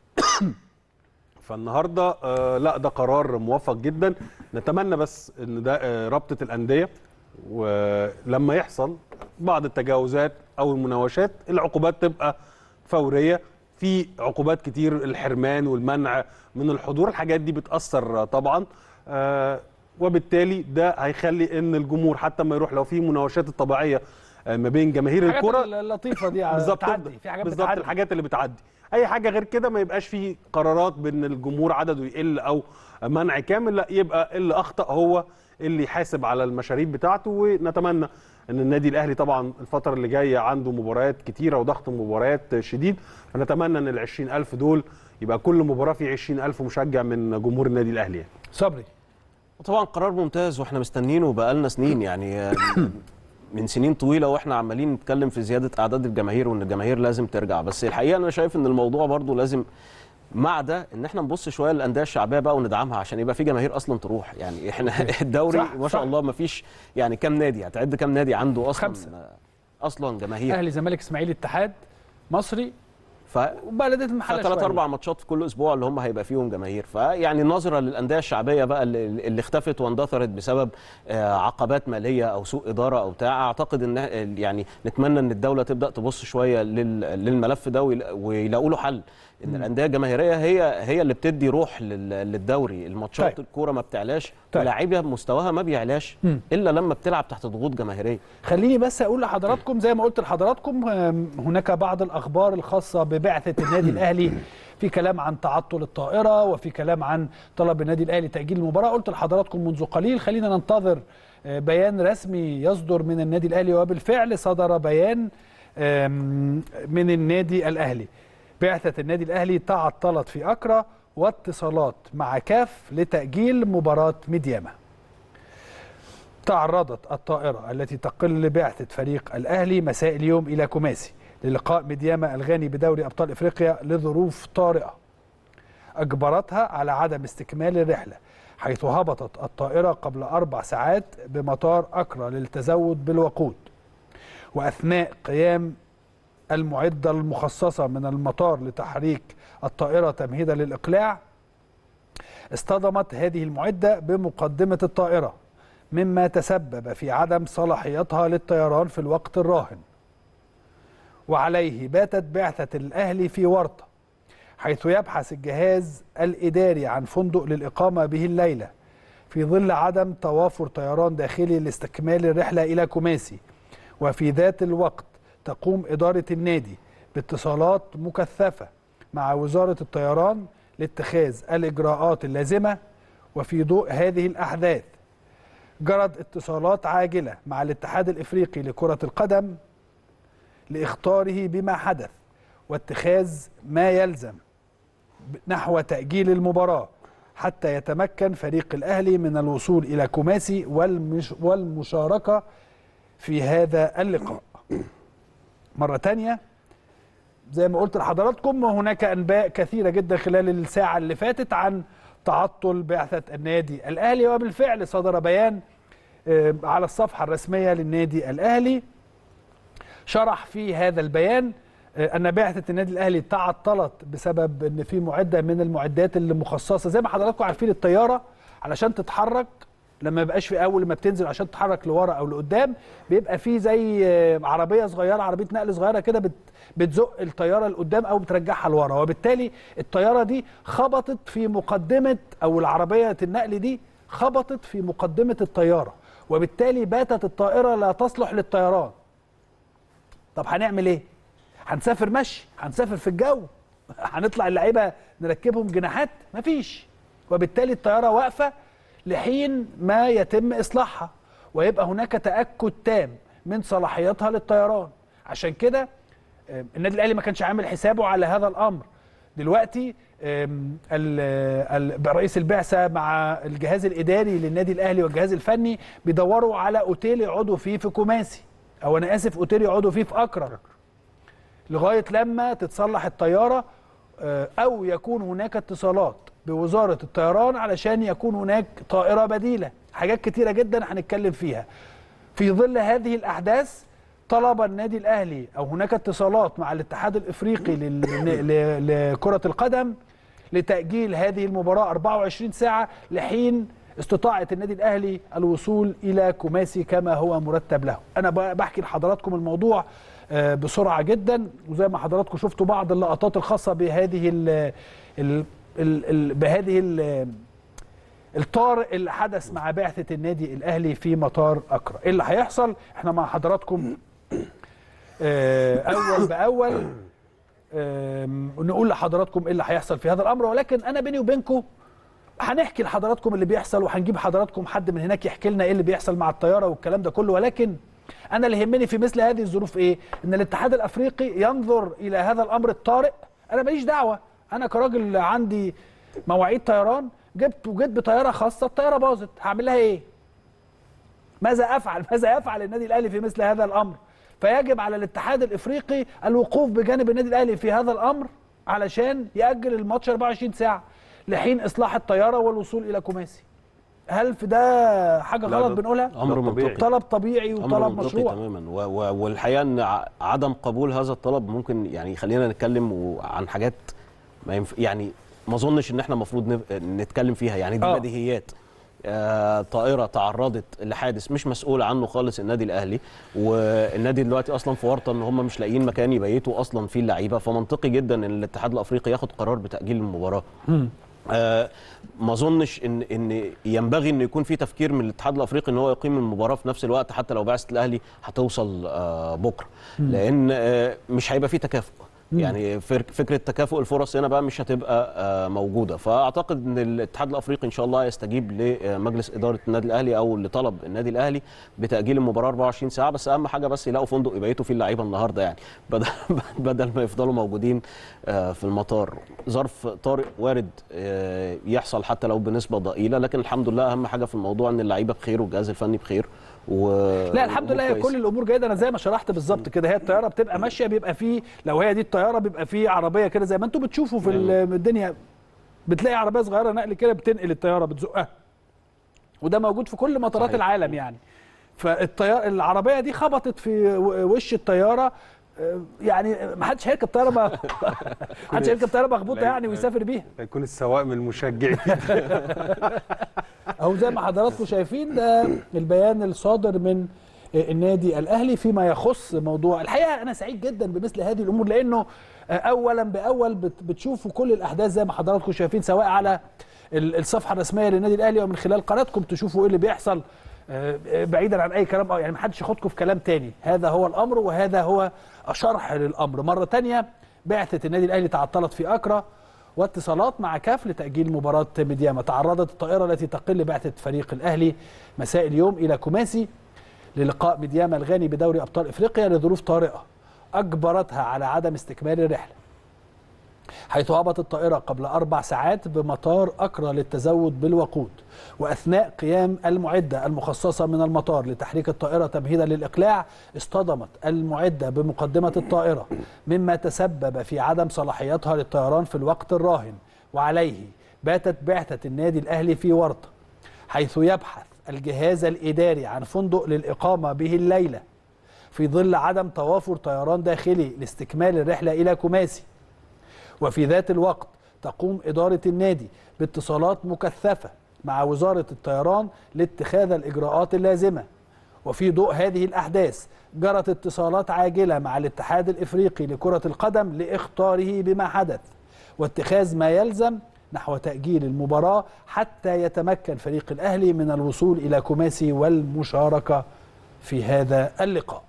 فالنهارده آه لا ده قرار موفق جدا نتمنى بس ان ده آه رابطه الانديه ولما يحصل بعض التجاوزات او المناوشات العقوبات تبقى فوريه في عقوبات كتير الحرمان والمنع من الحضور الحاجات دي بتاثر آه، طبعا آه وبالتالي ده هيخلي ان الجمهور حتى ما يروح لو في مناوشات الطبيعيه آه، ما بين جماهير الحاجات الكره اللطيفة دي على- بالظبط بتعدي في حاجات بالظبط بتعدي الحاجات اللي بتعدي اي حاجه غير كده ما يبقاش في قرارات بان الجمهور عدده يقل او منع كامل لا يبقى اللي اخطا هو اللي يحاسب على المشاريب بتاعته ونتمنى ان النادي الاهلي طبعا الفتره اللي جايه عنده مباريات كتيره وضغط مباريات شديد فنتمنى ان ال 20000 دول يبقى كل مباراه في 20000 مشجع من جمهور النادي الاهلي يعني. صبري وطبعا قرار ممتاز واحنا مستنينه بقالنا سنين يعني آه، من سنين طويله واحنا عمالين نتكلم في زياده اعداد الجماهير وان الجماهير لازم ترجع بس الحقيقه انا شايف ان الموضوع برضو لازم مع ده ان احنا نبص شويه للانديه الشعبيه بقى وندعمها عشان يبقى في جماهير اصلا تروح يعني احنا الدوري صح، ما شاء صح. الله ما فيش يعني كام نادي هتعد كام نادي عنده اصلا خمسة. اصلا جماهير اهلي زمالك اسماعيلي اتحاد مصري ف وبلديه المحله ثلاث شوية. اربع ماتشات في كل اسبوع اللي هم هيبقى فيهم جماهير فيعني نظره للانديه الشعبيه بقى اللي, اللي اختفت واندثرت بسبب آه، عقبات ماليه او سوء اداره او بتاع اعتقد ان يعني نتمنى ان الدوله تبدا تبص شويه لل- للملف ده ويلا- ويلاقوا له حل ان الانديه الجماهيريه هي هي اللي بتدي روح لل- للدوري الماتشات طيب. الكوره ما بتعلاش طيب. ولاعيبها مستواها ما بيعلاش مم. الا لما بتلعب تحت ضغوط جماهيريه خليني بس اقول لحضراتكم زي ما قلت لحضراتكم آم، هناك بعض الاخبار الخاصه ببعثه النادي الاهلي في كلام عن تعطل الطائره وفي كلام عن طلب النادي الاهلي تاجيل المباراه قلت لحضراتكم منذ قليل خلينا ننتظر آه، بيان رسمي يصدر من النادي الاهلي وبالفعل صدر بيان آم، من النادي الاهلي بعثه النادي الاهلي تعطلت في اكرا واتصالات مع كاف لتاجيل مباراه ميدياما تعرضت الطائرة التي تقل بعثة فريق الأهلي مساء اليوم إلى كوماسي للقاء ميدياما الغاني بدوري أبطال إفريقيا لظروف طارئة أجبرتها على عدم استكمال الرحلة حيث هبطت الطائرة قبل أربع ساعات بمطار أكرا للتزود بالوقود وأثناء قيام المعدة المخصصة من المطار لتحريك الطائرة تمهيدا للإقلاع اصطدمت هذه المعدة بمقدمة الطائرة مما تسبب في عدم صلاحيتها للطيران في الوقت الراهن وعليه باتت بعثة الأهلي في ورطة حيث يبحث الجهاز الإداري عن فندق للإقامة به الليلة في ظل عدم توافر طيران داخلي لاستكمال الرحلة إلى كوماسي وفي ذات الوقت تقوم إدارة النادي باتصالات مكثفة مع وزارة الطيران لاتخاذ الإجراءات اللازمة وفي ضوء هذه الأحداث جرت اتصالات عاجلة مع الاتحاد الإفريقي لكرة القدم لإخطاره بما حدث واتخاذ ما يلزم نحو تأجيل المباراة حتى يتمكن فريق الأهلي من الوصول إلى كوماسي والمش والمشاركة في هذا اللقاء مرة تانية زي ما قلت لحضراتكم هناك أنباء كثيرة جدا خلال الساعة اللي فاتت عن تعطل بعثة النادي الأهلي وبالفعل صدر بيان آه، على الصفحة الرسمية للنادي الأهلي شرح في هذا البيان آه، ان بعثه النادي الاهلي تعطلت بسبب ان في معده من المعدات اللي مخصصه زي ما حضراتكم عارفين الطياره علشان تتحرك لما يبقاش في اول ما بتنزل عشان تتحرك لورا او لقدام بيبقى في زي آه، عربيه صغيره عربيه نقل صغيره كده بت بتزق الطياره لقدام او بترجعها لورا وبالتالي الطياره دي خبطت في مقدمه او العربيه النقل دي خبطت في مقدمه الطياره وبالتالي باتت الطائره لا تصلح للطيران طب هنعمل ايه هنسافر مشي هنسافر في الجو هنطلع اللعيبه نركبهم جناحات مفيش وبالتالي الطياره واقفه لحين ما يتم اصلاحها ويبقى هناك تاكد تام من صلاحيتها للطيران عشان كده آم، النادي الاهلي ما كانش عامل حسابه على هذا الامر دلوقتي آم، ال- ال- رئيس البعثه مع الجهاز الاداري للنادي الاهلي والجهاز الفني بيدوروا على اوتيل يقعدوا فيه في كوماسي او انا اسف اوتيل يقعدوا فيه في اكرم لغايه لما تتصلح الطياره آه، او يكون هناك اتصالات بوزاره الطيران علشان يكون هناك طائره بديله حاجات كتيره جدا هنتكلم فيها في ظل هذه الاحداث طلب النادي الاهلي او هناك اتصالات مع الاتحاد الافريقي لل- ل- لكره القدم لتاجيل هذه المباراه 24 ساعه لحين استطاعه النادي الاهلي الوصول الى كوماسي كما هو مرتب له انا ب- بحكي لحضراتكم الموضوع آه، بسرعه جدا وزي ما حضراتكم شفتوا بعض اللقطات الخاصه بهذه ال ال ال ال بهذه ال الطارئ اللي حدث مع بعثه النادي الاهلي في مطار اكرا ايه اللي هيحصل احنا مع حضراتكم آه، اول باول آم، نقول لحضراتكم ايه اللي هيحصل في هذا الامر ولكن انا بيني وبينكم هنحكي لحضراتكم اللي بيحصل وهنجيب حضراتكم حد من هناك يحكي لنا ايه اللي بيحصل مع الطياره والكلام ده كله ولكن انا اللي يهمني في مثل هذه الظروف ايه ان الاتحاد الافريقي ينظر الى هذا الامر الطارئ انا ماليش دعوه انا كراجل عندي مواعيد طيران جبت وجيت بطياره خاصه الطياره باظت هعمل لها ايه ماذا افعل ماذا يفعل النادي الاهلي في مثل هذا الامر فيجب على الاتحاد الافريقي الوقوف بجانب النادي الاهلي في هذا الامر علشان ياجل الماتش 24 ساعه لحين اصلاح الطياره والوصول الى كوماسي هل في ده حاجه لا، غلط ده- بنقولها امر ده طبيعي. منطقي طلب طبيعي امر وطلب منطقي مشروع تماما و و والحقيقه ان ع- عدم قبول هذا الطلب ممكن يعني يخلينا نتكلم و- عن حاجات ما ينف... يعني ما اظنش ان احنا المفروض نب... نتكلم فيها يعني دي آه. بديهيات آه طائره تعرضت لحادث مش مسؤول عنه خالص النادي الاهلي والنادي دلوقتي اصلا في ورطه ان هم مش لاقيين مكان يبيتوا اصلا فيه اللعيبه فمنطقي جدا ان الاتحاد الافريقي ياخد قرار بتاجيل المباراه آه ما اظنش ان ان ينبغي ان يكون في تفكير من الاتحاد الافريقي ان هو يقيم المباراه في نفس الوقت حتى لو بعثه الاهلي هتوصل آه بكره لان آه مش هيبقى في تكافؤ يعني فر- فكره تكافؤ الفرص هنا بقى مش هتبقى آه موجوده فاعتقد ان الاتحاد الافريقي ان شاء الله يستجيب لمجلس اداره النادي الاهلي او لطلب النادي الاهلي بتاجيل المباراه 24 ساعه بس اهم حاجه بس يلاقوا فندق يبيتوا فيه اللعيبه النهارده يعني بدل بدل ما يفضلوا موجودين آه في المطار ظرف طارئ وارد آه يحصل حتى لو بنسبه ضئيله لكن الحمد لله اهم حاجه في الموضوع ان اللعيبه بخير والجهاز الفني بخير و لا الحمد لله هي والأمور كل الامور جيده انا زي ما شرحت بالظبط كده هي الطياره بتبقى ماشيه بيبقى فيه لو هي دي الطياره بيبقى فيه عربيه كده زي ما انتم بتشوفوا في ال- الدنيا بتلاقي عربيه صغيره نقل كده بتنقل الطياره بتزقها وده موجود في كل مطارات صحيح. العالم يعني فالطياره العربيه دي خبطت في و- وش الطياره آه، يعني ما حدش هيركب طياره ما حدش هيركب طياره مخبوطه لا، يعني ويسافر بيها يكون السواق من المشجعين اهو زي ما حضراتكم شايفين ده البيان الصادر من النادي الاهلي فيما يخص موضوع الحقيقه انا سعيد جدا بمثل هذه الامور لانه اولا باول بت- بتشوفوا كل الاحداث زي ما حضراتكم شايفين سواء على ال- الصفحه الرسميه للنادي الاهلي او من خلال قناتكم تشوفوا ايه اللي بيحصل آه، بعيدا عن اي كلام يعني ما حدش ياخدكم في كلام تاني هذا هو الامر وهذا هو شرح للامر مره تانية بعثه النادي الاهلي تعطلت في اكرا واتصالات مع كاف لتأجيل مباراة ميدياما تعرضت الطائرة التي تقل بعثة فريق الأهلي مساء اليوم إلى كوماسي للقاء ميدياما الغاني بدوري أبطال إفريقيا لظروف طارئة أجبرتها على عدم استكمال الرحلة حيث هبط الطائرة قبل أربع ساعات بمطار أكرا للتزود بالوقود وأثناء قيام المعدة المخصصة من المطار لتحريك الطائرة تمهيدا للإقلاع اصطدمت المعدة بمقدمة الطائرة مما تسبب في عدم صلاحيتها للطيران في الوقت الراهن وعليه باتت بعثة النادي الأهلي في ورطة حيث يبحث الجهاز الإداري عن فندق للإقامة به الليلة في ظل عدم توافر طيران داخلي لاستكمال الرحلة إلى كوماسي وفي ذات الوقت تقوم إدارة النادي باتصالات مكثفة مع وزارة الطيران لاتخاذ الإجراءات اللازمة وفي ضوء هذه الأحداث جرت اتصالات عاجلة مع الاتحاد الإفريقي لكرة القدم لإخطاره بما حدث واتخاذ ما يلزم نحو تأجيل المباراة حتى يتمكن فريق الأهلي من الوصول إلى كوماسي والمشاركة في هذا اللقاء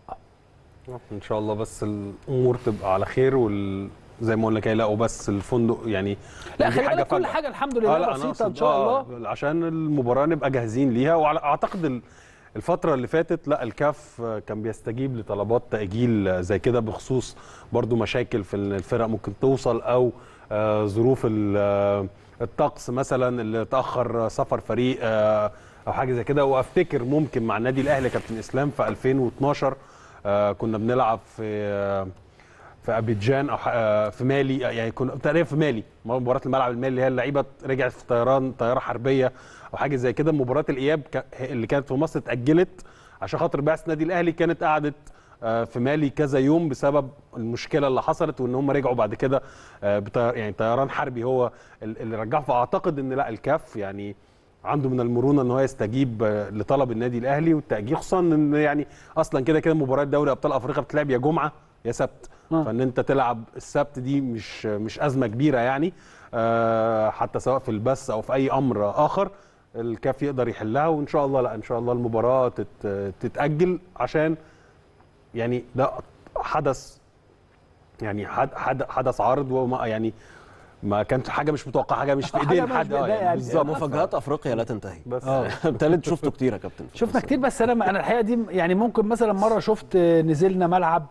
ان شاء الله بس الامور تبقى على خير وال زي ما قلنا كده يلاقوا بس الفندق يعني لا دي خلي بالك كل فجأة. حاجة الحمد آه لله لا، أنا بسيطة أقصد إن شاء آه الله عشان المباراه نبقى جاهزين ليها واعتقد ال- الفتره اللي فاتت لا الكاف كان بيستجيب لطلبات تاجيل زي كده بخصوص برضو مشاكل في الفرق ممكن توصل او آه، ظروف ال- آه، الطقس مثلا اللي تاخر سفر فريق آه، او حاجه زي كده وافتكر ممكن مع النادي الاهلي كابتن اسلام في 2012 آه، كنا بنلعب في آه، في ابيجان او ح- آه، في مالي يعني كنا تقريبا في مالي مباراه الملعب المالي اللي هي اللعيبه رجعت في طيران طياره حربيه او حاجه زي كده مباراه الاياب ك- اللي كانت في مصر اتاجلت عشان خاطر بعثه النادي الاهلي كانت قعدت آه، في مالي كذا يوم بسبب المشكله اللي حصلت وان هم رجعوا بعد كده آه، بطير يعني طيران حربي هو ال- اللي رجعه فاعتقد ان لا الكاف يعني عنده من المرونه ان هو يستجيب آه، لطلب النادي الاهلي والتاجيل خصوصا ان يعني اصلا كده كده مباراه دوري ابطال افريقيا بتلعب يا جمعه يا سبت آه. فان انت تلعب السبت دي مش مش ازمه كبيره يعني آه، حتى سواء في البث او في اي امر اخر الكاف يقدر يحلها وان شاء الله لا ان شاء الله المباراه تت تتاجل عشان يعني ده حدث يعني حد حد حدث عارض وما يعني ما كانت حاجه مش متوقعه حاجه مش في حاجة ايدين مش حد اه بإيديا يعني يعني. بالظبط مفاجآت افريقيا لا تنتهي بس بالتالي انت شفته كتير يا كابتن شفنا كتير بس انا انا الحقيقه دي يعني ممكن مثلا مره شفت نزلنا ملعب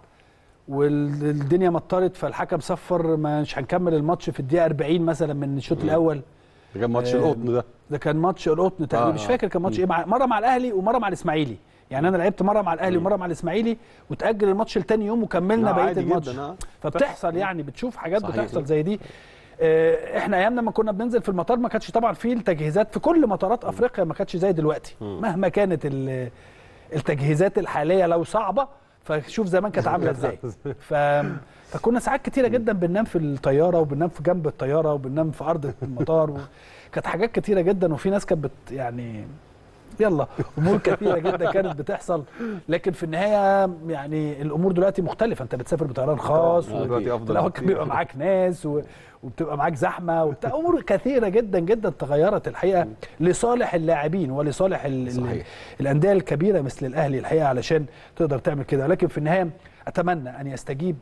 والدنيا مطرت فالحكم صفر مش هنكمل الماتش في الدقيقه 40 مثلا من الشوط الاول ده كان ماتش آه، القطن ده ده كان ماتش القطن تقريبا آه، مش آه. فاكر كان ماتش ايه مع مره مع الاهلي ومره مع الاسماعيلي يعني انا لعبت مره مع الاهلي ومره مع الاسماعيلي وتاجل الماتش لتاني يوم وكملنا آه، بقيه عادي الماتش جدا، آه. فبتحصل يعني بتشوف حاجات صحيح. بتحصل زي دي آه، احنا ايامنا لما كنا بننزل في المطار ما كانتش طبعا في التجهيزات في كل مطارات افريقيا ما كانتش زي دلوقتي مهما كانت ال- التجهيزات الحاليه لو صعبه فشوف زمان كانت عامله ازاي ف... فكنا ساعات كتيره جدا بننام في الطياره وبننام في جنب الطياره وبننام في ارض المطار و... كانت حاجات كتيره جدا وفي ناس كانت بت... يعني يلا امور كثيره جدا كانت بتحصل لكن في النهايه يعني الامور دلوقتي مختلفه انت بتسافر بطيران خاص طبعاً، دلوقتي و- أفضل في الاول كان بكتير. بيبقى معاك ناس و... وبتبقى معاك زحمه وبتاع امور كثيره جدا جدا تغيرت الحقيقه لصالح اللاعبين ولصالح ال... ال... صحيح. الانديه الكبيره مثل الاهلي الحقيقه علشان تقدر تعمل كده لكن في النهايه اتمنى ان يستجيب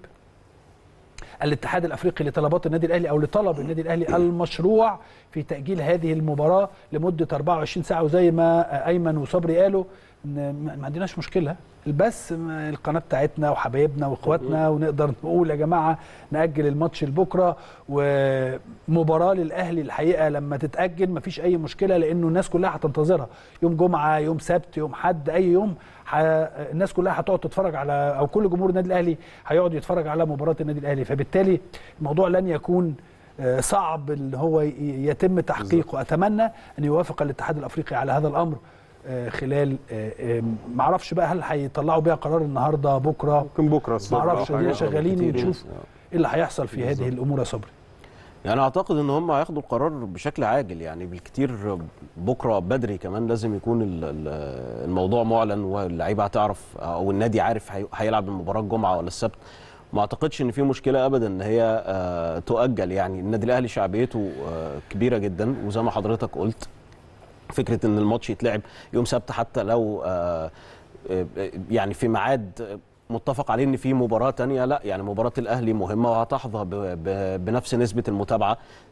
الاتحاد الافريقي لطلبات النادي الاهلي او لطلب النادي الاهلي المشروع في تاجيل هذه المباراه لمده 24 ساعه وزي ما ايمن وصبري قالوا إن ما ما عندناش مشكله البث ما القناه بتاعتنا وحبايبنا واخواتنا ونقدر نقول يا جماعه ناجل الماتش لبكره ومباراه للاهلي الحقيقه لما تتاجل ما فيش اي مشكله لانه الناس كلها هتنتظرها يوم جمعه يوم سبت يوم حد اي يوم ح... الناس كلها هتقعد تتفرج على او كل جمهور النادي الاهلي هيقعد يتفرج على مباراه النادي الاهلي فبالتالي الموضوع لن يكون آه، صعب اللي هو ي- يتم تحقيقه اتمنى ان يوافق الاتحاد الافريقي على هذا الامر آه، خلال آه، آه، معرفش بقى هل هيطلعوا بيها قرار النهارده بكره ممكن بكره الصبح معرفش أو حاجة. ادينا شغالين كتير ونشوف يعني. ايه اللي هيحصل في هذه الامور يا صبري يعني اعتقد ان هم هياخدوا القرار بشكل عاجل يعني بالكتير بكره بدري كمان لازم يكون ال- ال- الموضوع معلن واللعيبه هتعرف او النادي عارف هي- هيلعب المباراه الجمعه ولا السبت ما اعتقدش ان في مشكله ابدا ان هي آه، تؤجل يعني النادي الاهلي شعبيته آه، كبيره جدا وزي ما حضرتك قلت فكره ان الماتش يتلعب يوم سبت حتى لو آه، آه، يعني في ميعاد متفق عليه ان في مباراه تانية لا يعني مباراه الاهلي مهمه وهتحظى ب- ب- بنفس نسبه المتابعه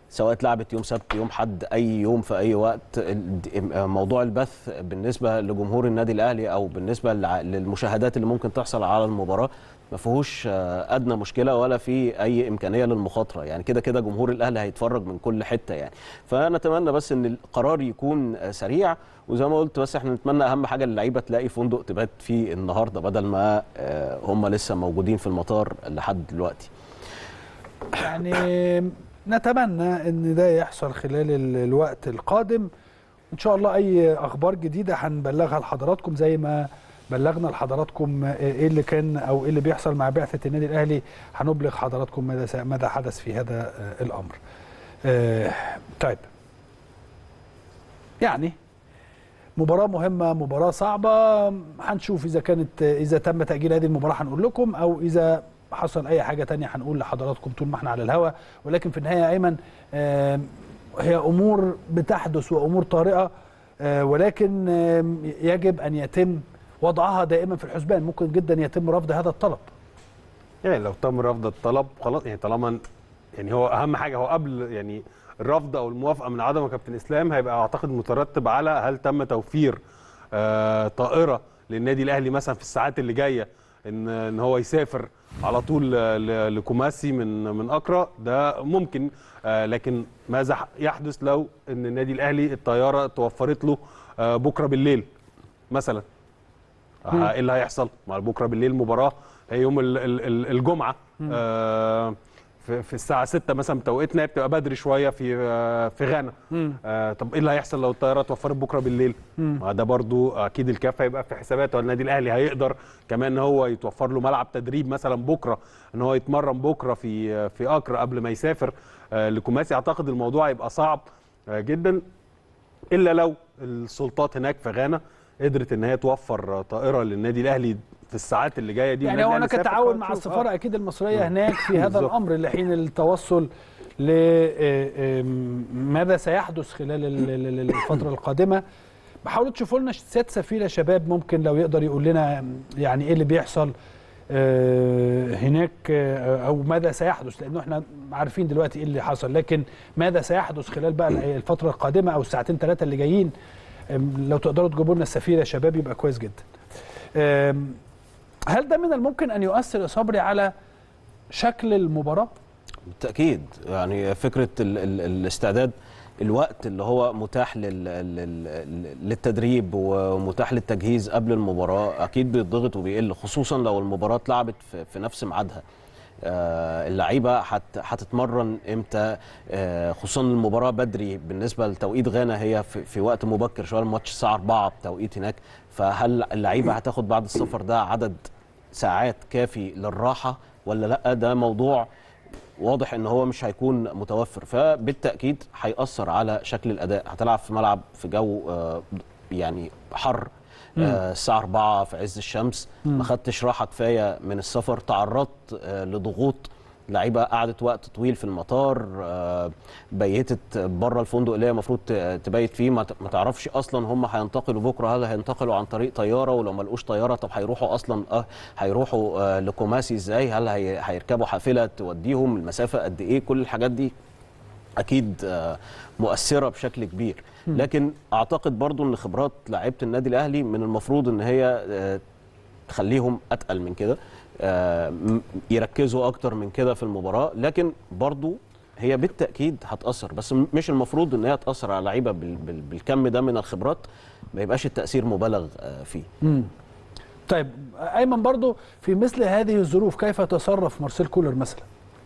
سواء اتلعبت يوم سبت يوم حد اي يوم في اي وقت ال- موضوع البث بالنسبه لجمهور النادي الاهلي او بالنسبه للع- للمشاهدات اللي ممكن تحصل على المباراه ما فيهوش آه، ادنى مشكله ولا في اي امكانيه للمخاطره يعني كده كده جمهور الاهلي هيتفرج من كل حته يعني فنتمنى بس ان القرار يكون آه، سريع وزي ما قلت بس احنا نتمنى اهم حاجه اللعيبه تلاقي فندق تبات فيه النهارده بدل ما آه، هم لسه موجودين في المطار لحد دلوقتي يعني نتمنى ان ده يحصل خلال ال- الوقت القادم ان شاء الله اي اخبار جديده هنبلغها لحضراتكم زي ما بلغنا لحضراتكم ايه اللي كان او ايه اللي بيحصل مع بعثه النادي الاهلي هنبلغ حضراتكم ماذا س- ماذا حدث في هذا آه، الامر. آه، طيب يعني مباراة مهمة مباراة صعبة هنشوف إذا كانت إذا تم تأجيل هذه المباراة هنقول لكم أو إذا حصل أي حاجة تانية هنقول لحضراتكم طول ما احنا على الهوا ولكن في النهاية يا أيمن آم، هي أمور بتحدث وأمور طارئة آه، ولكن آم، يجب أن يتم وضعها دائما في الحسبان ممكن جدا يتم رفض هذا الطلب يعني لو تم رفض الطلب خلاص يعني طالما يعني هو اهم حاجه هو قبل يعني الرفض او الموافقه من عدم كابتن اسلام هيبقى اعتقد مترتب على هل تم توفير آه طائره للنادي الاهلي مثلا في الساعات اللي جايه ان ان هو يسافر على طول ل- ل- لكوماسي من من اكرا ده ممكن آه لكن ماذا ح- يحدث لو ان النادي الاهلي الطياره توفرت له آه بكره بالليل مثلا آه، ايه اللي هيحصل؟ مع بكره بالليل مباراه هي يوم ال- ال- ال- الجمعه آه في, في الساعه 6 مثلا بتوقيتنا هي بتبقى بدري شويه في آه في غانا آه طب ايه اللي هيحصل لو الطياره اتوفرت بكره بالليل؟ ما ده برضو اكيد الكاف هيبقى في حساباته النادي الاهلي هيقدر كمان ان هو يتوفر له ملعب تدريب مثلا بكره ان هو يتمرن بكره في في اكرا قبل ما يسافر آه لكوماسي اعتقد الموضوع هيبقى صعب آه جدا الا لو السلطات هناك في غانا قدرت ان هي توفر طائره للنادي الاهلي في الساعات اللي جايه دي يعني والنادي هو الأهلي هناك سافر، تعاون مع فهنشوف. السفاره آه. اكيد المصريه هناك في هذا بالظبط. الامر لحين التوصل لماذا سيحدث خلال ال- ال- ال- الفتره القادمه بحاولوا تشوفوا لنا سياده سفير يا شباب ممكن لو يقدر يقول لنا يعني ايه اللي بيحصل آه، هناك آه، او ماذا سيحدث لانه احنا عارفين دلوقتي ايه اللي حصل لكن ماذا سيحدث خلال بقى الفتره القادمه او الساعتين ثلاثه اللي جايين آم، لو تقدروا تجيبوا لنا السفير يا شباب يبقى كويس جدا آم، هل ده من الممكن ان يؤثر يا صبري على شكل المباراه بالتاكيد يعني فكره ال ال الاستعداد الوقت اللي هو متاح لل لل للتدريب ومتاح للتجهيز قبل المباراه اكيد بيتضغط وبيقل خصوصا لو المباراه اتلعبت في, في نفس ميعادها آه، اللعيبه هت- هتتمرن امتى آه، خصوصا المباراه بدري بالنسبه لتوقيت غانا هي في, في وقت مبكر شويه الماتش الساعه 4 بتوقيت هناك فهل اللعيبه هتاخد بعد السفر ده عدد ساعات كافي للراحه ولا لا ده موضوع واضح ان هو مش هيكون متوفر فبالتاكيد هيأثر على شكل الاداء هتلعب في ملعب في جو آه، يعني حر آه، الساعه 4 في عز الشمس ما خدتش راحه كفايه من السفر تعرضت آه، لضغوط لعيبه قعدت وقت طويل في المطار آه، بيتت بره الفندق اللي هي المفروض ت- تبيت فيه ما ت- ما تعرفش اصلا هم هينتقلوا بكره هل هينتقلوا عن طريق طياره ولو ما لقوش طياره طب هيروحوا اصلا اه هيروحوا آه لكوماسي ازاي هل هي- هيركبوا حافله توديهم المسافه قد ايه كل الحاجات دي اكيد آه، مؤثره بشكل كبير لكن اعتقد برضو ان خبرات لعيبه النادي الاهلي من المفروض ان هي آه، تخليهم اتقل من كده آه، م- يركزوا اكتر من كده في المباراه لكن برضو هي بالتاكيد هتاثر بس م- مش المفروض ان هي تاثر على لعيبه بال- بال- بالكم ده من الخبرات ما يبقاش التاثير مبالغ آه، فيه طيب ايمن برضو في مثل هذه الظروف كيف يتصرف مارسيل كولر مثلا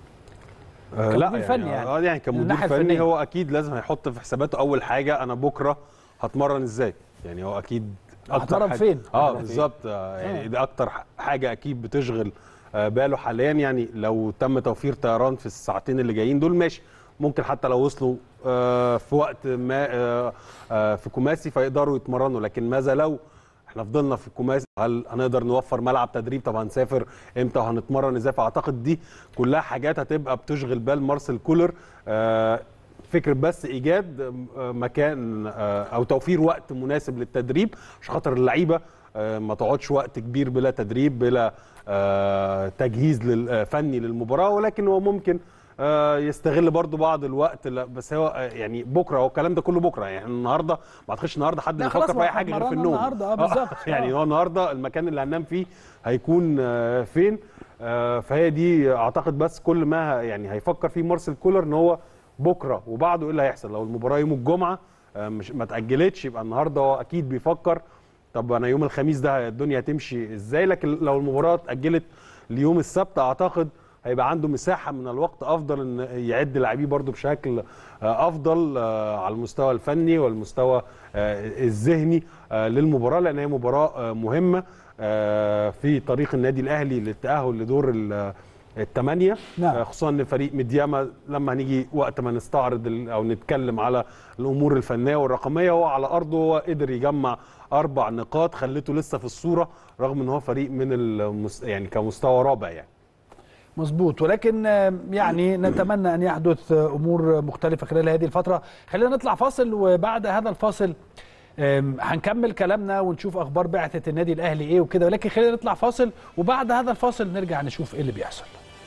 آه كمدير لا يعني فني يعني. اه يعني من كمدير الناحية فني الفنية. هو اكيد لازم هيحط في حساباته اول حاجه انا بكره هتمرن ازاي يعني هو اكيد هتمرن حاجة- فين؟ اه هتمرن بالظبط آه يعني دي اكتر ح- حاجه اكيد بتشغل آه باله حاليا يعني لو تم توفير طيران في الساعتين اللي جايين دول ماشي ممكن حتى لو وصلوا آه في وقت ما آه آه في كوماسي فيقدروا يتمرنوا لكن ماذا لو احنا فضلنا في كوماسي هل هنقدر نوفر ملعب تدريب طب هنسافر امتى وهنتمرن ازاي فاعتقد دي كلها حاجات هتبقى بتشغل بال مارسيل كولر آه فكره بس ايجاد آه، مكان آه، او توفير وقت مناسب للتدريب عشان خاطر اللعيبه آه، ما تقعدش وقت كبير بلا تدريب بلا آه، تجهيز لل- آه، فني للمباراه ولكن هو ممكن آه، يستغل برضو بعض الوقت لا بس هو آه، يعني بكره هو الكلام ده كله بكره يعني النهارده ما اعتقدش النهارده حد لا بيفكر خلاص، في اي ما حاجه غير في اتمرنا النوم النهاردة، آه، بالظبط. يعني آه. هو النهارده المكان اللي هننام فيه هيكون آه، فين آه، فهي دي اعتقد بس كل ما ه- يعني هيفكر فيه مارسيل كولر ان هو بكره وبعده ايه اللي هيحصل لو المباراه يوم الجمعه آه، مش ما اتاجلتش يبقى النهارده هو اكيد بيفكر طب انا يوم الخميس ده الدنيا هتمشي ازاي لكن لو المباراه اتاجلت ليوم السبت اعتقد هيبقى عنده مساحه من الوقت افضل ان يعد لاعبيه برده بشكل آه، افضل آه، على المستوى الفني والمستوى آه، الذهني آه، للمباراه لان هي مباراه آه، مهمه آه، في طريق النادي الاهلي للتاهل لدور ال- الثمانيه نعم. آه، خصوصا ان فريق مدياما لما هنيجي وقت ما نستعرض ال- او نتكلم على الامور الفنيه والرقميه هو على ارضه هو قدر يجمع اربع نقاط خلته لسه في الصوره رغم ان هو فريق من المس... يعني كمستوى رابع يعني مظبوط ولكن آه، يعني نتمنى ان يحدث آه، امور مختلفه خلال هذه الفتره خلينا نطلع فاصل وبعد هذا الفاصل آم، هنكمل كلامنا ونشوف اخبار بعثه النادي الاهلي ايه وكده ولكن خلينا نطلع فاصل وبعد هذا الفاصل نرجع نشوف ايه اللي بيحصل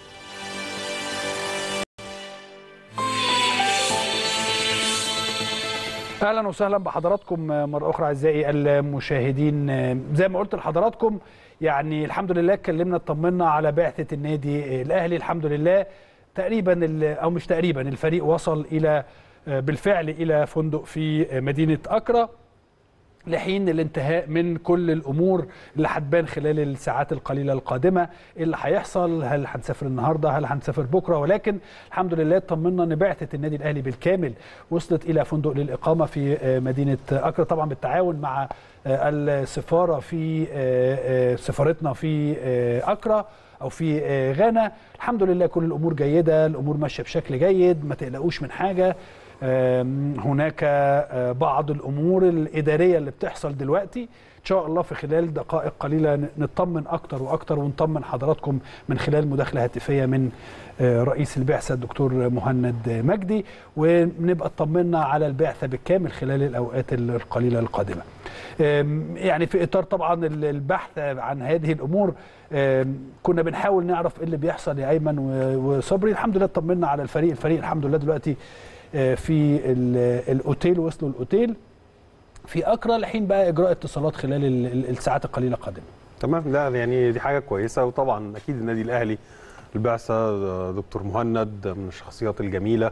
اهلا وسهلا بحضراتكم مره اخرى اعزائي المشاهدين زي ما قلت لحضراتكم يعني الحمد لله اتكلمنا اطمنا على بعثه النادي الاهلي الحمد لله تقريبا ال- او مش تقريبا الفريق وصل الى بالفعل الى فندق في مدينه اكرا لحين الانتهاء من كل الامور اللي هتبان خلال الساعات القليله القادمه إيه اللي هيحصل هل هنسافر النهارده هل هنسافر بكره ولكن الحمد لله اطمنا ان بعثه النادي الاهلي بالكامل وصلت الى فندق للاقامه في آه، مدينه اكرا طبعا بالتعاون مع آه، السفاره في آه، آه، سفارتنا في آه، اكرا او في آه، غانا الحمد لله كل الامور جيده الامور ماشيه بشكل جيد ما تقلقوش من حاجه آم، هناك آه، بعض الامور الاداريه اللي بتحصل دلوقتي ان شاء الله في خلال دقائق قليله ن- نطمن اكتر واكتر ونطمن حضراتكم من خلال مداخله هاتفيه من آه، رئيس البعثه الدكتور مهند مجدي ونبقى اطمنا على البعثه بالكامل خلال الاوقات القليله القادمه. آم، يعني في اطار طبعا ال- البحث عن هذه الامور آم، كنا بنحاول نعرف ايه اللي بيحصل يا ايمن و- وصبري الحمد لله اطمنا على الفريق الفريق الحمد لله دلوقتي آه، في ال- الاوتيل وصلوا الاوتيل في اكرا لحين بقى اجراء اتصالات خلال ال- ال- الساعات القليله القادمه تمام لا يعني دي حاجه كويسه وطبعا اكيد النادي الاهلي البعثه آه، دكتور مهند من الشخصيات الجميله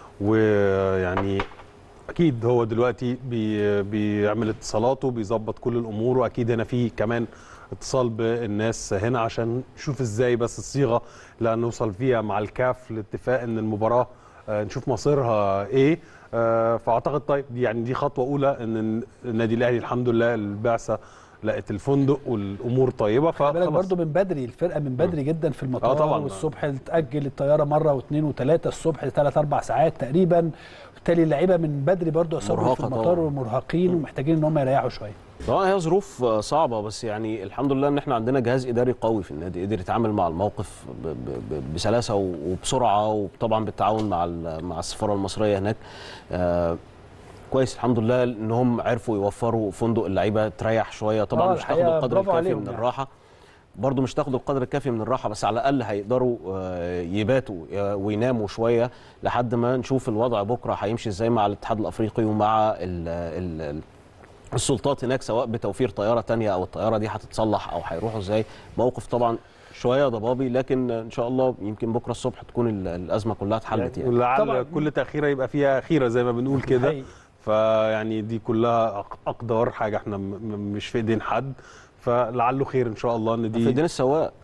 ويعني اكيد هو دلوقتي بي بيعمل اتصالاته بيظبط كل الامور واكيد هنا في كمان اتصال بالناس هنا عشان نشوف ازاي بس الصيغه اللي هنوصل فيها مع الكاف لاتفاق ان المباراه آه، نشوف مصيرها ايه آه، فاعتقد طيب دي يعني دي خطوه اولى ان النادي الاهلي الحمد لله البعثه لقت الفندق والامور طيبه خلي بالك فخلاص برضو من بدري الفرقه من بدري جدا في المطار آه طبعاً. والصبح تاجل الطياره مره واثنين وثلاثه الصبح ثلاث اربع ساعات تقريبا بالتالي اللعيبه من بدري برضو اصابوا في مرهقة المطار طبعاً. ومرهقين ومحتاجين ان هم يريحوا شويه طبعا هي ظروف آه، صعبه بس يعني الحمد لله ان احنا عندنا جهاز اداري قوي في النادي قدر يتعامل مع الموقف ب- ب- ب- بسلاسه و- وبسرعه وطبعا بالتعاون مع ال- مع السفاره المصريه هناك آه، كويس الحمد لله ان هم عرفوا يوفروا فندق اللعيبه تريح شويه طبعا آه، مش تاخد الحقيقة القدر برافو الكافي عليهم من يعني. الراحه برضه مش تاخدوا القدر الكافي من الراحه بس على الاقل هيقدروا آه، يباتوا آه، ويناموا شويه لحد ما نشوف الوضع بكره هيمشي ازاي مع الاتحاد الافريقي ومع ال ال السلطات هناك سواء بتوفير طياره تانية او الطياره دي هتتصلح او هيروحوا ازاي موقف طبعا شويه ضبابي لكن ان شاء الله يمكن بكره الصبح تكون ال- الازمه كلها اتحلت يعني طبعاً. ولعل كل تاخيره يبقى فيها خيره زي ما بنقول كده حقيقي. فيعني دي كلها أق- اقدار حاجه احنا م- م- مش في ايدين حد فلعله خير ان شاء الله ان في ايدين دي السواق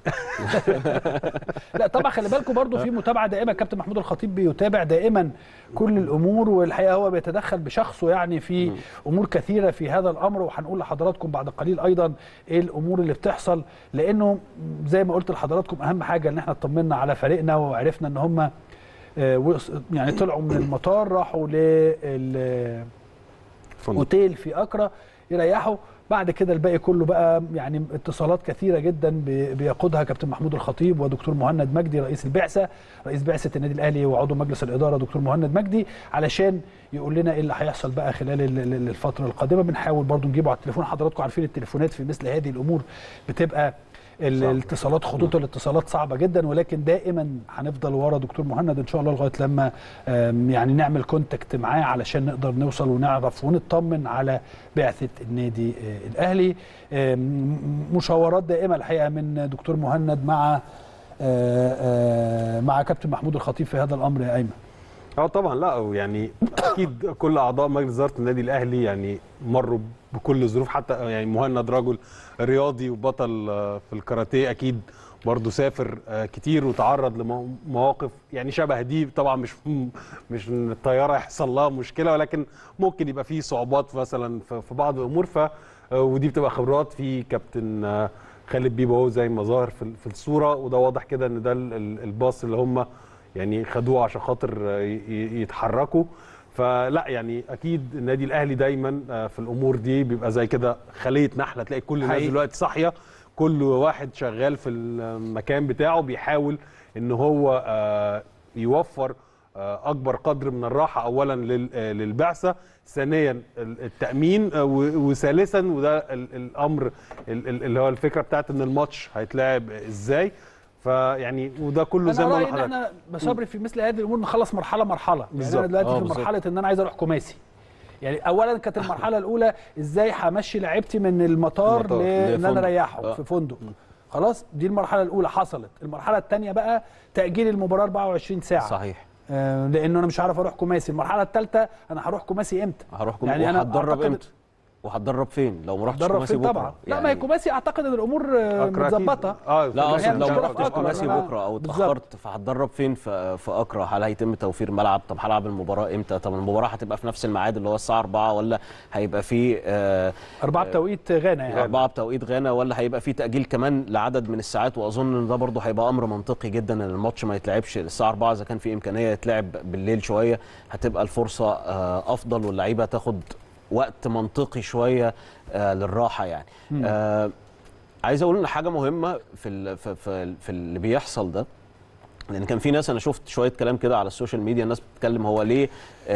لا طبعا خلي بالكم برضو في متابعه دائمه كابتن محمود الخطيب بيتابع دائما كل الامور والحقيقه هو بيتدخل بشخصه يعني في امور كثيره في هذا الامر وهنقول لحضراتكم بعد قليل ايضا ايه الامور اللي بتحصل لانه زي ما قلت لحضراتكم اهم حاجه ان احنا اطمنا على فريقنا وعرفنا ان هم آه، وص- يعني طلعوا من المطار راحوا لل فندق. اوتيل في اكرا يريحوا بعد كده الباقي كله بقى يعني اتصالات كثيره جدا بي- بيقودها كابتن محمود الخطيب ودكتور مهند مجدي رئيس البعثه رئيس بعثه النادي الاهلي وعضو مجلس الاداره دكتور مهند مجدي علشان يقول لنا ايه اللي هيحصل بقى خلال ال- ال- الفتره القادمه بنحاول برضو نجيبه على التليفون حضراتكم عارفين التليفونات في مثل هذه الامور بتبقى الاتصالات خطوط الاتصالات صعبه جدا ولكن دائما هنفضل ورا دكتور مهند ان شاء الله لغايه لما آم، يعني نعمل كونتاكت معاه علشان نقدر نوصل ونعرف ونطمن على بعثه النادي آه، الاهلي آم، مشاورات دائمه الحقيقه من دكتور مهند مع آه، آه، مع كابتن محمود الخطيب في هذا الامر يا ايمن اه طبعا لا يعني اكيد كل اعضاء مجلس اداره النادي الاهلي يعني مروا بكل الظروف حتى يعني مهند رجل رياضي وبطل آه، في الكاراتيه اكيد برضه سافر آه، كتير وتعرض لمواقف يعني شبه دي طبعا مش مش ان الطياره يحصل لها مشكله ولكن ممكن يبقى في صعوبات مثلا في في بعض الامور ف آه، ودي بتبقى خبرات في كابتن آه، خالد بيبو اهو زي ما ظاهر في في الصوره وده واضح كده ان ده ال- ال- الباص اللي هم يعني خدوه عشان خاطر آه، ي- ي- يتحركوا فلا يعني اكيد النادي الاهلي دايما آه، في الامور دي بيبقى زي كده خليه نحله تلاقي كل الناس حقيقي. دلوقتي صاحيه كل واحد شغال في المكان بتاعه بيحاول ان هو آه، يوفر آه، اكبر قدر من الراحه اولا لل- آه، للبعثه ثانيا ال- التامين آه، و- وثالثا وده ال- الامر ال- ال- اللي هو الفكره بتاعت ان الماتش هيتلعب ازاي فيعني وده كله زي انا ما رايي قلنا ان لحضرتك. احنا بصبري في مثل هذه الامور نخلص مرحله مرحله يعني بالظبط. انا دلوقتي آه، في بالظبط. مرحله ان انا عايز اروح كوماسي يعني اولا كانت المرحله الاولى ازاي همشي لعيبتي من المطار المطار لان انا لفندق. اريحهم آه. في فندق خلاص دي المرحله الاولى حصلت المرحله الثانيه بقى تاجيل المباراه 24 ساعه صحيح آه لانه انا مش عارف اروح كوماسي المرحله الثالثه انا هروح كوماسي امتى هروح كم... يعني يعني أنا وهتدرب أعتقد- امتى وهتدرب فين لو ما رحتش درب كوماسي فين بكره طبعا لا ما هي كوماسي اعتقد ان الامور آه، أكرا أكيد. متظبطه اه لا هي اقصد لو المشكلة ما في رحتش أكرا، كوماسي أنا- بكره او بالظبط. اتاخرت فهتدرب فين في, في اكرا هل هيتم توفير ملعب طب هلعب المباراه امتى طب المباراه هتبقى في نفس الميعاد اللي هو الساعه 4 ولا هيبقى في آه اربعه بتوقيت غانا يعني أربعة بتوقيت غانا ولا هيبقى في تأجيل كمان لعدد من الساعات وأظن إن ده برضه هيبقى أمر منطقي جدا إن الماتش ما يتلعبش الساعة 4 إذا كان في إمكانية يتلعب بالليل شوية هتبقى الفرصة آه، أفضل واللعيبة تاخد وقت منطقي شوية آه، للراحة يعني آه، عايز أقول إن حاجة مهمة في ال- في في, في اللي بيحصل ده لان كان في ناس انا شفت شويه كلام كده على السوشيال ميديا الناس بتتكلم هو ليه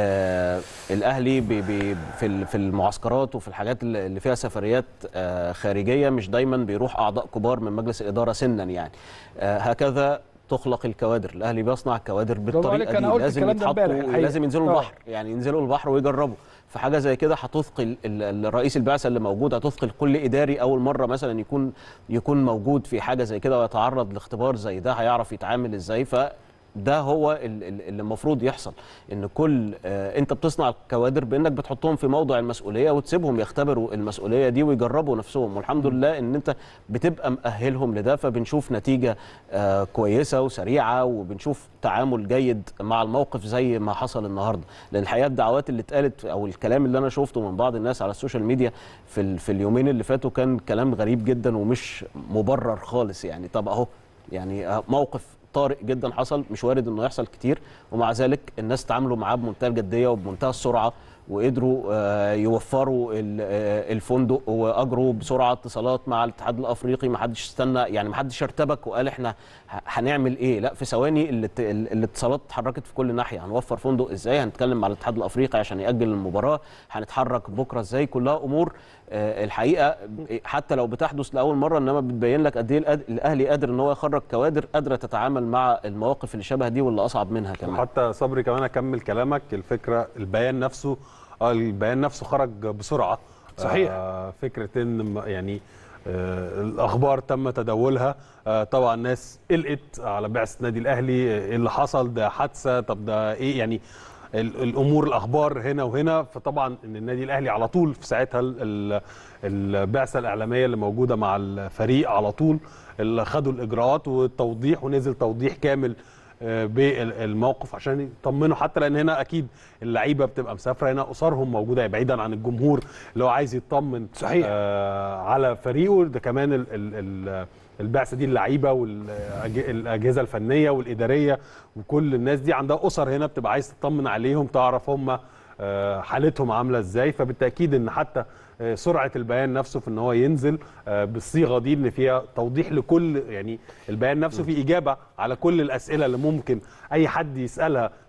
آه الاهلي بي بي في ال- في المعسكرات وفي الحاجات اللي اللي فيها سفريات آه خارجيه مش دايما بيروح اعضاء كبار من مجلس الاداره سنا يعني آه هكذا تخلق الكوادر الاهلي بيصنع الكوادر عليك، بالطريقه أنا دي قلت لازم الكلام ده امبارح يتحطوا الحقيقة. لازم ينزلوا آه. البحر يعني ينزلوا البحر ويجربوا فحاجه زي كده هتثقل ال- ال- الرئيس البعثه اللي موجود هتثقل كل اداري اول مره مثلا يكون يكون موجود في حاجه زي كده ويتعرض لاختبار زي ده هيعرف يتعامل ازاي ف ده هو ال- ال- اللي المفروض يحصل ان كل آه انت بتصنع الكوادر بانك بتحطهم في موضع المسؤوليه وتسيبهم يختبروا المسؤوليه دي ويجربوا نفسهم والحمد لله ان انت بتبقى مأهلهم لده فبنشوف نتيجه آه كويسه وسريعه وبنشوف تعامل جيد مع الموقف زي ما حصل النهارده لان الحقيقه الدعوات اللي اتقالت او الكلام اللي انا شفته من بعض الناس على السوشيال ميديا في ال- في اليومين اللي فاتوا كان كلام غريب جدا ومش مبرر خالص يعني طب اهو يعني آه، موقف طارئ جدا حصل مش وارد انه يحصل كتير ومع ذلك الناس تعاملوا معاه بمنتهى الجديه وبمنتهى السرعه وقدروا آه، يوفروا ال- آه، الفندق واجروا بسرعه اتصالات مع الاتحاد الافريقي ما حدش استنى يعني ما حدش ارتبك وقال احنا ه- هنعمل ايه لا في ثواني الات- ال- الاتصالات اتحركت في كل ناحيه هنوفر فندق ازاي هنتكلم مع الاتحاد الافريقي عشان ياجل المباراه هنتحرك بكره ازاي كلها امور آه، الحقيقه حتى لو بتحدث لاول مره انما بتبين لك قد ايه الأد- الاهلي قادر ان هو يخرج كوادر قادره تتعامل مع المواقف اللي شبه دي واللي اصعب منها كمان وحتى صبري كمان اكمل كلامك الفكره البيان نفسه اه البيان نفسه خرج بسرعه صحيح. آه فكره ان م- يعني آه الاخبار تم تداولها آه طبعا الناس قلقت على بعثه النادي الاهلي آه، ايه اللي حصل ده حادثه طب ده ايه يعني ال- الامور الاخبار هنا وهنا فطبعا ان النادي الاهلي على طول في ساعتها ال- ال- البعثه الاعلاميه اللي موجوده مع الفريق على طول اللي خدوا الاجراءات والتوضيح ونزل توضيح كامل آه، بالموقف عشان يطمنوا حتى لان هنا اكيد اللعيبه بتبقى مسافره هنا اسرهم موجوده بعيدا عن الجمهور اللي هو عايز يطمن صحيح. آه على فريقه ده كمان ال ال ال البعثه دي اللعيبه والاجهزه الفنيه والاداريه وكل الناس دي عندها اسر هنا بتبقى عايز تطمن عليهم تعرف هم آه، حالتهم عامله ازاي فبالتاكيد ان حتى آه، سرعه البيان نفسه في ان هو ينزل آه، بالصيغه دي ان فيها توضيح لكل يعني البيان نفسه فيه اجابه على كل الاسئله اللي ممكن اي حد يسالها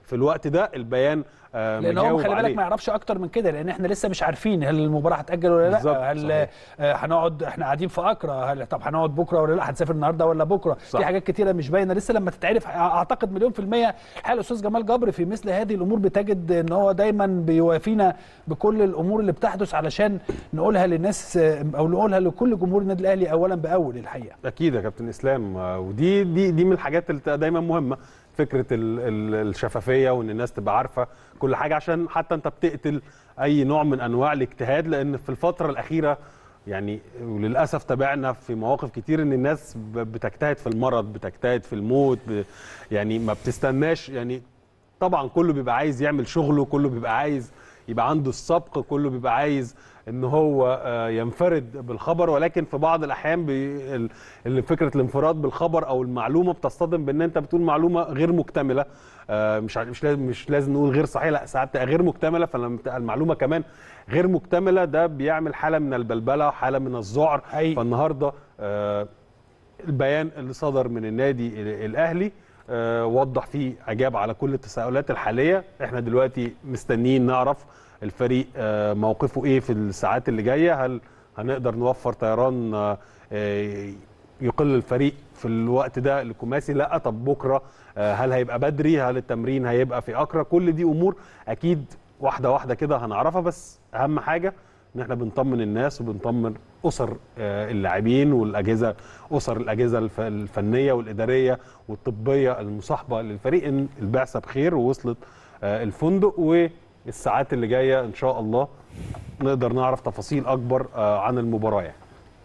في الوقت ده البيان آه، لان هو مجاوب خلي بالك عليه. ما يعرفش اكتر من كده لان احنا لسه مش عارفين هل المباراه هتاجل ولا بالظبط، لا هل صحيح. آه، هنقعد احنا قاعدين في اكرا هل طب هنقعد بكره ولا لا هنسافر النهارده ولا بكره صح. في حاجات كتيره مش باينه لسه لما تتعرف اعتقد مليون في الميه الحقيقه الاستاذ جمال جبر في مثل هذه الامور بتجد ان هو دايما بيوافينا بكل الامور اللي بتحدث علشان نقولها للناس آه، او نقولها لكل جمهور النادي الاهلي اولا باول الحقيقه اكيد يا كابتن اسلام آه، ودي دي دي من الحاجات اللي بتبقى دايما مهمه فكره ال ال الشفافيه وان الناس تبقى عارفه كل حاجه عشان حتى انت بتقتل اي نوع من انواع الاجتهاد لان في الفتره الاخيره يعني وللاسف تابعنا في مواقف كتير ان الناس ب- بتجتهد في المرض بتجتهد في الموت ب يعني ما بتستناش يعني طبعا كله بيبقى عايز يعمل شغله كله بيبقى عايز يبقى عنده السبق كله بيبقى عايز ان هو آه، ينفرد بالخبر ولكن في بعض الاحيان بي- ال- ال- فكره الانفراد بالخبر او المعلومه بتصطدم بان انت بتقول معلومه غير مكتمله آه، مش ع- مش لازم مش لازم نقول غير صحيحه لا ساعات بتبقى غير مكتمله فلما بتبقى المعلومه كمان غير مكتمله ده بيعمل حاله من البلبله وحاله من الذعر حقيقي. فالنهارده آه، البيان اللي صدر من النادي ال- الاهلي آه، وضح فيه اجاب على كل التساؤلات الحاليه احنا دلوقتي مستنيين نعرف الفريق آه، موقفه ايه في الساعات اللي جايه هل هنقدر نوفر طيران آه، آه، يقل الفريق في الوقت ده لكوماسي لا طب بكره آه، هل هيبقى بدري هل التمرين هيبقى في اكرا كل دي امور اكيد واحده واحده كده هنعرفها بس اهم حاجه ان احنا بنطمن الناس وبنطمن اسر آه، اللاعبين والاجهزه اسر الاجهزه الف- الفنيه والاداريه والطبيه المصاحبه للفريق ان البعثه بخير ووصلت آه، الفندق والساعات اللي جايه ان شاء الله نقدر نعرف تفاصيل اكبر آه، عن المباراه يعني.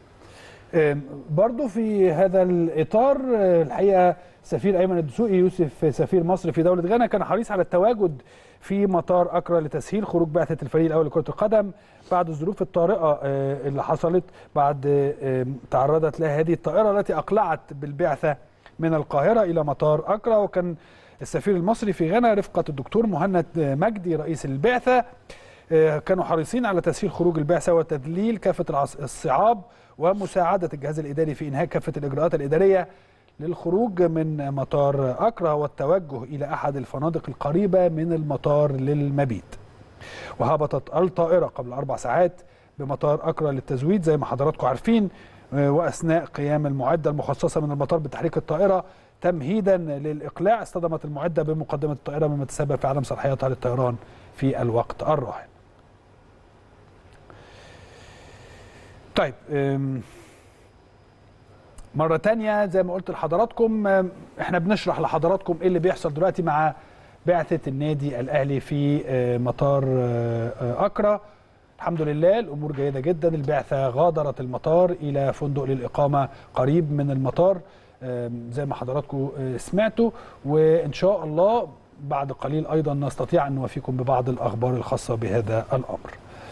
آم، برضو في هذا الإطار آه، الحقيقة سفير أيمن الدسوقي يوسف سفير مصر في دولة غانا كان حريص على التواجد في مطار أكرا لتسهيل خروج بعثة الفريق الأول لكرة القدم بعد الظروف الطارئة آه، اللي حصلت بعد آه، آم، تعرضت لها هذه الطائرة التي أقلعت بالبعثة من القاهرة إلى مطار أكرا وكان السفير المصري في غانا رفقة الدكتور مهند مجدي رئيس البعثة آه، كانوا حريصين على تسهيل خروج البعثة وتذليل كافة العص- الصعاب ومساعدة الجهاز الإداري في إنهاء كافة الإجراءات الإدارية للخروج من مطار أكرا والتوجه إلى أحد الفنادق القريبة من المطار للمبيت وهبطت الطائرة قبل أربع ساعات بمطار أكرا للتزويد زي ما حضراتكم عارفين آه، وأثناء قيام المعدة المخصصة من المطار بتحريك الطائرة تمهيدا للإقلاع اصطدمت المعدة بمقدمة الطائرة مما تسبب في عدم صلاحيتها للطيران في الوقت الراهن طيب أم، مرة تانية زي ما قلت لحضراتكم أم، احنا بنشرح لحضراتكم ايه اللي بيحصل دلوقتي مع بعثة النادي الأهلي في آه، مطار آه، آه، أكرا الحمد لله الأمور جيدة جدا البعثة غادرت المطار إلى فندق للإقامة قريب من المطار آم، زي ما حضراتكم آه، سمعتوا وإن شاء الله بعد قليل أيضا نستطيع أن نوافيكم ببعض الأخبار الخاصة بهذا الأمر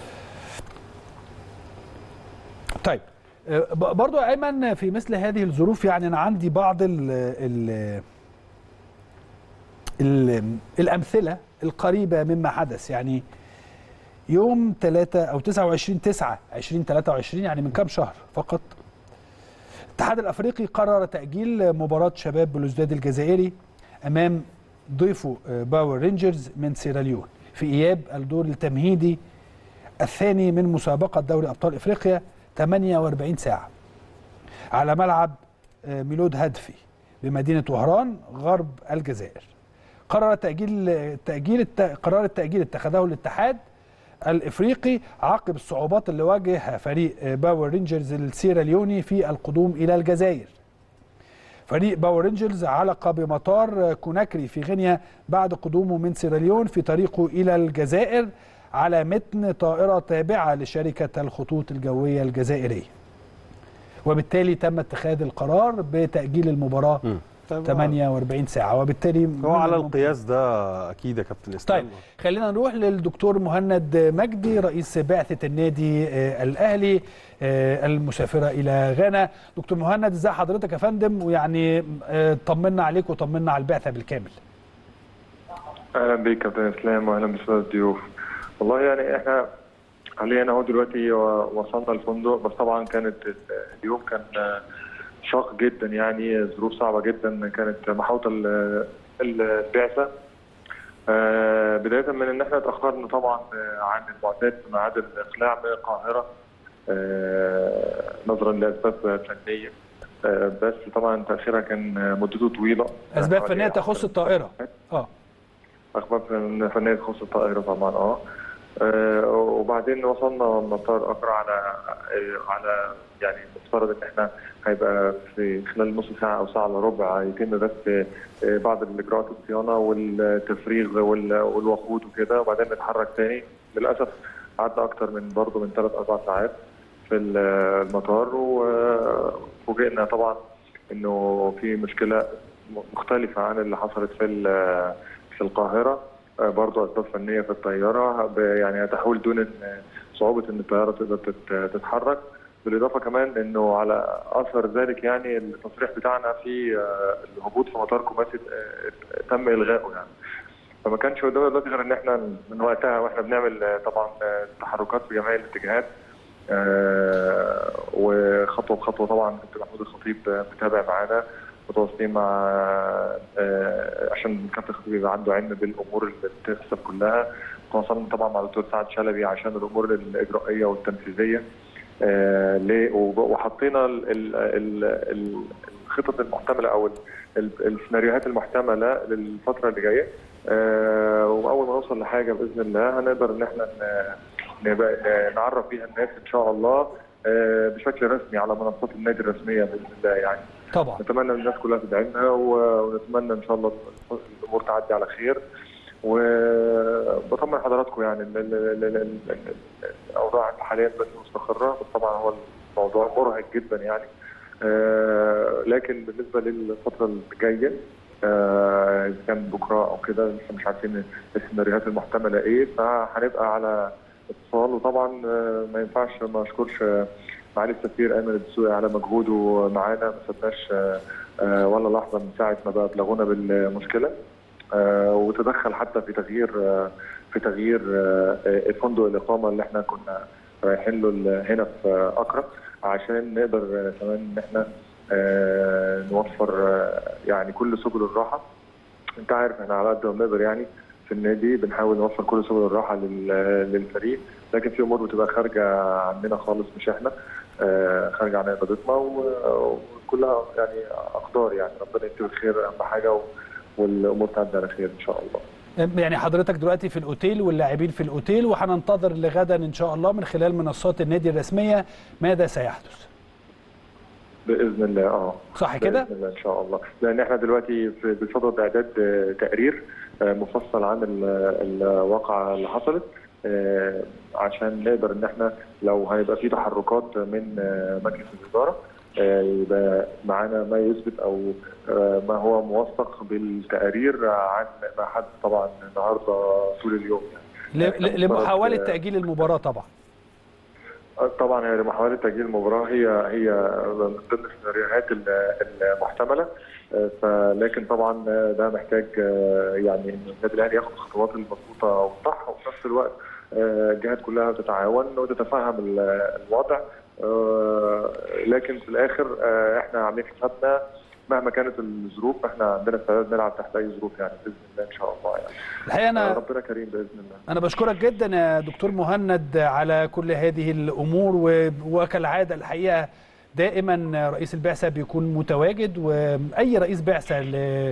طيب آه، ب- برضو يا ايمن في مثل هذه الظروف يعني انا عندي بعض ال ال ال الامثله القريبه مما حدث يعني يوم 3 او 29 9 2023 يعني من كام شهر فقط الاتحاد الافريقي قرر تاجيل مباراه شباب بلوزداد الجزائري امام ضيفه آه، باور رينجرز من سيراليون في اياب الدور التمهيدي الثاني من مسابقه دوري ابطال افريقيا 48 ساعه على ملعب آه، ميلود هدفي بمدينه وهران غرب الجزائر قرر تاجيل تاجيل الت... قرار التاجيل اتخذه الاتحاد الافريقي عقب الصعوبات اللي واجهها فريق آه، باور رينجرز السيراليوني في القدوم الى الجزائر فريق باور رينجرز علق بمطار كوناكري في غينيا بعد قدومه من سيراليون في طريقه إلى الجزائر على متن طائرة تابعة لشركة الخطوط الجوية الجزائرية وبالتالي تم اتخاذ القرار بتأجيل المباراة 48 ساعة وبالتالي هو من على الممكن- القياس ده اكيد يا كابتن اسلام طيب خلينا نروح للدكتور مهند مجدي رئيس بعثة النادي آه، الأهلي آه، المسافرة إلى غانا دكتور مهند ازي حضرتك يا فندم ويعني آه، طمنا عليك وطمنا على البعثة بالكامل اهلا بيك كابتن اسلام واهلا بالساده الضيوف والله يعني احنا حاليا اهو دلوقتي وصلنا الفندق بس طبعا كانت ال- اليوم كان شاق جدا يعني ظروف صعبه جدا كانت محاوطه ال- البعثه آه، بداية من إن إحنا اتأخرنا طبعا آه، عن المعتاد في ميعاد الإقلاع من القاهرة آه، نظرا لأسباب فنية آه، بس طبعا تأخيرها كان مدته طويلة اسباب حوالي فنيه تخص عشر الطائره اه أخبار فن- فنية تخص الطائرة طبعا اه آه، وبعدين وصلنا مطار أقرع على آه، على يعني مفترض إن إحنا هيبقى في خلال نص ساعة أو ساعة إلا ربع يتم بس آه، بعض الإجراءات الصيانة والتفريغ وال- والوقود وكده وبعدين نتحرك تاني للأسف قعدنا أكتر من برضه من ثلاث أربع ساعات في المطار وفوجئنا طبعا إنه في مشكلة مختلفة عن اللي حصلت في ال- في القاهرة آه، برضه أسباب فنية في الطيارة ب- يعني هتحول دون إن صعوبة إن الطيارة تقدر تت- تتحرك بالإضافة كمان إنه على أثر ذلك يعني التصريح بتاعنا في آه، الهبوط في مطار كوماسي آه، تم إلغائه يعني فما كانش قدامنا دلوقتي غير إن إحنا من وقتها وإحنا بنعمل آه، طبعا آه، تحركات في جميع الاتجاهات آه، وخطوه بخطوه طبعا كابتن محمود الخطيب آه، متابع معانا متواصلين مع آه، عشان كابتن الخطيب يبقى عنده علم بالامور اللي بتحصل كلها تواصلنا طبعا مع الدكتور سعد شلبي عشان الامور الاجرائيه والتنفيذيه آه، ليه وب- وحطينا ال- ال- ال- ال- الخطط المحتمله او ال- ال- السيناريوهات المحتمله للفتره اللي جايه آه، واول ما نوصل لحاجه باذن الله هنقدر ان احنا ن- نبقى نعرف بيها الناس ان شاء الله آه، بشكل رسمي على منصات النادي الرسميه باذن الله يعني طبعا نتمنى ان الناس كلها تدعي لنا و- ونتمنى ان شاء الله الامور تعدي على خير وبطمن حضراتكم يعني ال- ال- ال- ال- ال- الاوضاع حاليا بس مستقره بس طبعا هو الموضوع مرهق جدا يعني آه، لكن بالنسبه للفتره الجايه آه، اذا كان بكره او كده لسه مش عارفين السيناريوهات المحتمله ايه فهنبقى على اتصال وطبعا آه، ما ينفعش ما اشكرش آه، معالي السفير ايمن الدسوقي على مجهوده معانا ما سبناش آه، آه، ولا لحظه من ساعه ما بقى بلغونا بالمشكله آه، وتدخل حتى في تغيير آه، في تغيير آه، آه، فندق الاقامه اللي احنا كنا رايحين له ال- هنا في اكرم عشان نقدر آه، كمان ان احنا آه، نوفر آه، يعني كل سبل الراحه انت عارف احنا على قد ما بنقدر يعني في النادي بنحاول نوفر كل سبل الراحه لل- للفريق لكن في امور بتبقى خارجه عننا خالص مش احنا آه، خارجه عن ارادتنا و- وكلها يعني اقدار يعني ربنا يكتب الخير اهم حاجه و- والامور تعدي على خير ان شاء الله يعني حضرتك دلوقتي في الاوتيل واللاعبين في الاوتيل وهننتظر لغدا ان شاء الله من خلال منصات النادي الرسميه ماذا سيحدث باذن الله اه صح كده باذن الله ان شاء الله لان احنا دلوقتي في بصدد اعداد آه، تقرير آه، مفصل عن ال- الواقعه اللي حصلت آه، عشان نقدر ان احنا لو هيبقى في تحركات من آه، مجلس الاداره آه، يبقى معانا ما يثبت او آه، ما هو موثق بالتقارير عن ما حدث طبعا النهارده طول اليوم يعني. ل- ل- لمحاوله آه، تاجيل المباراه طبعا طبعا هي محاولة تأجيل المباراة هي هي من ضمن السيناريوهات ال- المحتملة آه، فلكن طبعا ده محتاج آه، يعني ان النادي الاهلي ياخد الخطوات المضبوطة والصح وفي نفس الوقت آه، الجهات كلها تتعاون وتتفهم ال- الوضع آه، لكن في الاخر آه، احنا عاملين حسابنا مهما كانت الظروف احنا عندنا استعداد نلعب تحت اي ظروف يعني باذن الله ان شاء الله يعني الحقيقه انا ربنا كريم باذن الله انا بشكرك جدا يا دكتور مهند على كل هذه الامور و- وكالعاده الحقيقه دائما رئيس البعثه بيكون متواجد واي رئيس بعثه ل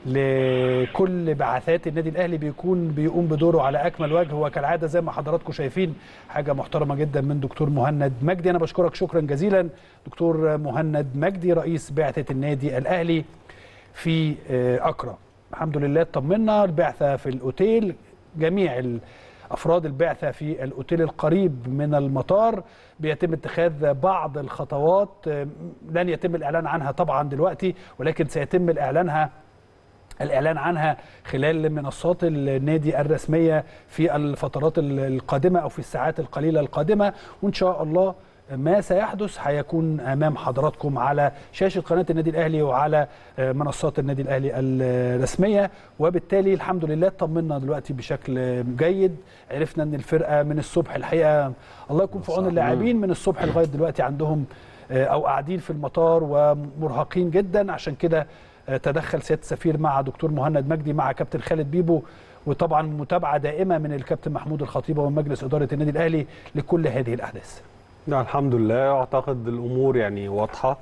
لكل بعثات النادي الاهلي بيكون بيقوم بدوره على اكمل وجه وكالعاده زي ما حضراتكم شايفين حاجه محترمه جدا من دكتور مهند مجدي انا بشكرك شكرا جزيلا دكتور مهند مجدي رئيس بعثه النادي الاهلي في آه، اكرم الحمد لله اطمنا البعثه في الاوتيل جميع ال- افراد البعثه في الاوتيل القريب من المطار بيتم اتخاذ بعض الخطوات آه، لن يتم الاعلان عنها طبعا دلوقتي ولكن سيتم الاعلانها الاعلان عنها خلال منصات النادي الرسميه في الفترات ال- القادمه او في الساعات القليله القادمه وان شاء الله ما سيحدث هيكون امام حضراتكم على شاشه قناه النادي الاهلي وعلى آه، منصات النادي الاهلي الرسميه وبالتالي الحمد لله طمنا دلوقتي بشكل جيد عرفنا ان الفرقه من الصبح الحقيقه الله يكون في عون اللاعبين من الصبح لغايه دلوقتي عندهم آه، او قاعدين في المطار ومرهقين جدا عشان كده آه، تدخل سياده السفير مع دكتور مهند مجدي مع كابتن خالد بيبو وطبعا متابعه دائمه من الكابتن محمود الخطيب ومجلس اداره النادي الاهلي لكل هذه الاحداث لا الحمد لله اعتقد الامور يعني واضحه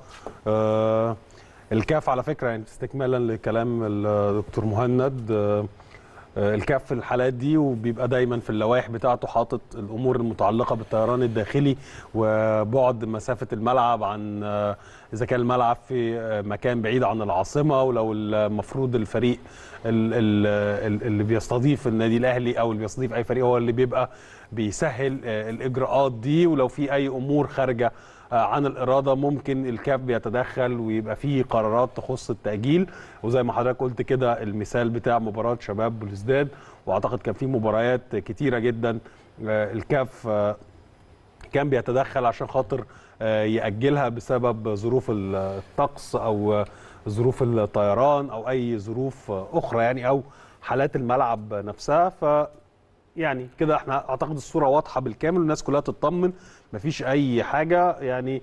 آه الكاف على فكره يعني استكمالا لكلام الدكتور مهند آه آه، الكاف في الحالات دي وبيبقى دايما في اللوائح بتاعته حاطط الامور المتعلقه بالطيران الداخلي وبعد مسافه الملعب عن آه، اذا كان الملعب في آه، مكان بعيد عن العاصمه ولو المفروض الفريق ال- ال- ال- اللي بيستضيف النادي الاهلي او اللي بيستضيف اي فريق هو اللي بيبقى بيسهل آه، الاجراءات دي ولو في اي امور خارجه آه، عن الاراده ممكن الكاف بيتدخل ويبقى فيه قرارات تخص التاجيل وزي ما حضرتك قلت كده المثال بتاع مباراه شباب بلوزداد واعتقد كان في مباريات كتيره جدا آه، الكاف آه، كان بيتدخل عشان خاطر آه، يأجلها بسبب ظروف الطقس أو آه، ظروف الطيران أو أي ظروف آه، أخرى يعني أو حالات الملعب نفسها ف يعني كده احنا اعتقد الصوره واضحه بالكامل والناس كلها تطمن مفيش اي حاجه يعني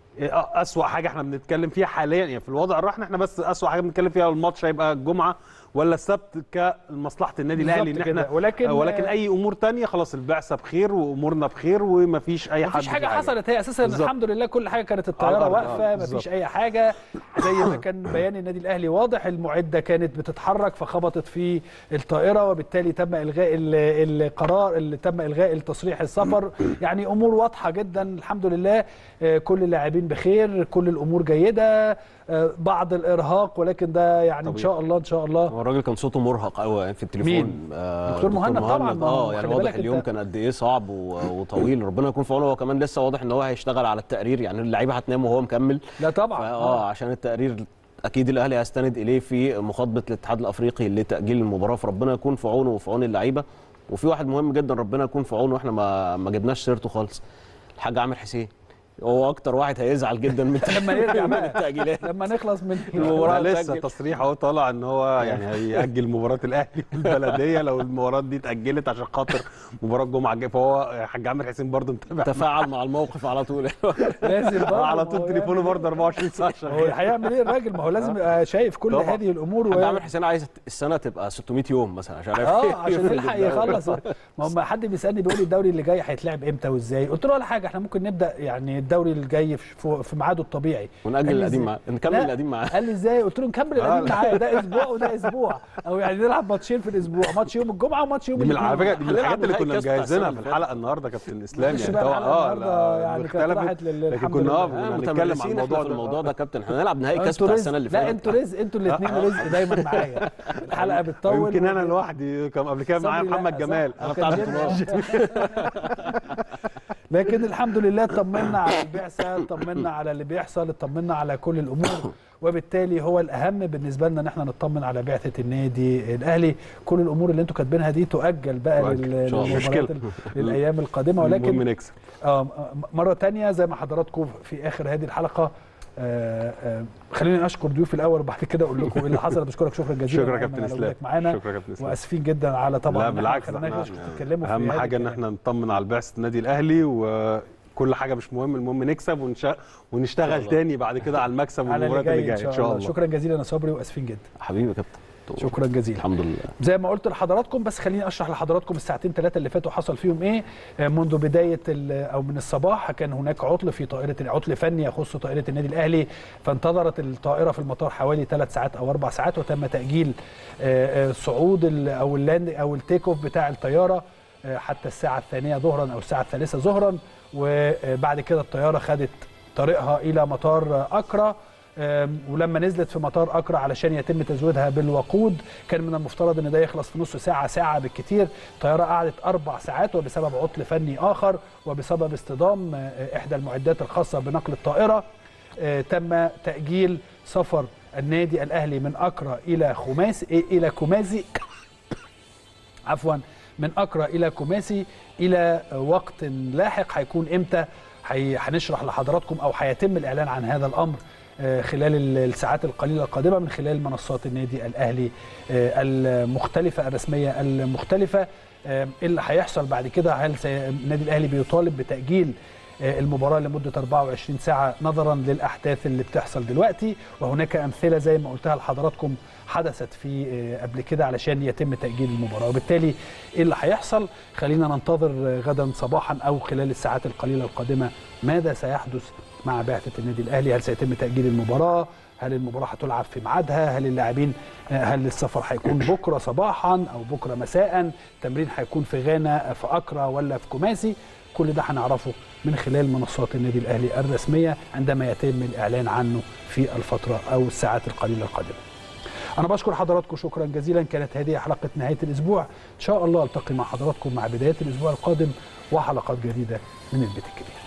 اسوأ حاجه احنا بنتكلم فيها حاليا يعني في الوضع الراهن احنا بس اسوأ حاجه بنتكلم فيها الماتش هيبقى الجمعه ولا السبت كمصلحه النادي الاهلي ان بالظبط احنا كده. ولكن- ولكن اي امور تانية خلاص البعثه بخير وامورنا بخير ومفيش اي حد مفيش حاجه في حصلت هي اساسا بالظبط. الحمد لله كل حاجه كانت على الطياره الأرض. واقفه آه، مفيش بالظبط. اي حاجه زي ما كان بيان النادي الاهلي واضح المعده كانت بتتحرك فخبطت في الطائره وبالتالي تم الغاء ال- القرار اللي تم الغاء التصريح السفر يعني امور واضحه جدا الحمد لله آه، كل اللاعبين بخير كل الامور جيده آه، بعض الارهاق ولكن ده يعني ان طبيعي. شاء الله ان شاء الله هو الراجل كان صوته مرهق قوي في التليفون مين؟ آه دكتور مهند طبعاً، ما هو اه يعني خلي واضح بالك اليوم أنت- كان قد ايه صعب و- وطويل ربنا يكون في عونه هو كمان لسه واضح ان هو هيشتغل على التقرير يعني اللعيبه هتنام وهو مكمل لا طبعا اه عشان التقرير اكيد الاهلي هيستند اليه في مخاطبه الاتحاد الافريقي لتاجيل المباراه فربنا يكون في عونه وفي عون اللعيبه وفي واحد مهم جدا ربنا يكون في عونه واحنا ما ما جبناش سيرته خالص الحاج عامر حسين هو اكتر واحد هيزعل جدا من لما نرجع من بقى التاجيلات لما نخلص من المباراة ده لسه تسجل. تصريح اهو طالع ان هو يعني هيأجل مباراة الاهلي والبلدية لو المباراة دي اتأجلت عشان خاطر مباراة الجمعة الجاية فهو حاج عامر حسين برضه متابع تفاعل مع الموقف على طول لازم برضه على ما طول هو تليفونه برضه 24 ساعة هو شغال هيعمل ايه الراجل ما هو لازم يبقى شايف كل طبعاً. هذه الامور الحاج و... عامر حسين عايز السنه تبقى 600 يوم مثلا عشان يعرف اه عشان يفرد يلحق الدوري. يخلص ما هم حد بيسالني بيقول لي الدوري اللي جاي هيتلعب امتى وازاي قلت له ولا حاجه احنا ممكن نبدا يعني الدوري الجاي في, في ميعاده الطبيعي ونأجل قال لي القديم إزاي؟ معاه نكمل لا. القديم معاه قال لي ازاي قلت له نكمل القديم معاه ده اسبوع وده اسبوع او يعني نلعب ماتشين في الاسبوع ماتش يوم الجمعه وماتش يوم دي من على فكرة دي من هنلعب الحاجات اللي نهائي كنا كاس بتاع مجهزينها السنة في اللي الحلقة النهاردة كابتن اسلام معلش يعني بقى طبعا الحلقة اه النهاردة لا، يعني كانت اختلفت. راحت لل- لكن الحمد كنا اه لله. آه، كنا هنتكلم عن متمرسين الموضوع احنا في ده الموضوع آه. ده يا كابتن احنا هنلعب نهائي كاس انتوا بتاع رزق السنه اللي لا فاتت انتوا رزق انتوا الاثنين رزق دايما معايا الحلقه بتطول يمكن انا لوحدي كان قبل كده معايا صبري لا، محمد صح. جمال أو انا كان بتاع جيم. البطولات لكن الحمد لله اطمنا على البعثه اطمنا على اللي بيحصل اطمنا على كل الامور وبالتالي هو الاهم بالنسبه لنا ان احنا نطمن على بعثه النادي الاهلي كل الامور اللي انتم كاتبينها دي تؤجل بقى تؤجل. لل- إن شاء الله. للمباريات مشكلة. ال- للايام القادمه المهم ولكن نكسب آه مره تانية زي ما حضراتكم في اخر هذه الحلقه آه آه خليني اشكر ضيوفي الاول وبعد كده اقول لكم ايه اللي حصل بشكرك شكرا جزيلا شكرا يا أيمن كابتن على اسلام وجودك معانا شكرا يا كابتن اسلام واسفين جدا على طبعا لا إن إحنا بالعكس ما خليناش احنا تتكلموا في اهم هذا حاجه ان الكلام. احنا نطمن على بعثه النادي الاهلي وكل حاجه مش مهم المهم نكسب ونش... ونشتغل الله. تاني بعد كده على المكسب على والمباريات اللي جايه ان شاء الله شكرا جزيلا يا صبري واسفين جدا حبيبي يا كابتن شكرا جزيلا الحمد لله زي ما قلت لحضراتكم بس خليني اشرح لحضراتكم الساعتين ثلاثه اللي فاتوا حصل فيهم ايه آه، منذ بدايه ال- او من الصباح كان هناك عطل في طائره عطل فني يخص طائره النادي الاهلي فانتظرت الطائره في المطار حوالي ثلاث ساعات او اربع ساعات وتم تاجيل آه، آه، صعود ال- او اللاند او التيك اوف بتاع الطياره آه، حتى الساعه الثانيه ظهرا او الساعه الثالثه ظهرا وبعد كده الطياره خدت طريقها الى مطار اكرا آم، ولما نزلت في مطار اكرا علشان يتم تزويدها بالوقود كان من المفترض ان ده يخلص في نص ساعه ساعه بالكثير الطياره قعدت اربع ساعات وبسبب عطل فني اخر وبسبب اصطدام آه، احدى المعدات الخاصه بنقل الطائره آه، تم تاجيل سفر النادي الاهلي من اكرا الى خماسي الى كومازي عفوا من اكرا الى كوماسي الى وقت لاحق هيكون امتى هي- هنشرح لحضراتكم او هيتم الاعلان عن هذا الامر آه، خلال ال- الساعات القليله القادمه من خلال منصات النادي الاهلي آه، المختلفه الرسميه المختلفه آه، إيه اللي هيحصل بعد كده هل سي- النادي الاهلي بيطالب بتاجيل آه، المباراه لمده 24 ساعه نظرا للاحداث اللي بتحصل دلوقتي وهناك امثله زي ما قلتها لحضراتكم حدثت في آه، قبل كده علشان يتم تاجيل المباراه وبالتالي ايه اللي هيحصل خلينا ننتظر آه، غدا صباحا او خلال الساعات القليله القادمه ماذا سيحدث مع بعثه النادي الاهلي هل سيتم تاجيل المباراه هل المباراه هتلعب في ميعادها هل اللاعبين آه، هل السفر هيكون بكره صباحا او بكره مساء التمرين هيكون في غانا في اكرا ولا في كوماسي كل ده هنعرفه من خلال منصات النادي الاهلي الرسميه عندما يتم الاعلان عنه في الفتره او الساعات القليله القادمه انا بشكر حضراتكم شكرا جزيلا كانت هذه حلقه نهايه الاسبوع ان شاء الله التقي مع حضراتكم مع بدايه الاسبوع القادم وحلقات جديده من البيت الكبير